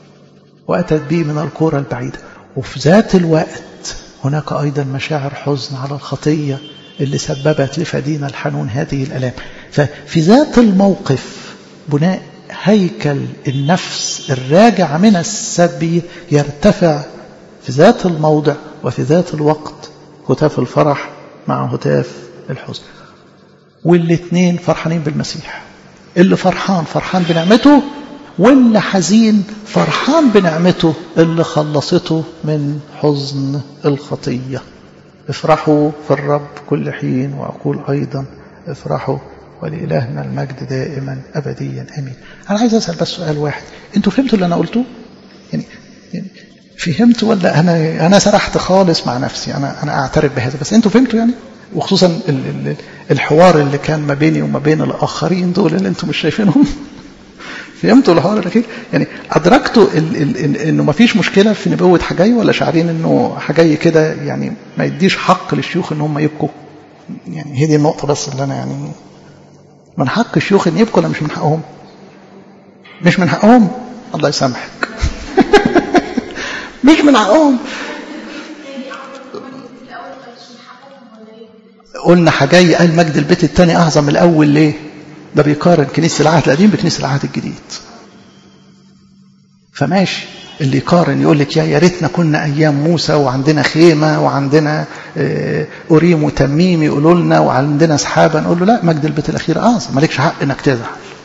وأتت به من الكورة البعيدة وفي ذات الوقت هناك أيضا مشاعر حزن على الخطية اللي سببت لفدينا الحنون هذه الألام ففي ذات الموقف بناء هيكل النفس الراجع من السبي يرتفع في ذات الموضع وفي ذات الوقت هتاف الفرح مع هتاف الحزن والاثنين فرحانين بالمسيح اللي فرحان فرحان بنعمته واللي حزين فرحان بنعمته اللي خلصته من حزن الخطية افرحوا في الرب كل حين وأقول أيضا افرحوا ولإلهنا المجد دائما أبديا أمين أنا عايز أسأل بس سؤال واحد أنتوا فهمتوا اللي أنا قلته يعني, يعني فهمتوا ولا أنا أنا سرحت خالص مع نفسي أنا أنا أعترف بهذا بس أنتوا فهمتوا يعني وخصوصا الحوار اللي كان ما بيني وما بين الآخرين دول اللي أنتم مش شايفينهم فهمتوا الحوار الأخير يعني أدركتوا ال ال ال إنه ما فيش مشكلة في نبوة حجاي ولا شعرين إنه حجاي كده يعني ما يديش حق للشيوخ إن هم يبكوا يعني هي دي النقطة بس اللي أنا يعني من حق الشيوخ إن يبكوا ولا مش من حقهم مش من حقهم الله يسامحك مش من حقهم قلنا حجاي قال مجد البيت الثاني أعظم من الأول ليه ده بيقارن كنيسة العهد القديم بكنيسة العهد الجديد فماشي اللي يقارن يقول لك يا يا ريتنا كنا أيام موسى وعندنا خيمة وعندنا أوريم وتميم يقولوا لنا وعندنا سحابة نقول له لا مجد البيت الأخير أعظم مالكش حق إنك تزعل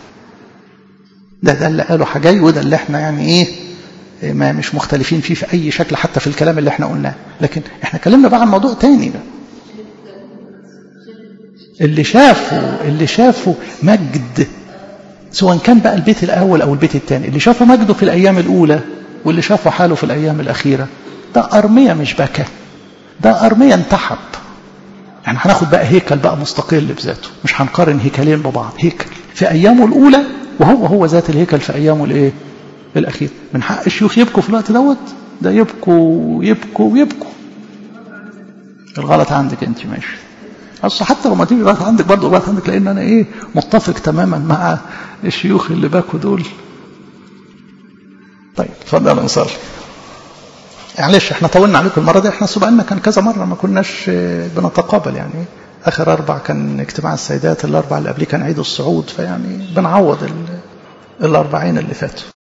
ده ده اللي قاله حجاي وده اللي احنا يعني ايه ما مش مختلفين فيه في أي شكل حتى في الكلام اللي احنا قلناه لكن احنا اتكلمنا بقى عن موضوع تاني بقى اللي شافوا اللي شافوا مجد سواء كان بقى البيت الأول أو البيت الثاني اللي شافوا مجده في الأيام الأولى واللي شافوا حاله في الأيام الأخيرة ده أرمية مش بكى ده أرمية انتحب يعني هناخد بقى هيكل بقى مستقل بذاته مش هنقارن هيكلين ببعض هيكل في أيامه الأولى وهو هو ذات الهيكل في أيامه الإيه الأخير من حق الشيوخ يبكوا في الوقت دوت ده يبكوا يبكوا ويبكوا الغلط عندك انت ماشي اصل حتى لما تيجي الغلط عندك برضه الغلط عندك لان انا ايه متفق تماما مع الشيوخ اللي باكوا دول طيب اتفضل نصلي معلش احنا طولنا عليكم المره دي احنا سبقنا كان كذا مره ما كناش بنتقابل يعني اخر اربع كان اجتماع السيدات الاربع اللي قبليه كان عيد الصعود فيعني بنعوض الاربعين اللي فاتوا